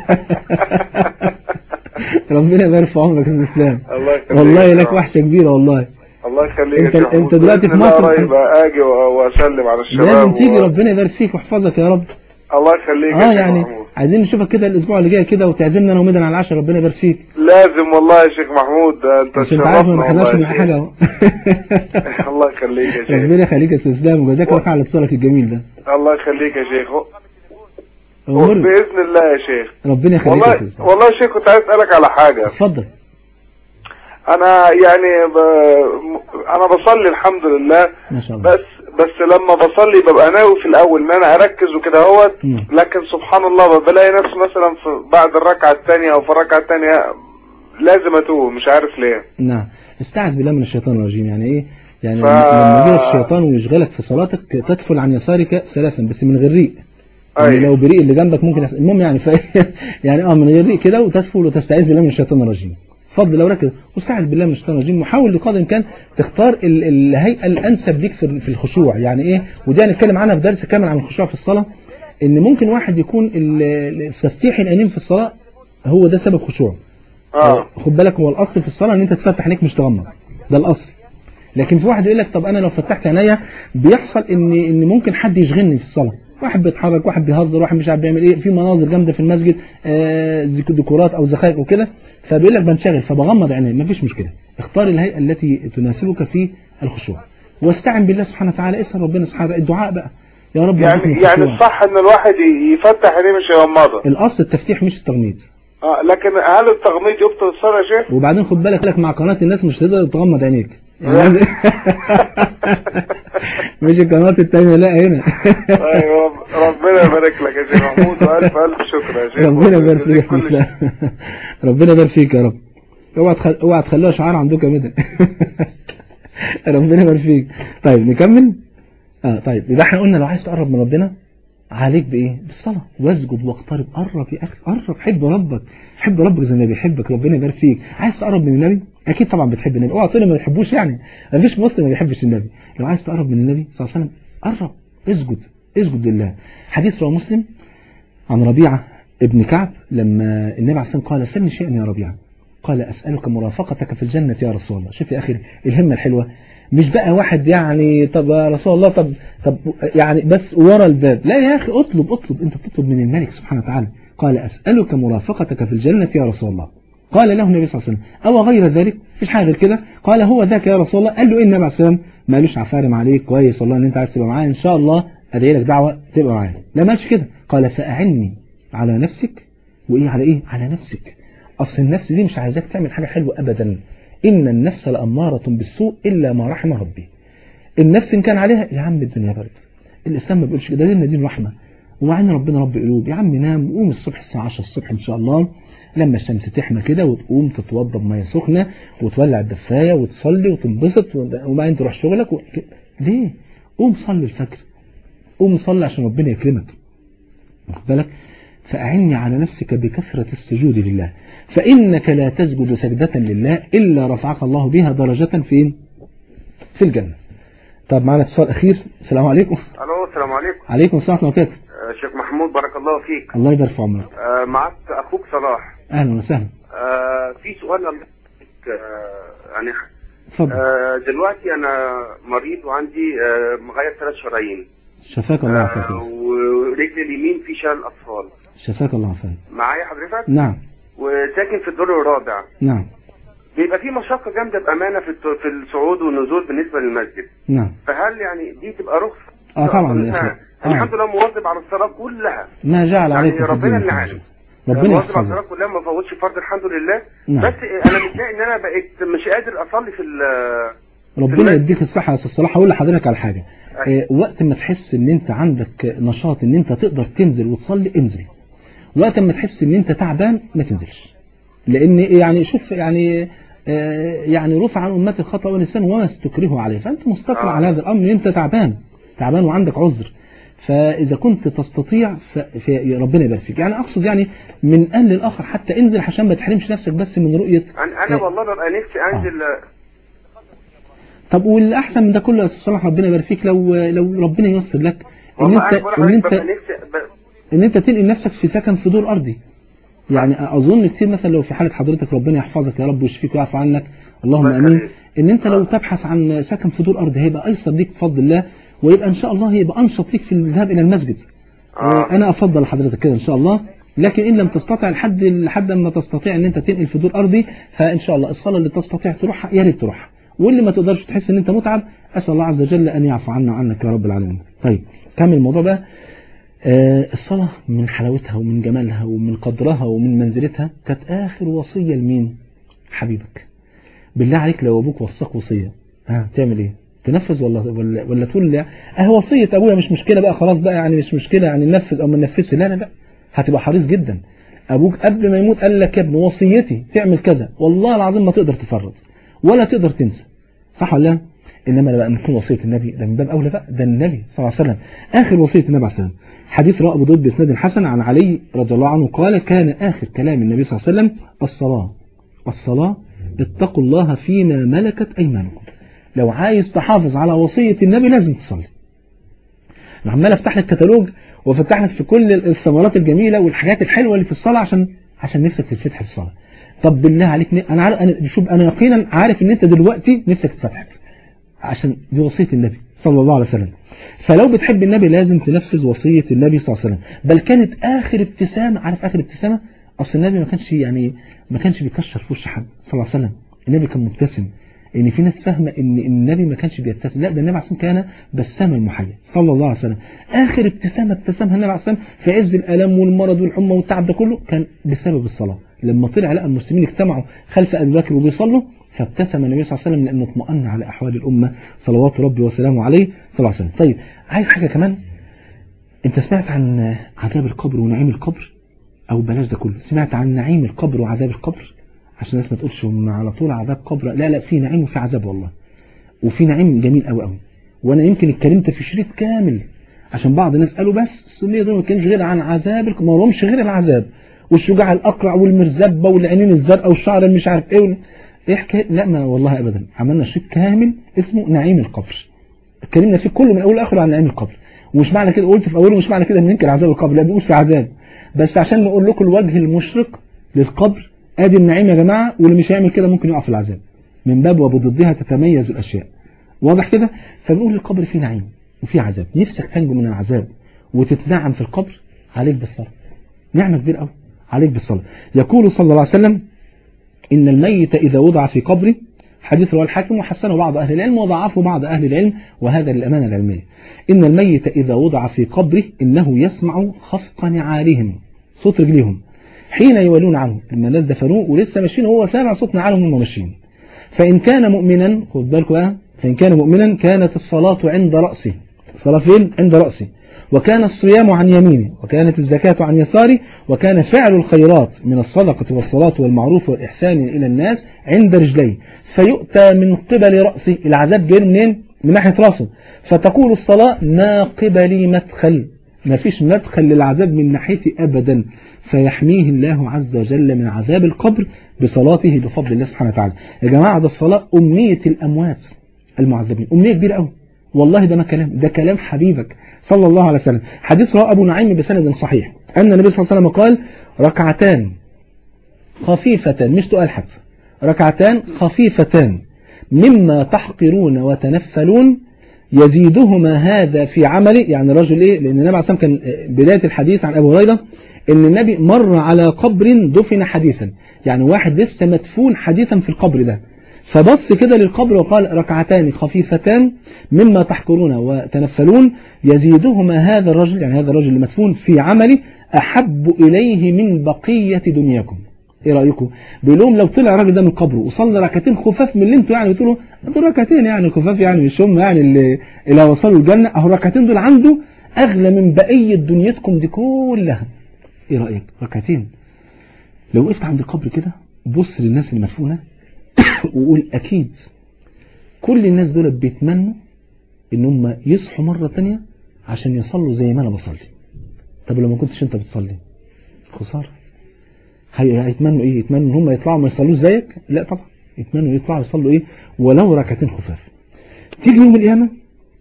ربنا يبارك في عمرك يا استاذ اسلام الله يخليك والله يا لك رب. وحشة كبيرة والله الله يخليك انت- يا شيخ انت محمود. دلوقتي بإذن في الله مصر. قريب اجي و- واسلم على الشباب لازم تيجي و- ربنا يبارك فيك ويحفظك يا رب الله يخليك اه يا شيخ يعني محمود عايزين نشوفك كده الاسبوع اللي جاي كده وتعزمنا انا ومدن على العشاء ربنا يبارك فيك لازم والله يا شيخ محمود ده انت عشان انت عارف ما تشرفنا بحبهاش والله من يا حاجه شيخ. اهو الله يخليك يا شيخ ربنا يخليك يا استاذ اسلام وجزاك الله خير على اتصالك الجميل ده الله يخليك يا شيخ أمور باذن الله يا شيخ ربنا يخليك يا والله استاذ اسلام والله يا شيخ كنت عايز اسالك على حاجه اتفضل انا يعني ب... انا بصلي الحمد لله ما شاء الله بس بس لما بصلي ببقى ناوي في الاول ان انا اركز وكده اهوت نعم. لكن سبحان الله بلاقي نفسي مثلا في بعد الركعه الثانيه او في الركعه الثانيه لازم اتوه مش عارف ليه نعم استعذ بالله من الشيطان الرجيم يعني ايه يعني ف- لما يجي لك الشيطان ويشغلك في صلاتك تدخل عن يسارك ثلاثا بس من غير ريق يعني أيوة. لو بريق اللي جنبك ممكن يحصل المهم يعني ف... يعني اه من غير ريق كده وتدخل وتستعيذ بالله من الشيطان الرجيم بفضل لو ركز واستعذ بالله من الشيطان الرجيم وحاول بقدر الامكان تختار ال- الهيئه الانسب ليك في في الخشوع يعني ايه ودي هنتكلم عنها في درس كامل عن الخشوع في الصلاه ان ممكن واحد يكون ال- ال- تفتيح العينين في الصلاه هو ده سبب خشوع اه خد بالك هو الاصل في الصلاه ان انت تفتح عينيك مش تغمض ده الاصل لكن في واحد يقول لك طب انا لو فتحت عينيا بيحصل ان ان ممكن حد يشغلني في الصلاه واحد بيتحرك واحد بيهزر واحد مش عارف بيعمل ايه في مناظر جامده في المسجد آه ذك- ديكورات او زخارف وكده فبيقول لك بنشغل فبغمض عيني مفيش مشكله اختار الهيئه التي تناسبك في الخشوع واستعن بالله سبحانه وتعالى اسال ربنا سبحانه وتعالى الدعاء بقى يا رب ارزقني يعني يعني الخشوع. الصح ان الواحد ي- يفتح عينيه مش يغمضها الاصل التفتيح مش التغميض اه لكن هل التغميض يبطل الصلاة يا شيخ؟ وبعدين خد بالك لك مع قناه الناس مش هتقدر تغمض عينيك يعني مش القناه التانية لا هنا ايوه ربنا يبارك لك يا شيخ محمود والف الف شكر يا شيخ ربنا يبارك فيك يا كل أستاذ إسلام. ربنا يبارك فيك يا رب اوعى تخل... اوعى تخليها شعار عندك ابدا ربنا يبارك فيك طيب نكمل اه طيب يبقى احنا قلنا لو عايز تقرب من ربنا عليك بايه بالصلاه واسجد واقترب قرب يا اخي قرب حب ربك حب ربك زي ما بيحبك ربنا يبارك فيك عايز تقرب من النبي اكيد طبعا بتحب النبي اوعى تقول لي ما بتحبوش يعني ما فيش مسلم ما بيحبش النبي لو عايز تقرب من النبي صلى الله عليه وسلم قرب اسجد اسجد لله حديث رواه مسلم عن ربيعة ابن كعب لما النبي عليه الصلاة والسلام قال سلني شيئا يا ربيعة قال أسألك مرافقتك في الجنة يا رسول الله شوف يا أخي الهمة الحلوة مش بقى واحد يعني طب يا رسول الله طب طب يعني بس ورا الباب لا يا أخي اطلب اطلب أنت بتطلب من الملك سبحانه وتعالى قال أسألك مرافقتك في الجنة يا رسول الله قال له النبي صلى الله عليه وسلم أو غير ذلك مفيش حاجة غير كده قال هو ذاك يا رسول الله قال له إيه النبي عليه الصلاة والسلام ما قالوش عفارم عليك كويس والله إن أنت عايز تبقى معايا إن شاء الله أدعي لك دعوة تبقى معايا لا ما قالش كده قال فأعني على نفسك وإيه على إيه على نفسك أصل النفس دي مش عايزاك تعمل حاجة حلوة أبدا إن النفس لأمارة بالسوء إلا ما رحم ربي النفس إن كان عليها يا عم الدنيا برد الإسلام ما بيقولش كده ديننا دين رحمة ومعنا ربنا رب قلوب يا عم نام وقوم الصبح الساعة 10 الصبح إن شاء الله لما الشمس تحمى كده وتقوم تتوضى بمية سخنة وتولع الدفاية وتصلي وتنبسط وبعدين تروح شغلك و... ليه؟ قوم صلي الفجر قوم صلي عشان ربنا يكرمك واخد بالك فأعني على نفسك بكثرة السجود لله فإنك لا تسجد سجدة لله إلا رفعك الله بها درجة فين في الجنة طب معنا اتصال أخير السلام عليكم الو السلام عليكم عليكم السلام ورحمة الله وبركاته آه، شيخ محمود بارك الله فيك الله يبارك في عمرك آه، معك اخوك صلاح أهلا وسهلا آه، في سؤال آه، يعني اتفضل آه، دلوقتي انا مريض وعندي آه، مغير ثلاث شرايين شفاك الله آه، وعافاك ورجلي اليمين في شلل اطفال شفاك الله وعافاك معايا حضرتك نعم وساكن في الدور الرابع نعم بيبقى في مشقه جامده بامانه في الت- في الصعود والنزول بالنسبه للمسجد نعم فهل يعني دي تبقى رخصه اه طبعا يا اخي آه. الحمد آه. لله مواظب على الصلاه كلها ما جعل يعني عليكم في ربنا الدين اللي من عالم حرج. ربنا مواظب على الصلاه يحفظك كلها ما فوتش فرض الحمد لله نعم. بس انا متضايق ان انا بقيت مش قادر اصلي في ال- ربنا المسجد. يديك الصحة يا استاذ صلاح هقول لحضرتك على حاجة آه، وقت ما تحس ان انت عندك نشاط ان انت تقدر تنزل وتصلي انزل وقت ما تحس ان انت تعبان ما تنزلش لان يعني شوف يعني آه، يعني رفع عن امتي الخطا والنسيان وما استكرهوا عليه فانت مستقر آه. على هذا الامر ان انت تعبان تعبان وعندك عذر فاذا كنت تستطيع ف- في ربنا يبارك فيك يعني اقصد يعني من ان للاخر حتى انزل عشان ما تحرمش نفسك بس من رؤيه انا انا آه، والله ببقى نفسي انزل طب والاحسن من ده كله يا استاذ صلاح ربنا يبارك فيك لو لو ربنا ييسر لك ان والله انت انا بقول ان لحضرتك انت ببقى نفسي ب- ان انت تنقل نفسك في سكن في دور ارضي يعني اظن كتير مثلا لو في حاله حضرتك ربنا يحفظك يا رب ويشفيك ويعفو عنك اللهم الله امين يخليك. ان انت لو تبحث عن سكن في دور ارضي هيبقى ايسر ليك بفضل الله ويبقى ان شاء الله هيبقى انشط ليك في الذهاب الى المسجد آه. انا افضل حضرتك كده ان شاء الله لكن ان لم تستطع لحد لحد ما تستطيع ان انت تنقل في دور ارضي فان شاء الله الصلاه اللي تستطيع تروحها يا ريت تروحها واللي ما تقدرش تحس ان انت متعب اسال الله عز وجل ان يعفو عنا وعنك يا رب العالمين طيب كمل الموضوع بقى آه، الصلاة من حلاوتها ومن جمالها ومن قدرها ومن منزلتها كانت آخر وصية لمين؟ حبيبك بالله عليك لو أبوك وصاك وصية ها تعمل إيه؟ تنفذ ولا ولا ولا تقول لا أه وصية أبويا مش مشكلة بقى خلاص بقى يعني مش مشكلة يعني ننفذ أو ما ننفذش لا لا لا هتبقى حريص جدا أبوك قبل ما يموت قال لك يا ابني وصيتي تعمل كذا والله العظيم ما تقدر تفرط ولا تقدر تنسى صح ولا لا؟ انما بقى نكون وصيه النبي ده من باب اولى بقى ده النبي صلى الله عليه وسلم اخر وصيه النبي عليه السلام حديث رواه ابو داود باسناد حسن عن علي رضي الله عنه قال كان اخر كلام النبي صلى الله عليه وسلم الصلاه الصلاه اتقوا الله فيما ملكت أيمانكم لو عايز تحافظ على وصية النبي لازم تصلي أنا عمال افتح لك كتالوج وافتح لك في كل الثمرات الجميلة والحاجات الحلوة اللي في الصلاة عشان عشان نفسك تتفتح الصلاة طب بالله عليك ن- انا عارف انا شوف انا يقينا عارف ان انت دلوقتي نفسك تتفتح عشان دي وصية النبي صلى الله عليه وسلم فلو بتحب النبي لازم تنفذ وصية النبي صلى الله عليه وسلم بل كانت آخر ابتسامة عارف آخر ابتسامة أصل النبي ما كانش يعني ما كانش بيكشر في وش حد صلى الله عليه وسلم النبي كان مبتسم ان في ناس فاهمه ان النبي ما كانش بيبتسم لا ده النبي عليه الصلاه والسلام كان بساما محيا صلى الله عليه وسلم اخر ابتسامه ابتسمها النبي عليه الصلاه والسلام في عز الالم والمرض والحمى والتعب ده كله كان بسبب الصلاه لما طلع لقى المسلمين اجتمعوا خلف ابي بكر وبيصلوا فابتسم النبي صلى الله عليه وسلم لانه اطمأن على احوال الامه صلوات ربي وسلامه عليه صلى الله عليه وسلم طيب عايز حاجه كمان انت سمعت عن عذاب القبر ونعيم القبر او بلاش ده كله سمعت عن نعيم القبر وعذاب القبر عشان الناس ما تقولش هم على طول عذاب قبر لا لا في نعيم وفي عذاب والله وفي نعيم جميل قوي قوي وانا يمكن اتكلمت في شريط كامل عشان بعض الناس قالوا بس السنيه دول ما كانش غير عن عذاب الق- ما لهمش غير العذاب والشجاع الاقرع والمرزبه والعينين الزرقاء والشعر اللي مش عارف ايه وال- ايه حكايه لا ما والله ابدا عملنا شريط كامل اسمه نعيم القبر اتكلمنا فيه كله من اول لاخره عن نعيم القبر ومش معنى كده قلت في اوله مش معنى كده بننكر عذاب القبر لا بنقول في عذاب بس عشان نقول لكم الوجه المشرق للقبر ادي النعيم يا جماعه واللي مش هيعمل كده ممكن يقع في العذاب من باب وبضدها تتميز الاشياء واضح كده فبنقول القبر فيه نعيم وفيه عذاب نفسك تنجو من العذاب وتتنعم في القبر عليك بالصلاه نعمه كبيره قوي عليك بالصلاه يقول صلى الله عليه وسلم إن الميت إذا وضع في قبره حديث رواه الحاكم وحسنه بعض أهل العلم وضعفه بعض أهل العلم وهذا للأمانة العلمية إن الميت إذا وضع في قبره إنه يسمع خفق نعالهم صوت رجليهم حين يولون عنه لما الناس دفنوه ولسه ماشيين هو سامع صوت نعالهم وهم ماشيين فإن كان مؤمنا خد بالكم بقى فإن كان مؤمنا كانت الصلاة عند رأسه الصلاة فين؟ عند رأسه وكان الصيام عن يمينه وكانت الزكاة عن يساره وكان فعل الخيرات من الصدقة والصلاة والمعروف والإحسان إلى الناس عند رجليه فيؤتى من قبل رأسه العذاب جاي منين؟ من ناحية رأسه فتقول الصلاة ما قبلي مدخل ما فيش مدخل للعذاب من ناحيتي أبدا فيحميه الله عز وجل من عذاب القبر بصلاته بفضل الله سبحانه وتعالى يا جماعة ده الصلاة أمنية الأموات المعذبين أمنية كبيرة قوي والله ده ما كلام ده كلام حبيبك صلى الله عليه وسلم حديث رواه أبو نعيم بسند صحيح أن النبي صلى الله عليه وسلم قال ركعتان خفيفتان مش تقال حرف ركعتان خفيفتان مما تحقرون وتنفلون يزيدهما هذا في عمله يعني الرجل ايه لان النبي عليه الصلاه والسلام كان بدايه الحديث عن ابو هريره ان النبي مر على قبر دفن حديثا يعني واحد لسه مدفون حديثا في القبر ده فبص كده للقبر وقال ركعتان خفيفتان مما تحقرون وتنفلون يزيدهما هذا الرجل يعني هذا الرجل المدفون في عمله احب اليه من بقيه دنياكم ايه رايكم بيقول لهم لو طلع الراجل ده من قبره وصلى ركعتين خفاف من اللي انتوا يعني بتقولوا دول ركعتين يعني خفاف يعني مش هم يعني اللي اللي هيوصلوا الجنه اهو الركعتين دول عنده اغلى من بقيه دنيتكم دي كلها ايه رايك ركعتين لو وقفت عند القبر كده بص للناس اللي مدفونه وقول اكيد كل الناس دول بيتمنوا ان هم يصحوا مره تانية عشان يصلوا زي ما انا بصلي طب لو ما كنتش انت بتصلي خساره هي- هيتمنوا ايه يتمنوا ان هم يطلعوا ما يصلوش زيك لا طبعا يتمنوا يطلعوا يصلوا ايه ولو ركعتين خفاف تيجي يوم القيامه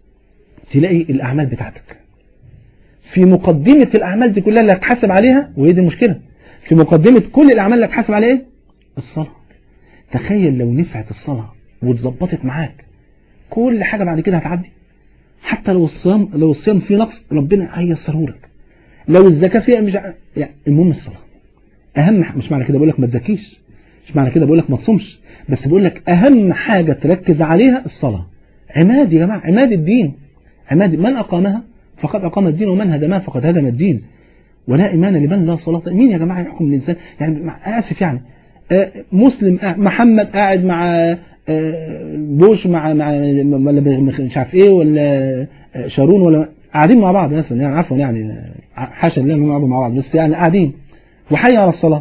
تلاقي الاعمال بتاعتك في مقدمه الاعمال دي كلها اللي هتحاسب عليها وهي دي المشكله في مقدمه كل الاعمال اللي هتحاسب عليها ايه الصلاه تخيل لو نفعت الصلاه واتظبطت معاك كل حاجه بعد كده هتعدي حتى لو الصيام لو الصيام فيه نقص ربنا هيسره لك لو الزكاه فيها مش ع- يعني المهم الصلاه اهم ح- مش معنى كده بقول لك ما تزكيش مش معنى كده بقول لك ما تصومش بس بقول لك اهم حاجه تركز عليها الصلاه عماد يا جماعه عماد الدين عماد من اقامها فقد اقام الدين ومن هدمها فقد هدم الدين ولا ايمان لمن لا صلاه مين يا جماعه يحكم الانسان يعني مع- اسف يعني آه، مسلم قاعد- محمد قاعد مع آه، بوش مع مع ولا ب- مش عارف ايه ولا آه، شارون ولا قاعدين مع بعض مثلا يعني عفوا يعني آه، حاشا لله انهم يقعدوا مع بعض بس يعني قاعدين وحي على الصلاه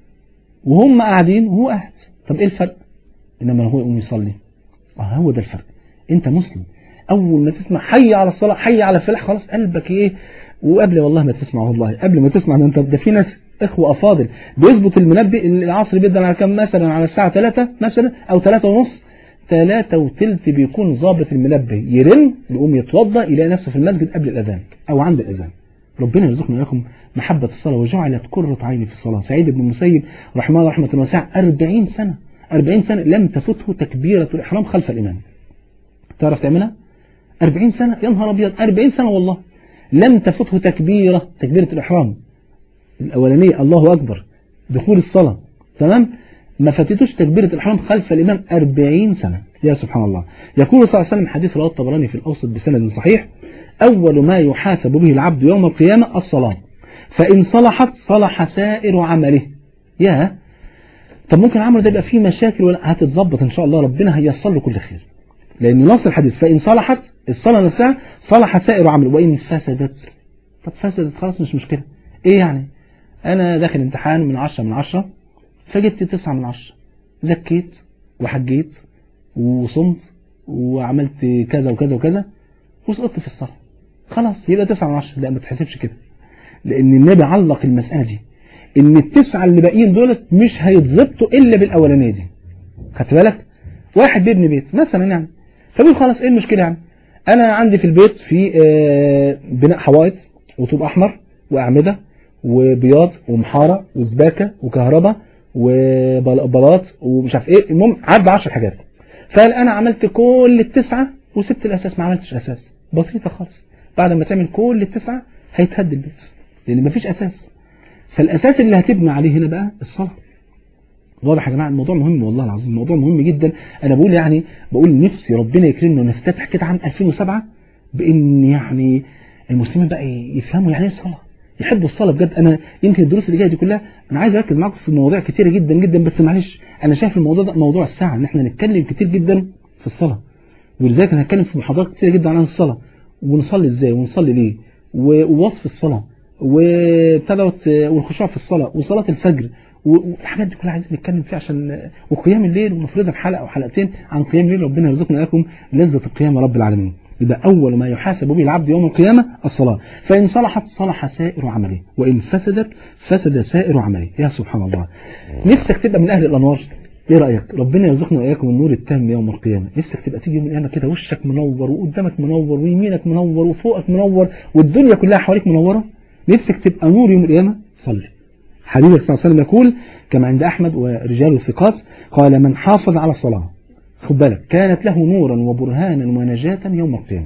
وهم قاعدين وهو قاعد طب ايه الفرق انما هو يقوم يصلي اه هو ده الفرق انت مسلم اول ما تسمع حي على الصلاه حي على الفلاح خلاص قلبك ايه وقبل والله ما تسمع والله قبل ما تسمع ده انت ده في ناس اخوه افاضل بيظبط المنبه العصر بيبدا على كام مثلا على الساعه 3 مثلا او 3 ونص 3 وثلث بيكون ظابط المنبه يرن يقوم يتوضا يلاقي نفسه في المسجد قبل الاذان او عند الاذان ربنا يرزقنا وياكم محبة الصلاة وجعلت قرة عيني في الصلاة سعيد بن المسيب رحمه الله رحمة واسعة 40 سنة 40 سنة لم تفته تكبيرة الإحرام خلف الإمام تعرف تعملها 40 سنة يا نهار أبيض 40 سنة والله لم تفته تكبيرة تكبيرة الإحرام الأولانية الله أكبر دخول الصلاة تمام ما فاتتوش تكبيرة الإحرام خلف الإمام 40 سنة يا سبحان الله يقول صلى الله عليه وسلم حديث رواه الطبراني في الأوسط بسند صحيح أول ما يحاسب به العبد يوم القيامة الصلاة فإن صلحت صلح سائر عمله يا طب ممكن العمل ده يبقى فيه مشاكل ولا هتتظبط إن شاء الله ربنا هيصل له كل خير لأن نص الحديث فإن صلحت الصلاة نفسها صلح سائر عمله وإن فسدت طب فسدت خلاص مش مشكلة إيه يعني أنا داخل امتحان من عشرة من عشرة فجبت تسعة من عشرة زكيت وحجيت وصمت وعملت كذا وكذا وكذا وسقطت في الصلاة خلاص يبقى تسعة من عشرة لا ما تحسبش كده لأن النبي علق المسألة دي إن التسعة اللي باقيين دولت مش هيتظبطوا إلا بالأولانية دي خدت بالك واحد بيبني بيت مثلا يعني فبيقول خلاص إيه المشكلة يعني أنا عندي في البيت في آه بناء حوائط وطوب أحمر وأعمدة وبياض ومحارة وسباكة وكهرباء وبلاط ومش عارف ايه المهم عدى 10 حاجات فقال انا عملت كل التسعه وسبت الاساس ما عملتش اساس بسيطه خالص بعد ما تعمل كل التسعه هيتهد البيت لان مفيش اساس فالاساس اللي هتبني عليه هنا بقى الصلاه واضح يا جماعه الموضوع مهم والله العظيم الموضوع مهم جدا انا بقول يعني بقول نفسي ربنا يكرمنا ونفتتح كده عام 2007 بان يعني المسلمين بقى يفهموا يعني ايه الصلاه يحبوا الصلاه بجد انا يمكن الدروس اللي جايه دي كلها انا عايز اركز معاكم في مواضيع كتيره جدا جدا بس معلش انا شايف الموضوع ده موضوع الساعه ان احنا نتكلم كتير جدا في الصلاه ولذلك انا هتكلم في محاضرات كتيره جدا عن الصلاه ونصلي ازاي ونصلي ليه ووصف الصلاه وابتدت والخشوع في الصلاه وصلاه الفجر والحاجات دي كلها عايزين نتكلم فيها عشان وقيام الليل ونفرضها بحلقه او حلقتين عن قيام الليل ربنا يرزقنا اياكم لذه القيام يا رب العالمين يبقى أول ما يحاسب به العبد يوم القيامة الصلاة فإن صلحت صلح سائر عمله وإن فسدت فسد سائر عمله يا سبحان الله نفسك تبقى من أهل الأنوار ايه رأيك ربنا يرزقنا وإياكم النور التام يوم القيامة نفسك تبقى تيجي يوم القيامة كده وشك منور وقدامك منور ويمينك منور وفوقك منور والدنيا كلها حواليك منورة نفسك تبقى نور يوم القيامة صلي حبيبك صلى الله عليه وسلم يقول كما عند أحمد ورجال الثقات قال من حافظ على الصلاة خد بالك كانت له نورا وبرهانا ونجاة يوم القيامة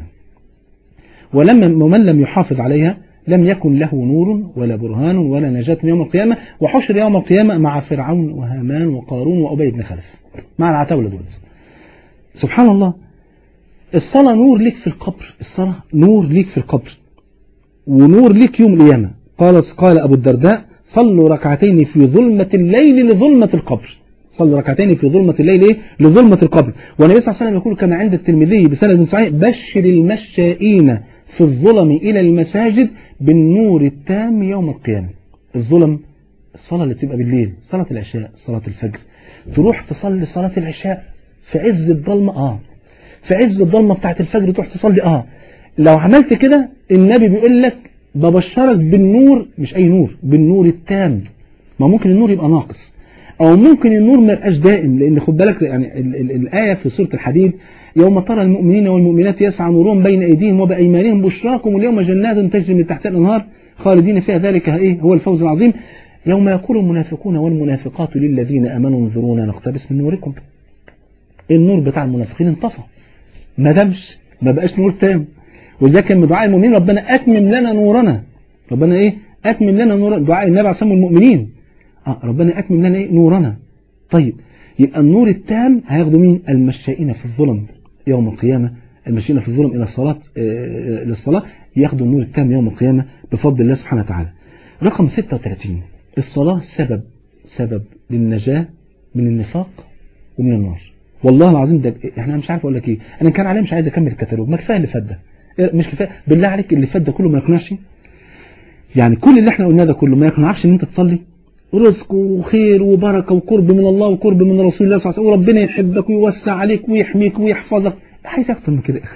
ولما ومن لم يحافظ عليها لم يكن له نور ولا برهان ولا نجاة يوم القيامة وحشر يوم القيامة مع فرعون وهامان وقارون وأبي بن خلف مع العتاولة دول سبحان الله الصلاة نور ليك في القبر الصلاة نور ليك في القبر ونور ليك يوم القيامة قال قال أبو الدرداء صلوا ركعتين في ظلمة الليل لظلمة القبر صلوا ركعتين في ظلمة الليل ايه لظلمة القبر والنبي صلى الله عليه وسلم يقول كما عند الترمذي بسند صحيح بشر المشائين في الظلم إلى المساجد بالنور التام يوم القيامة الظلم الصلاة اللي بتبقى بالليل صلاة العشاء صلاة الفجر تروح تصلي صلاة العشاء في عز الظلمة اه في عز الظلمة بتاعت الفجر تروح تصلي اه لو عملت كده النبي بيقول لك ببشرك بالنور مش أي نور بالنور التام ما ممكن النور يبقى ناقص او ممكن النور ما يبقاش دائم لان خد بالك يعني ال ال الايه في سوره الحديد يوم ترى المؤمنين والمؤمنات يسعى نورهم بين ايديهم وبايمانهم بشراكم اليوم جنات تجري من تحتها الانهار خالدين فيها ذلك ايه هو الفوز العظيم يوم يقول المنافقون والمنافقات للذين امنوا انظرونا نقتبس من نوركم النور بتاع المنافقين انطفى ما دامش ما بقاش نور تام ولذلك من دعاء المؤمنين ربنا اتمم لنا نورنا ربنا ايه اتمم لنا نور دعاء النبي عليه المؤمنين آه ربنا أكمل لنا إيه نورنا طيب يبقى النور التام هياخدوا مين المشائين في الظلم يوم القيامة المشائين في الظلم إلى الصلاة آه للصلاة ياخدوا النور التام يوم القيامة بفضل الله سبحانه وتعالى رقم 36 الصلاة سبب سبب للنجاة من النفاق ومن النار والله العظيم ده احنا مش عارف اقول لك ايه انا كان عليه مش عايز اكمل الكتالوج ما كفايه اللي فات ده مش كفايه بالله عليك اللي فات ده كله ما يقنعش يعني كل اللي احنا قلناه ده كله ما يقنعكش ان انت تصلي رزق وخير وبركة وقرب من الله وقرب من رسول الله صلى الله عليه وسلم وربنا يحبك ويوسع عليك ويحميك ويحفظك عايز اكتر من كده يا اخي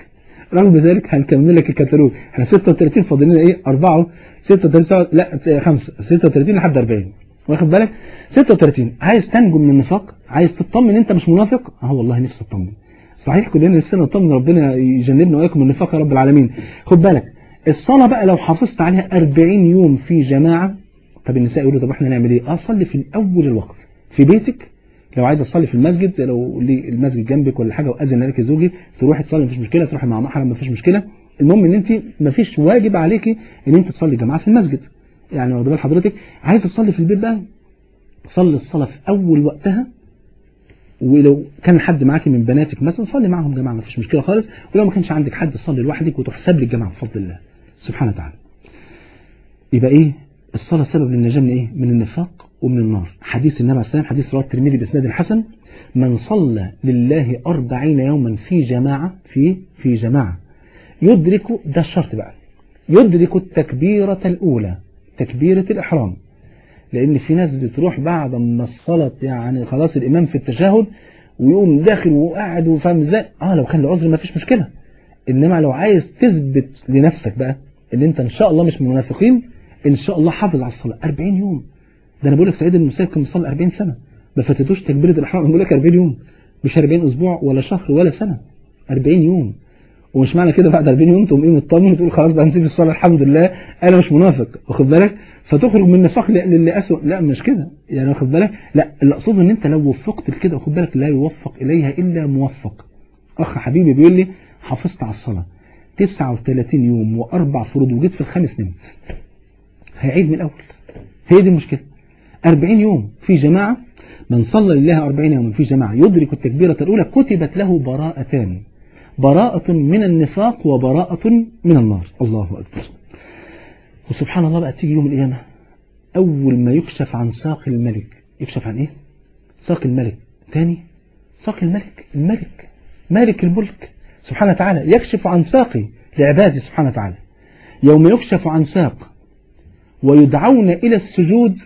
رغم ذلك هنكمل لك الكتالوج احنا 36 فاضل لنا ايه 4 36 لا 5 36 لحد 40 واخد بالك 36 عايز تنجو من النفاق عايز تطمن انت مش منافق اه والله نفسي اطمن صحيح كلنا نفسنا نطمن ربنا يجنبنا واياكم من النفاق يا رب العالمين خد بالك الصلاه بقى لو حافظت عليها 40 يوم في جماعه طب النساء يقولوا طب احنا نعمل ايه اه صلي في اول الوقت في بيتك لو عايز تصلي في المسجد لو لي المسجد جنبك ولا حاجه واذن لك زوجي تروحي تصلي مفيش مشكله تروحي مع محرم مفيش مشكله المهم ان انت مفيش واجب عليكي ان انت تصلي جماعه في المسجد يعني واخد بال حضرتك عايز تصلي في البيت بقى صلي الصلاه في اول وقتها ولو كان حد معاكي من بناتك مثلا صلي معاهم جماعه مفيش مشكله خالص ولو ما كانش عندك حد صلي لوحدك وتحسب لك جماعه بفضل الله سبحانه وتعالى يبقى ايه الصلاه سبب للنجاه من ايه من النفاق ومن النار حديث النبي عليه الصلاه والسلام حديث رواه الترمذي باسناد حسن من صلى لله أربعين يوما في جماعة في في جماعة يدرك ده الشرط بقى يدرك التكبيرة الأولى تكبيرة الإحرام لأن في ناس بتروح بعد ما الصلاة يعني خلاص الإمام في التشهد ويقوم داخل وقاعد وفاهم ازاي اه لو كان لعذر ما فيش مشكلة إنما لو عايز تثبت لنفسك بقى ان انت ان شاء الله مش من المنافقين ان شاء الله حافظ على الصلاة 40 يوم ده انا بقول لك سعيد المسيب كان مصلي 40 سنة ما فاتتوش تكبيرة الإحرام بقول لك 40 يوم مش 40 أسبوع ولا شهر ولا سنة 40 يوم ومش معنى كده بعد 40 يوم تقوم ايه مطمن وتقول خلاص بقى نسيب الصلاة الحمد لله أنا مش منافق واخد بالك فتخرج من النفاق للي أسوأ لا مش كده يعني واخد بالك لا اللي أقصده إن أنت لو وفقت لكده واخد بالك لا يوفق إليها إلا موفق أخ حبيبي بيقول لي حافظت على الصلاة 39 يوم وأربع فروض وجيت في الخامس نمت هيعيد من الأول هي دي المشكلة 40 يوم في جماعة من صلى لله أربعين يوما في جماعة يدرك التكبيرة الأولى كتبت له براءتان براءة من النفاق وبراءة من النار الله أكبر وسبحان الله بقى تيجي يوم القيامة أول ما يكشف عن ساق الملك يكشف عن إيه؟ ساق الملك تاني ساق الملك الملك مالك الملك سبحانه وتعالى يكشف عن ساقي لعباده سبحانه وتعالى يوم يكشف عن ساق ويدعون إلى السجود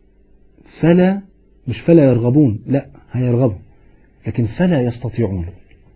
فلا مش فلا يرغبون لا هيرغبوا لكن فلا يستطيعون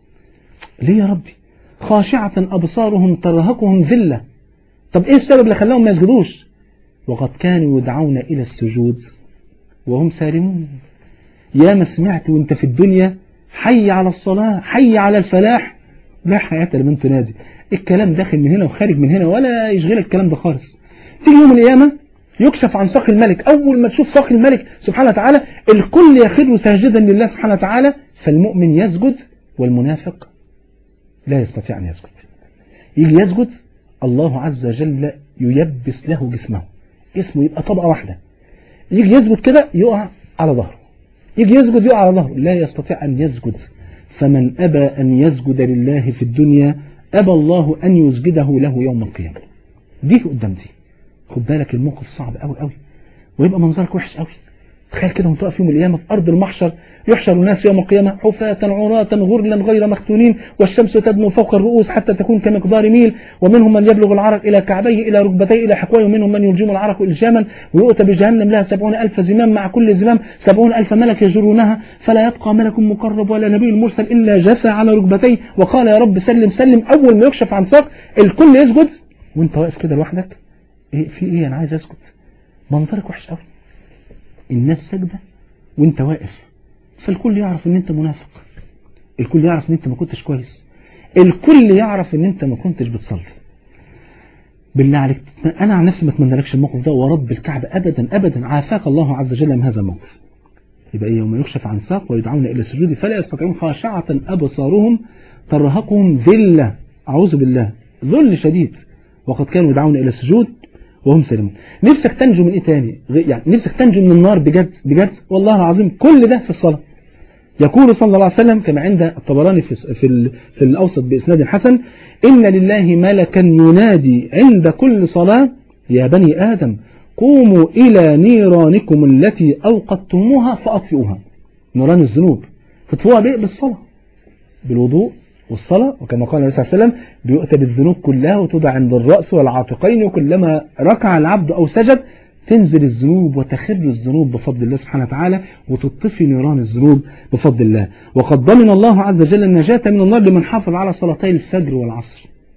ليه يا ربي خاشعة أبصارهم ترهقهم ذلة طب إيه السبب اللي خلاهم ما يسجدوش وقد كانوا يدعون إلى السجود وهم سالمون يا ما سمعت وانت في الدنيا حي على الصلاة حي على الفلاح لا حياة لمن تنادي الكلام داخل من هنا وخارج من هنا ولا يشغلك الكلام ده خالص تيجي يوم القيامة يكشف عن ساق الملك أول ما تشوف ساق الملك سبحانه وتعالى الكل يخر ساجدا لله سبحانه وتعالى فالمؤمن يسجد والمنافق لا يستطيع أن يسجد يجي يسجد الله عز وجل ييبس له جسمه اسمه يبقى طبقة واحدة يجي يسجد كده يقع على ظهره يجي يسجد يقع على ظهره لا يستطيع أن يسجد فمن أبى أن يسجد لله في الدنيا أبى الله أن يسجده له يوم القيامة دي قدام دي خد بالك الموقف صعب قوي قوي ويبقى منظرك وحش قوي تخيل كده وانت واقف يوم القيامه في ارض المحشر يحشر الناس يوم القيامه حفاة عراة غرلا غير مختونين والشمس تدنو فوق الرؤوس حتى تكون كمقدار ميل ومنهم من يبلغ العرق الى كعبيه الى ركبتيه الى حقويه ومنهم من يلجم العرق الجاما ويؤتى بجهنم لها سبعون ألف زمام مع كل زمام سبعون ألف ملك يجرونها فلا يبقى ملك مقرب ولا نبي مرسل الا جثى على ركبتيه وقال يا رب سلم سلم اول ما يكشف عن ساق الكل يسجد وانت واقف كده لوحدك ايه في ايه انا عايز اسكت منظرك وحش قوي الناس ساجده وانت واقف فالكل يعرف ان انت منافق الكل يعرف ان انت ما كنتش كويس الكل يعرف ان انت ما كنتش بتصلي بالله عليك انا عن نفسي ما اتمنالكش الموقف ده ورب الكعبه ابدا ابدا عافاك الله عز وجل من هذا الموقف يبقى يوم يكشف عن ساق ويدعون الى السجود فلا يستطيعون خاشعه ابصارهم ترهقهم ذله اعوذ بالله ذل شديد وقد كانوا يدعون الى السجود وهم سالمون نفسك تنجو من ايه تاني يعني نفسك تنجو من النار بجد بجد والله العظيم كل ده في الصلاة يقول صلى الله عليه وسلم كما عند الطبراني في في, في الاوسط باسناد حسن ان لله ملكا ينادي عند كل صلاة يا بني ادم قوموا الى نيرانكم التي اوقدتموها فاطفئوها نيران الذنوب تطفئوها بايه بالصلاة بالوضوء والصلاة وكما قال النبي صلى الله عليه وسلم بيؤتى بالذنوب كلها وتوضع عند الرأس والعاتقين وكلما ركع العبد أو سجد تنزل الذنوب وتخر الذنوب بفضل الله سبحانه وتعالى وتطفي نيران الذنوب بفضل الله وقد ضمن الله عز وجل النجاة من النار لمن حافظ على صلاتي الفجر والعصر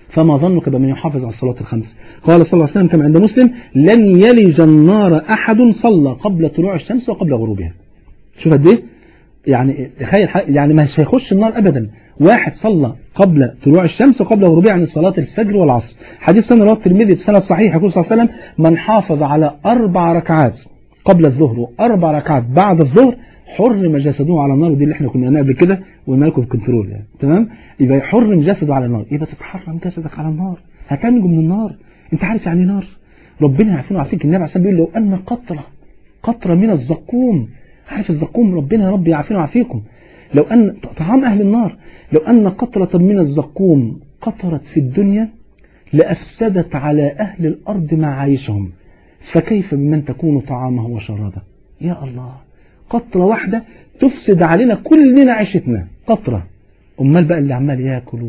فما ظنك بمن يحافظ على الصلاة الخمس قال صلى الله عليه وسلم كما عند مسلم لن يلج النار أحد صلى قبل طلوع الشمس وقبل غروبها شوف قد ايه يعني تخيل يعني مش هيخش النار ابدا واحد صلى قبل طلوع الشمس وقبل غروبها عن صلاة الفجر والعصر حديث سنة رواه الترمذي بسند صحيح يقول صلى الله عليه وسلم من حافظ على أربع ركعات قبل الظهر وأربع ركعات بعد الظهر حرم جسده على النار ودي اللي احنا كنا قلناها قبل كده وقلنا لكم الكنترول يعني تمام يبقى يحرم جسده على النار يبقى تتحرم جسدك على النار هتنجو من النار انت عارف يعني نار ربنا يعافينا ويعافيك النبي عليه الصلاه والسلام بيقول لو ان قطره قطره من الزقوم عارف الزقوم ربنا يا رب يعافينا ويعافيكم لو ان طعام اهل النار لو ان قطره من الزقوم قطرت في الدنيا لافسدت على اهل الارض معايشهم فكيف بمن تكون طعامه وشرابه يا الله قطرة واحدة تفسد علينا كلنا عيشتنا قطرة أمال بقى اللي عمال ياكل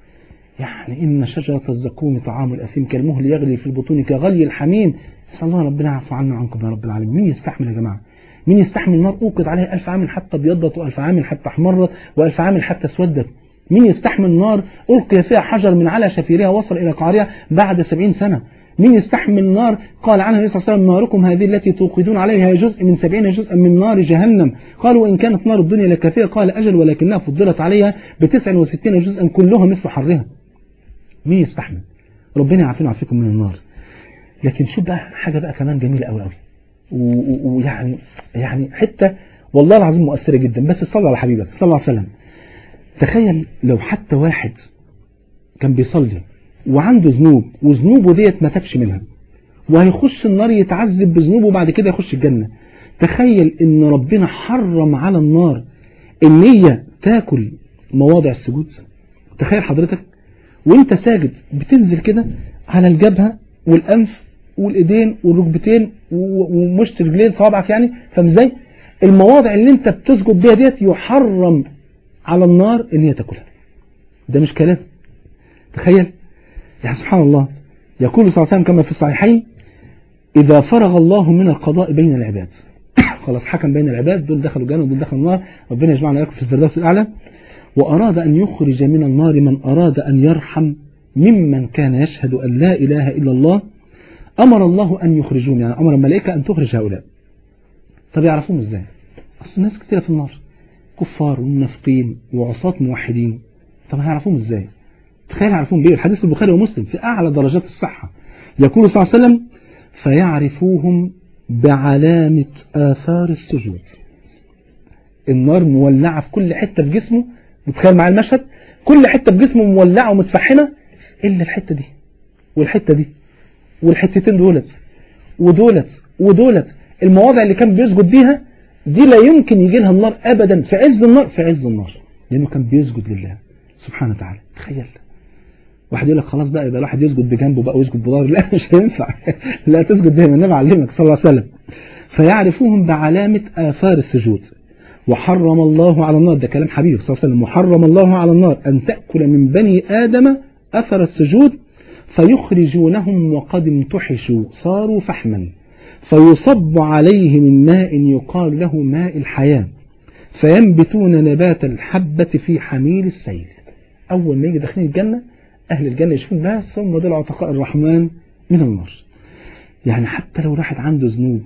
يعني إن شجرة الزقوم طعام الأثيم كالمهل يغلي في البطون كغلي الحميم نسأل الله ربنا يعفو عنا وعنكم يا رب العالمين مين يستحمل يا جماعة مين يستحمل نار أوقد عليها ألف عام حتى ابيضت وألف عام حتى احمرت وألف عام حتى اسودت مين يستحمل نار ألقي فيها حجر من على شفيرها وصل إلى قعرها بعد سبعين سنة مين يستحمل نار قال عنها النبي صلى الله عليه وسلم ناركم هذه التي توقدون عليها جزء من سبعين جزءا من نار جهنم قال وإن كانت نار الدنيا لكثيرة قال أجل ولكنها فضلت عليها بتسع وستين جزءا كلها مثل حرها مين يستحمل ربنا يعافينا ويعافيكم من النار لكن شوف بقى حاجة بقى كمان جميلة قوي قوي ويعني يعني حتة والله العظيم مؤثرة جدا بس صلى على حبيبك صلى الله عليه وسلم تخيل لو حتى واحد كان بيصلي وعنده ذنوب وذنوبه ديت ما تبش منها وهيخش النار يتعذب بذنوبه وبعد كده يخش الجنة تخيل ان ربنا حرم على النار ان هي تاكل مواضع السجود تخيل حضرتك وانت ساجد بتنزل كده على الجبهة والانف والايدين والركبتين ومشط رجلين صوابعك يعني فاهم ازاي المواضع اللي انت بتسجد بيها ديت يحرم على النار ان هي تاكلها ده مش كلام تخيل يعني سبحان الله يقول صلى الله عليه وسلم كما في الصحيحين إذا فرغ الله من القضاء بين العباد خلاص حكم بين العباد دول دخلوا الجنة ودول دخلوا النار ربنا يجمعنا لكم في الفردوس الأعلى وأراد أن يخرج من النار من أراد أن يرحم ممن كان يشهد أن لا إله إلا الله أمر الله أن يخرجوهم يعني أمر الملائكة أن تخرج هؤلاء طب يعرفوهم إزاي أصل الناس كتير في النار كفار ومنافقين وعصاة موحدين طب هيعرفوهم إزاي تخيل يعرفون بيه الحديث البخاري ومسلم في أعلى درجات الصحة يقول صلى الله عليه وسلم فيعرفوهم بعلامة آثار السجود النار مولعة في كل حتة في جسمه متخيل معايا المشهد كل حتة في جسمه مولعة ومتفحمة إلا الحتة دي والحتة دي والحتتين دولت ودولت ودولت المواضع اللي كان بيسجد بيها دي لا يمكن يجي لها النار أبدا في عز النار في عز النار لأنه كان بيسجد لله سبحانه وتعالى تخيل واحد يقول لك خلاص بقى يبقى الواحد يسجد بجنبه بقى ويسجد بظهره لا مش هينفع لا تسجد زي ما النبي علمك صلى الله عليه وسلم فيعرفوهم بعلامة آثار السجود وحرم الله على النار ده كلام حبيب صلى الله عليه وسلم وحرم الله على النار أن تأكل من بني آدم أثر السجود فيخرجونهم وقد امتحشوا صاروا فحما فيصب عليه من ماء يقال له ماء الحياة فينبتون نبات الحبة في حميل السيل أول ما يجي داخلين الجنة أهل الجنة يشوفون بس هم دول عتقاء الرحمن من النار يعني حتى لو واحد عنده ذنوب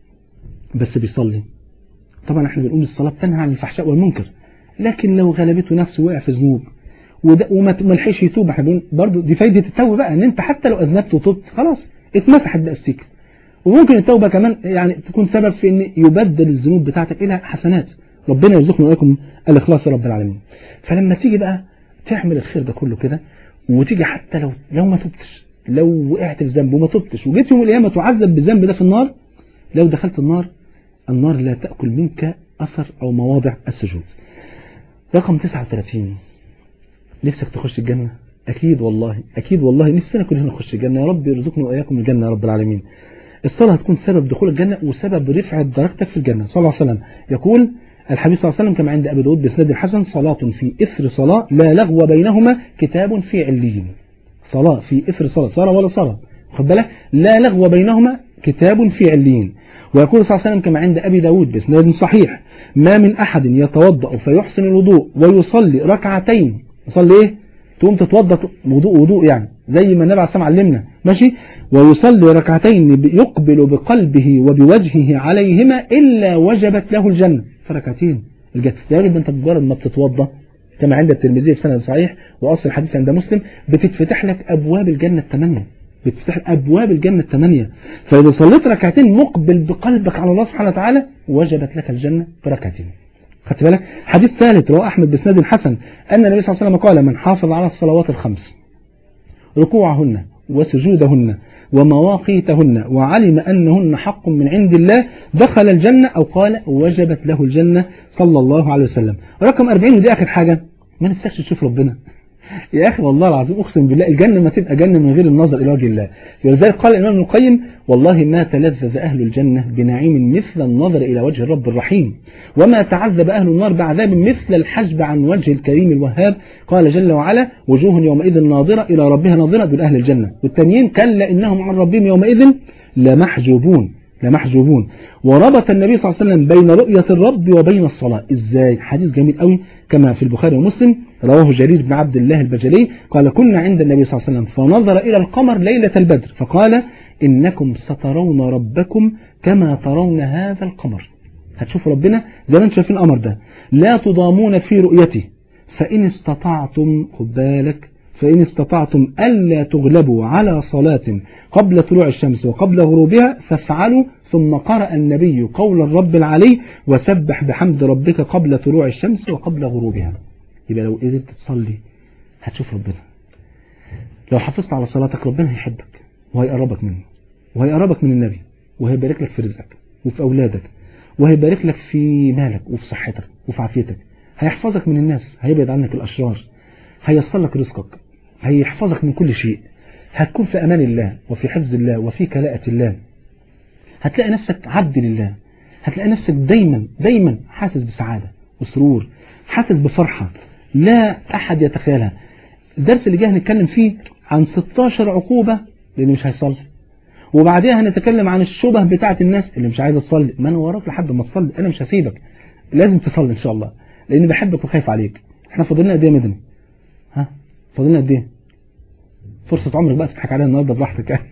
بس بيصلي طبعا احنا بنقول الصلاة بتنهى عن الفحشاء والمنكر لكن لو غلبته نفسه وقع في ذنوب وما لحقش يتوب احنا بنقول برضه دي فايدة التوبة بقى ان انت حتى لو اذنبت وتبت خلاص اتمسحت باستيك وممكن التوبة كمان يعني تكون سبب في ان يبدل الذنوب بتاعتك الى حسنات ربنا يرزقنا وإياكم الإخلاص يا رب العالمين فلما تيجي بقى تعمل الخير ده كله كده وتيجي حتى لو لو ما تبتش لو وقعت في ذنب وما تبتش وجيت يوم القيامة تعذب بالذنب ده في النار لو دخلت النار النار لا تأكل منك أثر أو مواضع السجود رقم 39 نفسك تخش الجنة أكيد والله أكيد والله نفسنا كلنا نخش الجنة يا رب يرزقنا وإياكم الجنة يا رب العالمين الصلاة هتكون سبب دخول الجنة وسبب رفعة درجتك في الجنة صلى الله عليه وسلم يقول الحبيب صلى الله عليه وسلم كما عند أبي داود بإسناد الحسن صلاة في إثر صلاة لا لغو بينهما كتاب في عليين صلاة في إثر صلاة صلاة ولا صلاة خد بالك لا لغو بينهما كتاب في عليين ويقول صلى الله عليه وسلم كما عند أبي داود بإسناد صحيح ما من أحد يتوضأ فيحسن الوضوء ويصلي ركعتين يصلي إيه؟ تقوم تتوضا وضوء وضوء يعني زي ما النبي عليه الصلاه والسلام علمنا ماشي ويصلي ركعتين ب- يقبل بقلبه وبوجهه عليهما الا وجبت له الجنه فركعتين الجنه يا راجل ده انت مجرد ما بتتوضا كما عند الترمذي في سند صحيح واصل الحديث عند مسلم بتتفتح لك ابواب الجنه الثمانيه بتفتح ابواب الجنه الثمانيه فاذا صليت ركعتين مقبل بقلبك على الله سبحانه وتعالى وجبت لك الجنه بركعتين خدت بالك حديث ثالث رواه احمد باسناد حسن ان النبي صلى الله عليه وسلم قال من حافظ على الصلوات الخمس ركوعهن وسجودهن ومواقيتهن وعلم أنهن حق من عند الله دخل الجنة أو قال وجبت له الجنة صلى الله عليه وسلم رقم 40 ودي آخر حاجة ما نفسكش تشوف ربنا يا أخي والله العظيم أقسم بالله الجنة ما تبقى جنة من غير النظر إلى وجه الله ولذلك قال الإمام ابن القيم والله ما تلذذ أهل الجنة بنعيم مثل النظر إلى وجه الرب الرحيم وما تعذب أهل النار بعذاب مثل الحجب عن وجه الكريم الوهاب قال جل وعلا وجوه يومئذ ناظرة إلى ربها ناظرة دول أهل الجنة والتانيين كلا إنهم عن ربهم يومئذ لمحجوبون لمحجوبون وربط النبي صلى الله عليه وسلم بين رؤية الرب وبين الصلاة ازاي حديث جميل قوي كما في البخاري ومسلم رواه جرير بن عبد الله البجلي قال كنا عند النبي صلى الله عليه وسلم فنظر إلى القمر ليلة البدر فقال إنكم سترون ربكم كما ترون هذا القمر هتشوفوا ربنا زي ما انتم شايفين القمر ده لا تضامون في رؤيته فإن استطعتم خد بالك فإن استطعتم ألا تغلبوا على صلاة قبل طلوع الشمس وقبل غروبها فافعلوا ثم قرأ النبي قول الرب العلي وسبح بحمد ربك قبل طلوع الشمس وقبل غروبها يبقى لو قدرت تصلي هتشوف ربنا لو حافظت على صلاتك ربنا هيحبك وهيقربك منه وهيقربك من النبي وهيبارك لك في رزقك وفي أولادك وهيبارك لك في مالك وفي صحتك وفي عافيتك هيحفظك من الناس هيبعد عنك الأشرار هيصل لك رزقك هيحفظك من كل شيء هتكون في أمان الله وفي حفظ الله وفي كلاءة الله هتلاقي نفسك عبد لله هتلاقي نفسك دايما دايما حاسس بسعادة وسرور حاسس بفرحة لا أحد يتخيلها الدرس اللي جاي هنتكلم فيه عن 16 عقوبة للي مش هيصلي وبعدها هنتكلم عن الشبه بتاعة الناس اللي مش عايزة تصلي ما انا وراك لحد ما تصلي انا مش هسيبك لازم تصلي ان شاء الله لاني بحبك وخايف عليك احنا فاضلنا قد ايه يا مدني ها فاضلنا قد ايه فرصة عمرك بقى تضحك عليها النهارده براحتك يعني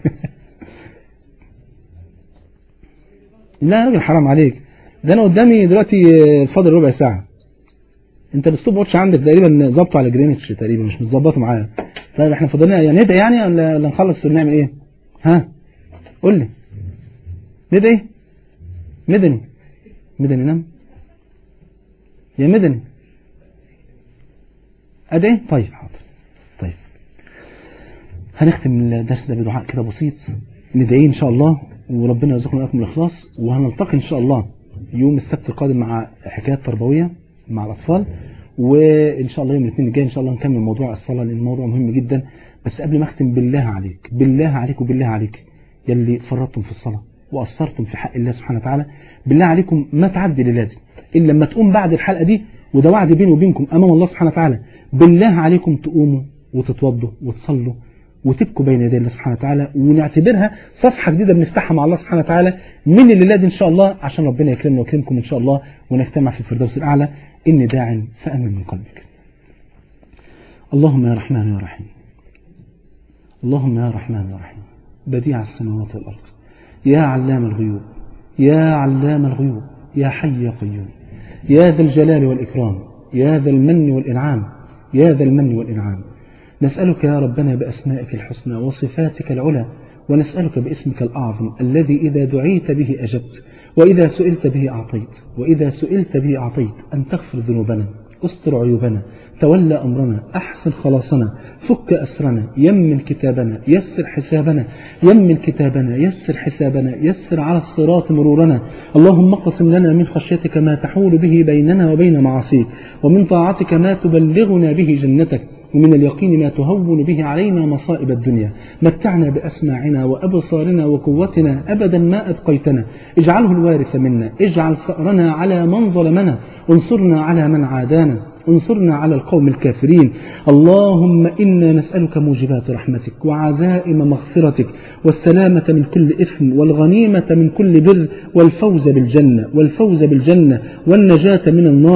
لا يا راجل حرام عليك ده انا قدامي دلوقتي فاضل ربع ساعة انت الستوب واتش عندك تقريبا ظبطه على جرينتش تقريبا مش متظبطه معايا طيب احنا فاضلنا يعني ندعي يعني ولا ولا نخلص نعمل ايه ها قول لي ندعي مدني مدني نام يا مدني ادعي طيب حاضر طيب هنختم الدرس ده بدعاء كده بسيط ندعيه ان شاء الله وربنا يرزقنا واياكم الاخلاص وهنلتقي ان شاء الله يوم السبت القادم مع حكايات تربويه مع الاطفال وان شاء الله يوم الاثنين الجاي ان شاء الله نكمل موضوع الصلاه لان الموضوع مهم جدا بس قبل ما اختم بالله عليك بالله عليك وبالله عليك يلي فرطتم في الصلاه وقصرتم في حق الله سبحانه وتعالى بالله عليكم ما تعدي للازم الا لما تقوم بعد الحلقه دي وده وعد بيني وبينكم امام الله سبحانه وتعالى بالله عليكم تقوموا وتتوضوا وتصلوا وتبكوا بين يدي الله سبحانه وتعالى ونعتبرها صفحة جديدة بنفتحها مع الله سبحانه وتعالى من الليلة دي إن شاء الله عشان ربنا يكرمنا ويكرمكم إن شاء الله ونجتمع في الفردوس الأعلى إني داع فأمن من قلبك اللهم يا رحمن يا رحيم اللهم يا رحمن يا رحيم بديع السماوات والأرض يا علام الغيوب يا علام الغيوب يا حي يا قيوم يا ذا الجلال والإكرام يا ذا المن والإنعام يا ذا المن والإنعام نسألك يا ربنا بأسمائك الحسنى وصفاتك العلى ونسألك باسمك الأعظم الذي إذا دعيت به أجبت وإذا سئلت به أعطيت وإذا سئلت به أعطيت أن تغفر ذنوبنا استر عيوبنا تولى أمرنا أحسن خلاصنا فك أسرنا يمن كتابنا يسر حسابنا يمن كتابنا يسر حسابنا يسر على الصراط مرورنا اللهم اقسم لنا من خشيتك ما تحول به بيننا وبين معاصيك ومن طاعتك ما تبلغنا به جنتك ومن اليقين ما تهون به علينا مصائب الدنيا متعنا بأسماعنا وأبصارنا وقوتنا أبدا ما أبقيتنا اجعله الوارث منا اجعل ثأرنا على من ظلمنا انصرنا على من عادانا انصرنا على القوم الكافرين اللهم إنا نسألك موجبات رحمتك وعزائم مغفرتك والسلامة من كل إثم والغنيمة من كل بر والفوز بالجنة والفوز بالجنة والنجاة من النار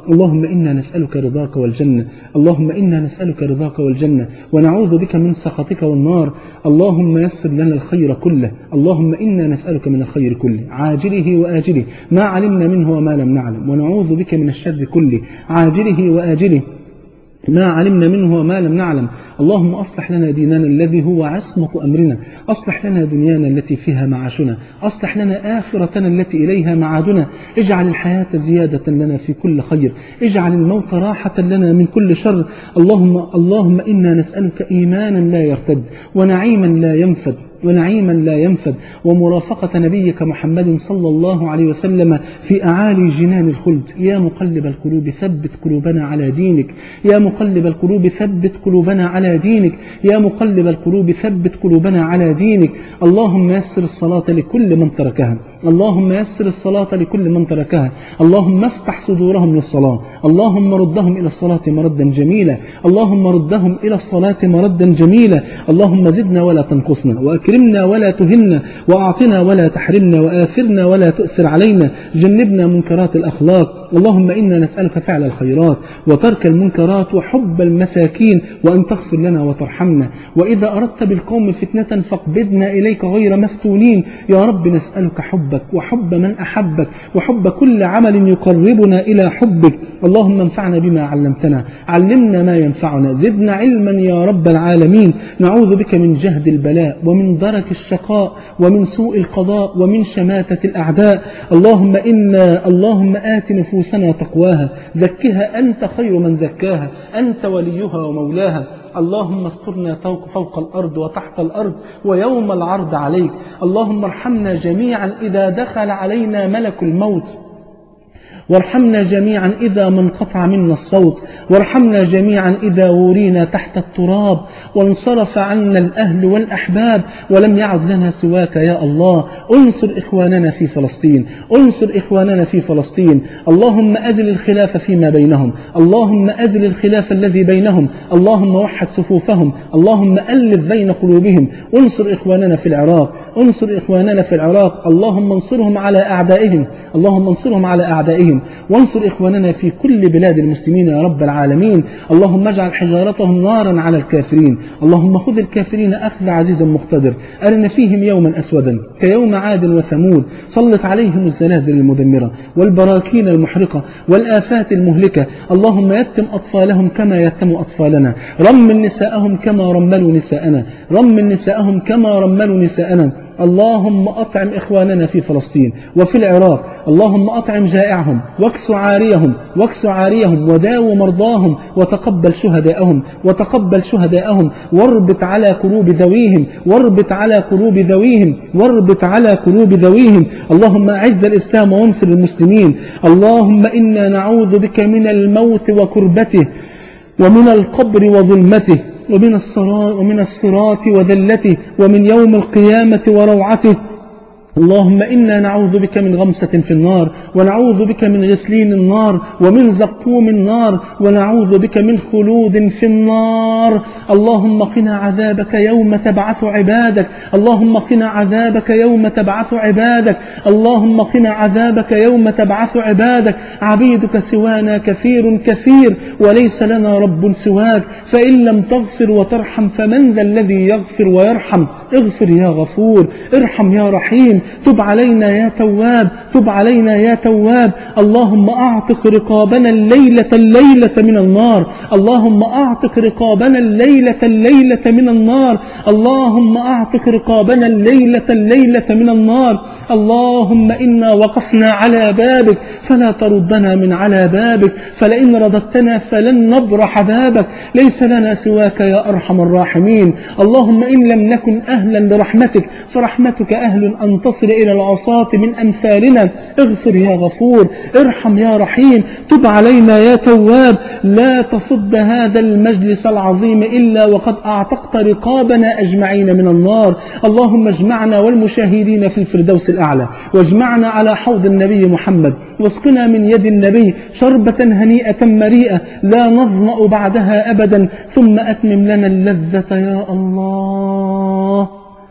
اللهم إنا نسألك رضاك والجنة اللهم إنا نسألك رضاك والجنة ونعوذ بك من سخطك والنار اللهم يسر لنا الخير كله اللهم إنا نسألك من الخير كله عاجله وآجله ما علمنا منه وما لم نعلم ونعوذ بك من الشر كله عاجله وآجله ما علمنا منه وما لم نعلم اللهم أصلح لنا ديننا الذي هو عصمة أمرنا أصلح لنا دنيانا التي فيها معاشنا أصلح لنا آخرتنا التي إليها معادنا اجعل الحياة زيادة لنا في كل خير اجعل الموت راحة لنا من كل شر اللهم, اللهم إنا نسألك إيمانا لا يرتد ونعيما لا ينفد ونعيما لا ينفد ومرافقة نبيك محمد صلى الله عليه وسلم في أعالي جنان الخلد يا مقلب القلوب ثبت قلوبنا على دينك يا مقلب القلوب ثبت قلوبنا على دينك يا مقلب القلوب ثبت قلوبنا على دينك اللهم يسر الصلاة لكل من تركها اللهم يسر الصلاة لكل من تركها اللهم افتح صدورهم للصلاة اللهم ردهم إلى الصلاة مردا جميلا اللهم ردهم إلى الصلاة مردا جميلا اللهم زدنا ولا تنقصنا وأكرمنا ولا تهنا وأعطنا ولا تحرمنا وآثرنا ولا تؤثر علينا جنبنا منكرات الأخلاق اللهم إنا نسألك فعل الخيرات وترك المنكرات وحب المساكين وأن تغفر لنا وترحمنا وإذا أردت بالقوم فتنة فاقبضنا إليك غير مفتونين يا رب نسألك حبك وحب من أحبك وحب كل عمل يقربنا إلى حبك اللهم انفعنا بما علمتنا علمنا ما ينفعنا زدنا علما يا رب العالمين نعوذ بك من جهد البلاء ومن درك الشقاء ومن سوء القضاء ومن شماتة الأعداء اللهم إنا اللهم آت نفوسنا تقواها زكها أنت خير من زكاها أنت وليها ومولاها اللهم استرنا فوق, فوق الأرض وتحت الأرض ويوم العرض عليك اللهم ارحمنا جميعا إذا دخل علينا ملك الموت وارحمنا جميعا إذا ما انقطع منا الصوت وارحمنا جميعا إذا ورينا تحت التراب وانصرف عنا الأهل والأحباب ولم يعد لنا سواك يا الله انصر إخواننا في فلسطين انصر إخواننا في فلسطين اللهم أزل الخلاف فيما بينهم اللهم أزل الخلاف الذي بينهم اللهم وحد صفوفهم اللهم ألف بين قلوبهم انصر إخواننا في العراق انصر إخواننا في العراق اللهم انصرهم على أعدائهم اللهم انصرهم على أعدائهم وانصر إخواننا في كل بلاد المسلمين يا رب العالمين اللهم اجعل حجارتهم نارا على الكافرين اللهم خذ الكافرين أخذ عزيز مقتدر أرنا فيهم يوما أسودا كيوم عاد وثمود سلط عليهم الزلازل المدمرة والبراكين المحرقة والآفات المهلكة اللهم يتم أطفالهم كما يتم أطفالنا رمل نساءهم كما رملوا نساءنا رمل نساءهم كما رملوا نساءنا اللهم أطعم إخواننا في فلسطين وفي العراق اللهم أطعم جائعهم واكس عاريهم واكس عاريهم وداو مرضاهم وتقبل شهداءهم وتقبل شهداءهم واربط على قلوب ذويهم واربط على قلوب ذويهم واربط على قلوب ذويهم اللهم أعز الإسلام وانصر المسلمين اللهم إنا نعوذ بك من الموت وكربته ومن القبر وظلمته ومن الصراط, ومن الصراط وذلته ومن يوم القيامة وروعته اللهم إنا نعوذ بك من غمسة في النار ونعوذ بك من غسلين النار ومن زقوم النار ونعوذ بك من خلود في النار اللهم قنا عذابك يوم تبعث عبادك اللهم قنا عذابك يوم تبعث عبادك اللهم قنا عذابك يوم تبعث عبادك عبيدك سوانا كثير كثير وليس لنا رب سواك فإن لم تغفر وترحم فمن ذا الذي يغفر ويرحم اغفر يا غفور ارحم يا رحيم تب علينا يا تواب تب علينا يا تواب اللهم أعتق رقابنا الليلة الليلة من النار اللهم أعتق رقابنا الليلة الليلة من النار اللهم أعتق رقابنا الليلة الليلة من النار اللهم إنا وقفنا على بابك فلا تردنا من على بابك فلئن رددتنا فلن نبرح بابك ليس لنا سواك يا أرحم الراحمين اللهم إن لم نكن أهلا لرحمتك فرحمتك أهل أن تصل إلى العصاة من أمثالنا اغفر يا غفور ارحم يا رحيم تب علينا يا تواب لا تصد هذا المجلس العظيم إلا وقد أعتقت رقابنا أجمعين من النار اللهم اجمعنا والمشاهدين في الفردوس الأعلى واجمعنا على حوض النبي محمد واسقنا من يد النبي شربة هنيئة مريئة لا نظمأ بعدها أبدا ثم أتمم لنا اللذة يا الله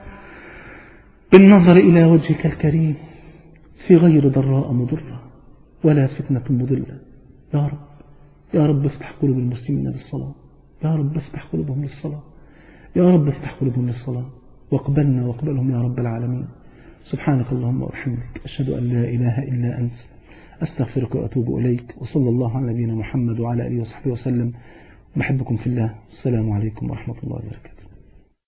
بالنظر إلى وجهك الكريم في غير ضراء مضرة ولا فتنة مضلة يا رب يا رب افتح قلوب المسلمين للصلاة يا رب افتح قلوبهم للصلاة يا رب افتح قلوبهم للصلاة واقبلنا واقبلهم يا رب العالمين سبحانك اللهم وبحمدك أشهد أن لا إله إلا أنت أستغفرك وأتوب إليك وصلى الله على نبينا محمد وعلى آله وصحبه وسلم بحبكم في الله السلام عليكم ورحمة الله وبركاته